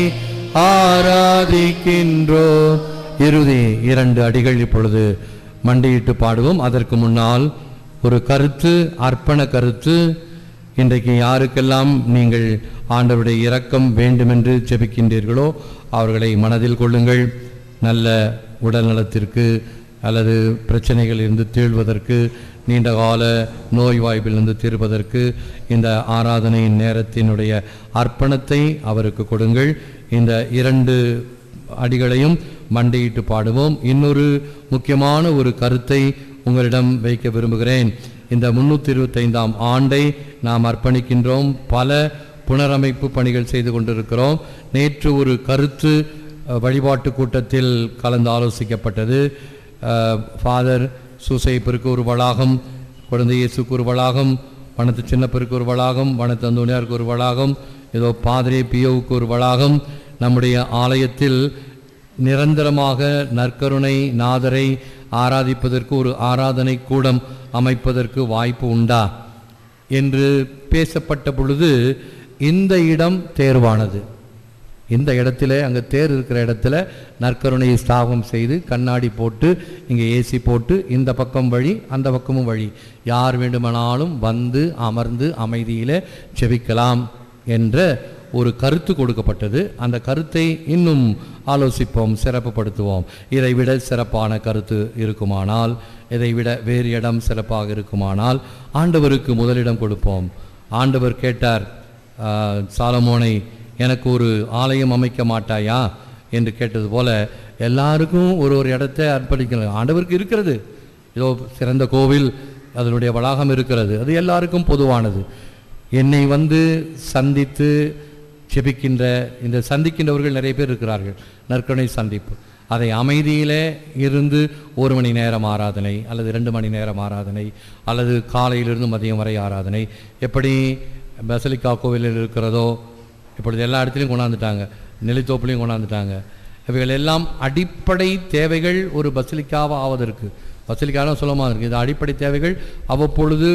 ஆராதிக்கின்றோம் இறுதி இரண்டு அடிகள் இப்பொழுது மண்டியிட்டு பாடுவோம் அதற்கு முன்னால் ஒரு கருத்து அர்ப்பண கருத்து இன்றைக்கு யாருக்கெல்லாம் நீங்கள் ஆண்டவருடைய இரக்கம் வேண்டுமென்று ஜெபிக்கின்றீர்களோ அவர்களை மனதில் கொள்ளுங்கள் நல்ல உடல் நலத்திற்கு அல்லது பிரச்சனைகள் இருந்து தீழ்வதற்கு நீண்ட கால நோய்வாய்ப்பிலிருந்து தீர்வதற்கு இந்த ஆராதனையின் நேரத்தினுடைய அர்ப்பணத்தை அவருக்கு கொடுங்கள் இந்த இரண்டு அடிகளையும் மண்டியிட்டு பாடுவோம் இன்னொரு முக்கியமான ஒரு கருத்தை உங்களிடம் வைக்க விரும்புகிறேன் இந்த முன்னூற்றி இருபத்தைந்தாம் ஆண்டை நாம் அர்ப்பணிக்கின்றோம் பல புனரமைப்பு பணிகள் செய்து கொண்டிருக்கிறோம் நேற்று ஒரு கருத்து அஹ், வழிபாட்டு கூட்டத்தில் கலந்து ஆலோசிக்கப்பட்டது அஹ், ஃபாதர் சூசைப்பிற்கு ஒரு வளாகம் குழந்தை இயேசுக்கு ஒரு வளாகம் வனத்து சின்னப்பருக்கு ஒரு வளாகம் வனத்து அந்தோனியாருக்கு ஒரு வளாகம் ஏதோ பாதிரே பியோவுக்கு ஒரு வளாகம் நம்முடைய ஆலயத்தில் நிரந்தரமாக நற்கருணை நாதரை ஆராதிப்பதற்கு ஒரு ஆராதனை கூடம் அமைப்பதற்கு வாய்ப்பு உண்டா என்று பேசப்பட்ட பொழுது இந்த இடம் தேர்வானது இந்த இடத்துல அங்கே தேர் இருக்கிற இடத்துல நற்கருணையை ஸ்தாபம் செய்து கண்ணாடி போட்டு இங்கே ஏசி போட்டு இந்த பக்கம் வழி அந்த பக்கமும் வழி யார் வேண்டுமானாலும் வந்து அமர்ந்து அமைதியில் செபிக்கலாம் என்ற ஒரு கருத்து கொடுக்கப்பட்டது அந்த கருத்தை இன்னும் ஆலோசிப்போம் சிறப்புப்படுத்துவோம் இதைவிட சிறப்பான கருத்து இருக்குமானால் இதைவிட வேறு இடம் சிறப்பாக இருக்குமானால் ஆண்டவருக்கு முதலிடம் கொடுப்போம் ஆண்டவர் கேட்டார் ஆஹ், சாலமோனை எனக்கு ஒரு ஆலயம் அமைக்க மாட்டாயா என்று கேட்டது போல எல்லாருக்கும் ஒரு ஒரு இடத்தை அர்ப்பணிக்கணும் ஆண்டவருக்கு இருக்கிறது ஏதோ சிறந்த கோவில் அதனுடைய வளாகம் இருக்கிறது அது எல்லாருக்கும் பொதுவானது என்னை வந்து சந்தித்து செபிக்கின்ற இந்த சந்திக்கின்றவர்கள் நிறைய பேர் இருக்கிறார்கள் நற்கருணை சந்திப்பு அதை அமைதியிலே இருந்து ஒரு மணி நேரம் ஆராதனை அல்லது ரெண்டு மணி நேரம் ஆராதனை அல்லது காலையிலிருந்து மதியம் வரை ஆராதனை எப்படி பசலிக்கா கோவிலில் இருக்கிறதோ இப்பொழுது எல்லா இடத்துலையும் கொண்டாந்துட்டாங்க நெல்லித்தோப்புலையும் கொண்டாந்துட்டாங்க இவைகள் எல்லாம் அடிப்படை தேவைகள் ஒரு பசிலிக்காவாக ஆவதற்கு பசிலிக்காவும் சுலமாக இருக்குது இது அடிப்படை தேவைகள் அவ்வப்பொழுது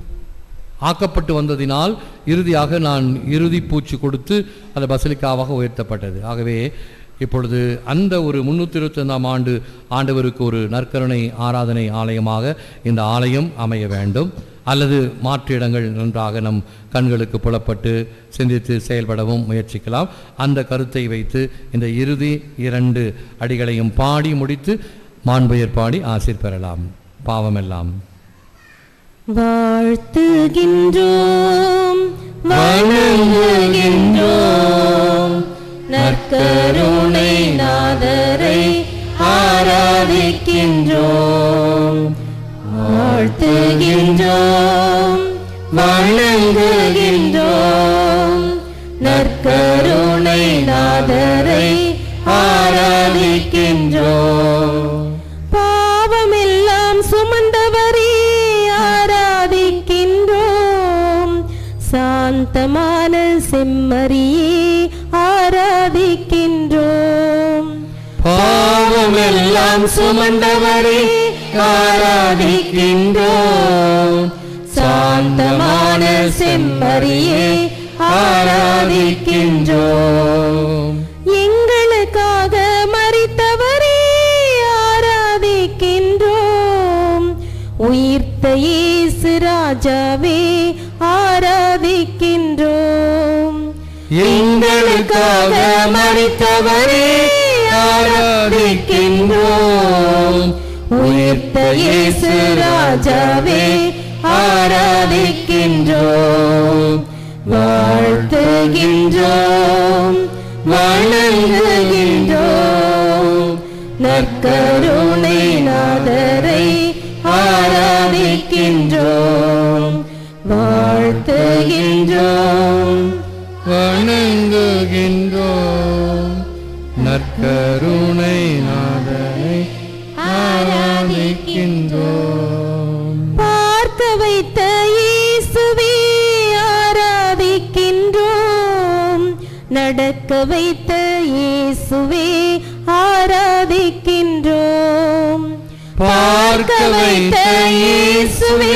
ஆக்கப்பட்டு வந்ததினால் இறுதியாக நான் இறுதி பூச்சி கொடுத்து அந்த பசிலிக்காவாக உயர்த்தப்பட்டது ஆகவே இப்பொழுது அந்த ஒரு முன்னூற்றி இருபத்தைந்தாம் ஆண்டு ஆண்டவருக்கு ஒரு நற்கருணை ஆராதனை ஆலயமாக இந்த ஆலயம் அமைய வேண்டும் அல்லது மாற்று இடங்கள் நன்றாக நம் கண்களுக்கு புலப்பட்டு சிந்தித்து செயல்படவும் முயற்சிக்கலாம் அந்த கருத்தை வைத்து இந்த இறுதி இரண்டு அடிகளையும் பாடி முடித்து மாண்புயர் பாடி ஆசிர் பெறலாம் பாவமெல்லாம் வாழ்த்துகின்றோம் வணங்குகின்றோம் நற்கருணை நாதரை ஆராதிக்கின்றோம் வாழ்த்துகின்றோம் வணங்குகின்றோம் நற்கருணை நாதரை ஆராதிக்கின்றோம் பாவமெல்லாம் சுமந்தவரே ஆராதிக்கின்றோம் சாந்தமான செம்மறியே ஆராதிக்கின்றோம் பாவமெல்லாம் சுமந்தவரே ஆராதிக்கின்றோம் சாந்தமான செம்மறியே ஆராதிக்கின்றோம் எங்களுக்காக மறித்தவரே ஆராதிக்கின்றோம் உயிர்த்த இயேசு ராஜா எங்களுக்காக மறித்தவரே ஆராதிக்கின்றோம் உயிர்த்த இயேசு ராஜாவே ஆராதிக்கின்றோம் வாழ்த்துகின்றோம் வணங்குகின்றோம் நற்கருணை நாதரை ஆராதிக்கின்றோம் வாழ்த்துகின்றோம் வணங்குகின்றோம் நற்கருணை நாதனை ஆராதிக்கின்றோம் பார்க்க வைத்த இயேசுவே ஆராதிக்கின்றோம் நடக்க வைத்த இயேசுவே ஆராதிக்கின்றோம் பார்க்க வைத்த இயேசுவே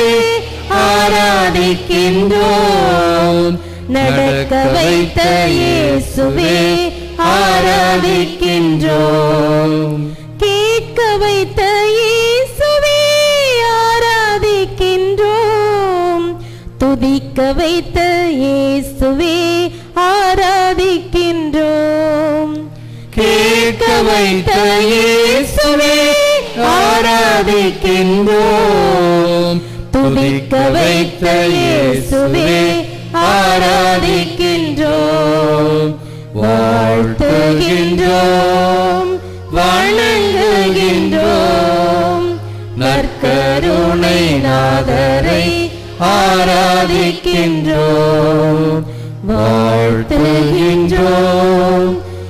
ஆராதிக்கின்றோம் நடக்க வைத்த இயேசுவே ஆராதிக்கின்றோம் கேட்க வைத்த இயேசுவே ஆராதிக்கின்றோம் துதிக்க வைத்த இயேசுவே ஆராதிக்கின்றோம் கேட்க வைத்த இயேசுவே ஆராதிக்கின்றோம் துதிக்க வைத்த இயேசுவே ஆராதிக்கின்றோம் வாழ்த்துகின்றோம் வணங்குகின்றோம் நற்கருணை நாதரை ஆராதிக்கின்றோம் வாழ்த்துகின்றோம்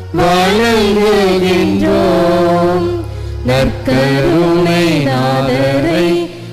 வணங்குகின்றோம் நற்கருணை நாதரை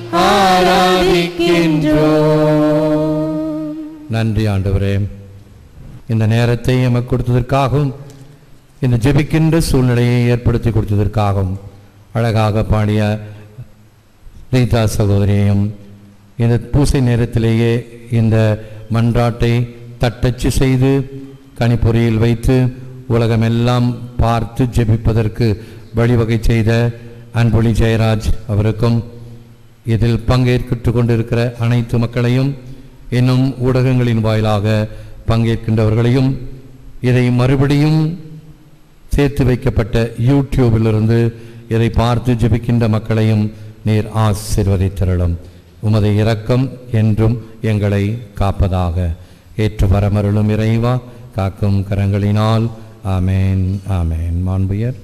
ஆராதிக்கின்றோம் நன்றி ஆண்டவரே இந்த நேரத்தை எமக்கு கொடுத்ததற்காகவும் இந்த ஜெபிக்கின்ற சூழ்நிலையை ஏற்படுத்தி கொடுத்ததற்காகவும் அழகாக பாடிய ரீதா சகோதரியையும் இந்த பூசை நேரத்திலேயே இந்த மன்றாட்டை தட்டச்சு செய்து கணிப்பொறியில் வைத்து உலகமெல்லாம் பார்த்து ஜெபிப்பதற்கு வழிவகை செய்த அன்பொழி ஜெயராஜ் அவருக்கும் இதில் பங்கேற்று கொண்டிருக்கிற அனைத்து மக்களையும் இன்னும் ஊடகங்களின் வாயிலாக பங்கேற்கின்றவர்களையும் இதை மறுபடியும் சேர்த்து வைக்கப்பட்ட யூடியூபிலிருந்து இதை பார்த்து ஜெபிக்கின்ற மக்களையும் நீர் ஆசீர்வதித்தருளும் உமது இரக்கம் என்றும் எங்களை காப்பதாக ஏற்று வரமருளும் இறைவா காக்கும் கரங்களினால் ஆமேன் ஆமேன் மாண்புயர்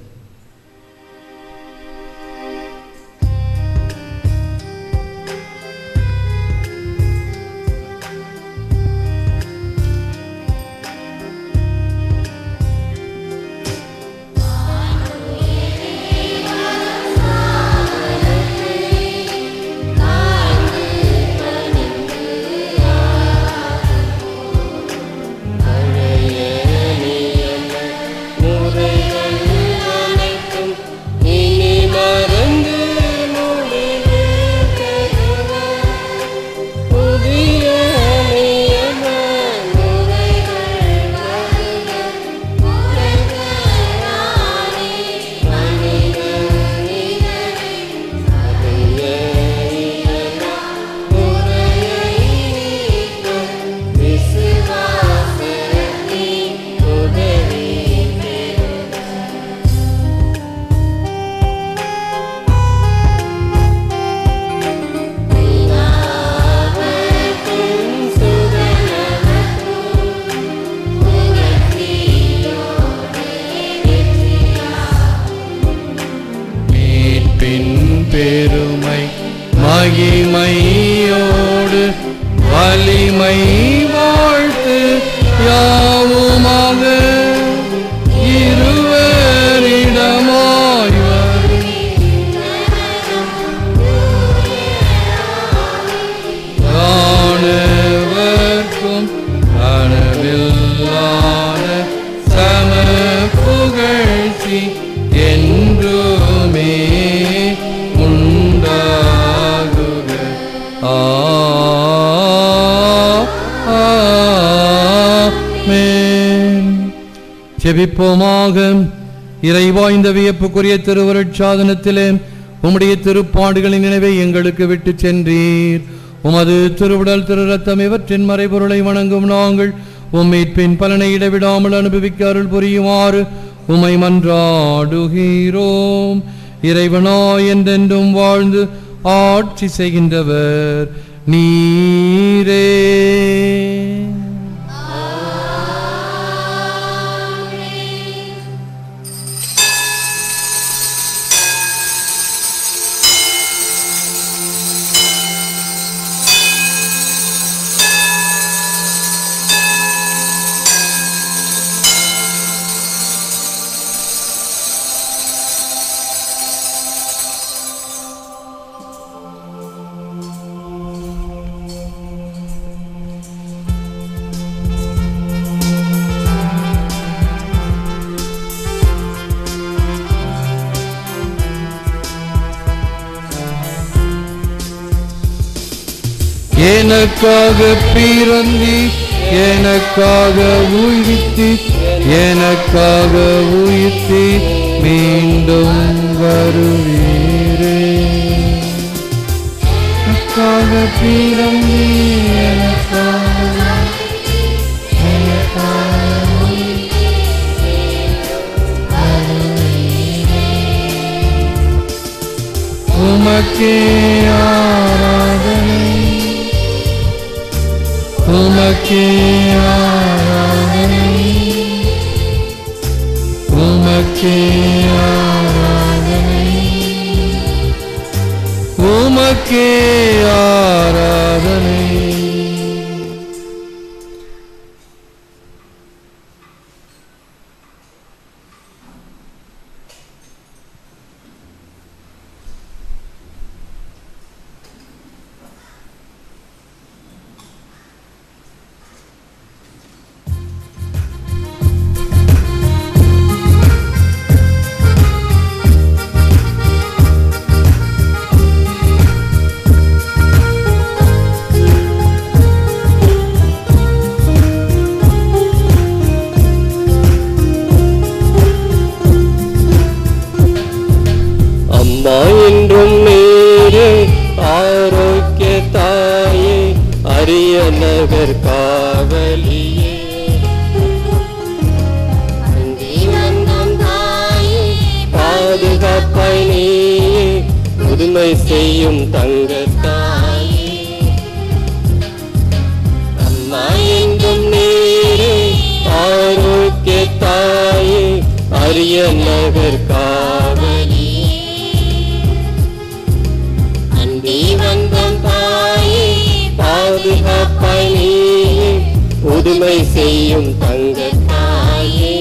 முறைகள் அனைத்தும் இனி மறந்து முடிவு பெறுக. புதிய நியம முறைகள் வருக. உலகளானே மனித இதழின் அறிய இயலா முறையை நீக்க விசுவாசத்தின் உதவி பெறுக. பிதாவர்க்கும் சுதனவர்க்கும் புகழ்ச்சியோடு மீட்பின் பெருமை மகிமையோடு வலிமை வாழ்த்து யாவுமாக இருவரிடமாய் வரும் ஆனவர்க்கும் அளவில்லாத சம புகழ்ச்சி என்றுமே உண்டாகுக ஆ ஆமென். ஜெபிப்போமாக இறைவா இந்த வியப்புக்குரிய திருவருட்சாதனத்திலே உம்முடைய திருப்பாடுகளின் நினைவை எங்களுக்கு விட்டு சென்றீர் உமது திருவுடல் திரு ரத்தம் இவற்றின் மறைபொருளை வணங்கும் நாங்கள் உம்மீட்பின் பலனை இடைவிடாமல் அனுபவிக்க அருள் புரியுமாறு உமை மன்றாடுகிறோம் இறைவனாய் என்றென்றும் வாழ்ந்து ஆட்சி செய்கின்றவர் நீரே எனக்காக பிறந்தி எனக்காக உயிர்த்தி எனக்காக உயிர்த்தி மீண்டும் வருவீரே எனக்காக பிறந்தி எனக்காக எனக்காக உமக்கே ஆராதனை உமக்கே ஆராதனை உமக்கே ஆராதனை உமக்கே ஆராதனை அம்மா என்றும் நீரே ஆரோக்கிய தாயே அரிய நகர் காவலியே வந்தம் தாயே பாதுகாப்பாய் நீயே புதுமை செய்யும் தங்கத்தாயே அம்மா என்றும் நீரே ஆரோக்கிய தாயே அரிய நகர் காவலியே அண்டி வந்தம் தாயே பாதுகாப்பாய் நீயே புதுமை செய்யும் தங்கத்தாயே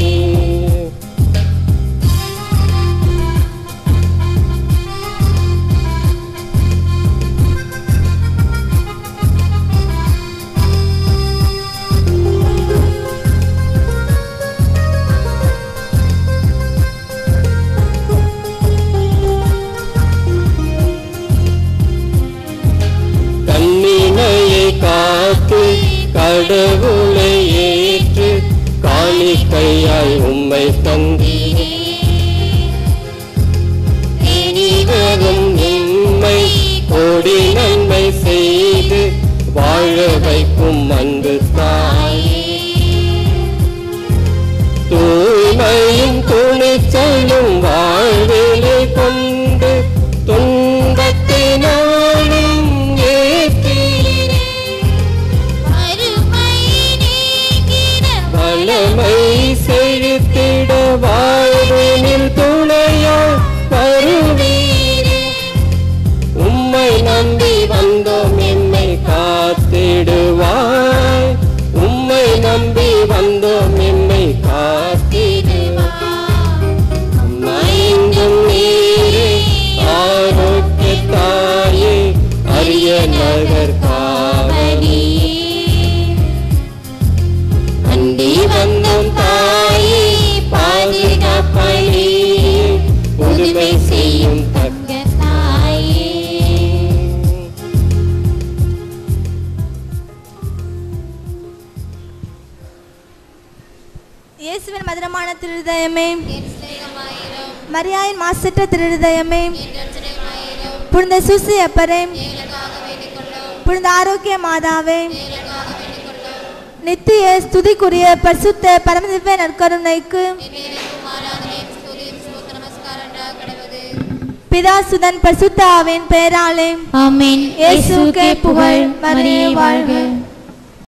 கண்ணினையை காத்து கடவுளை ஏற்று காணிக்கையாய் உம்மை தந்தீரே இனிவரும் உம்மை கோடி நன்மை செய்து வாழ வைக்கும் அன்பு தாயே தூய்மையும் துணிச்சலும் வாழ்விலை கொண்டு துன்பத்தினாலும் ஏற்றீரே அருமை நீக்கிட வளமை செழித்திட வாழ்வினில் துணையாய் வருவீரே உம்மை நம்பி வந்தோம் எம்மை காத்திடுவாய் உம்மை நம்பி வந்தோம் எம்மை காத்திடுவாய் அம்மா எங்கும் நீரே ஆரோக்கிய தாயே அரிய நகர் காவலியே அண்டி வந்தோம் தாயே பாதுகாப்பாய் நீயே புதுமை செய்யும் தக்க தாயே இயேசுவின் மதுரமான திருதயமே மரியாயின் மாசற்ற திருதயமே புனித சுசி அப்பரே புனித ஆரோக்கிய மாதாவே நித்திய ஸ்துதிக்குரிய பரிசுத்த பரமதிவ்ய நற்கருணைக்கு பிதா சுதன் பரிசுத்த ஆவின் பெயராலே ஆமென் இயேசுவுக்கே புகழ் மரியே வாழ்க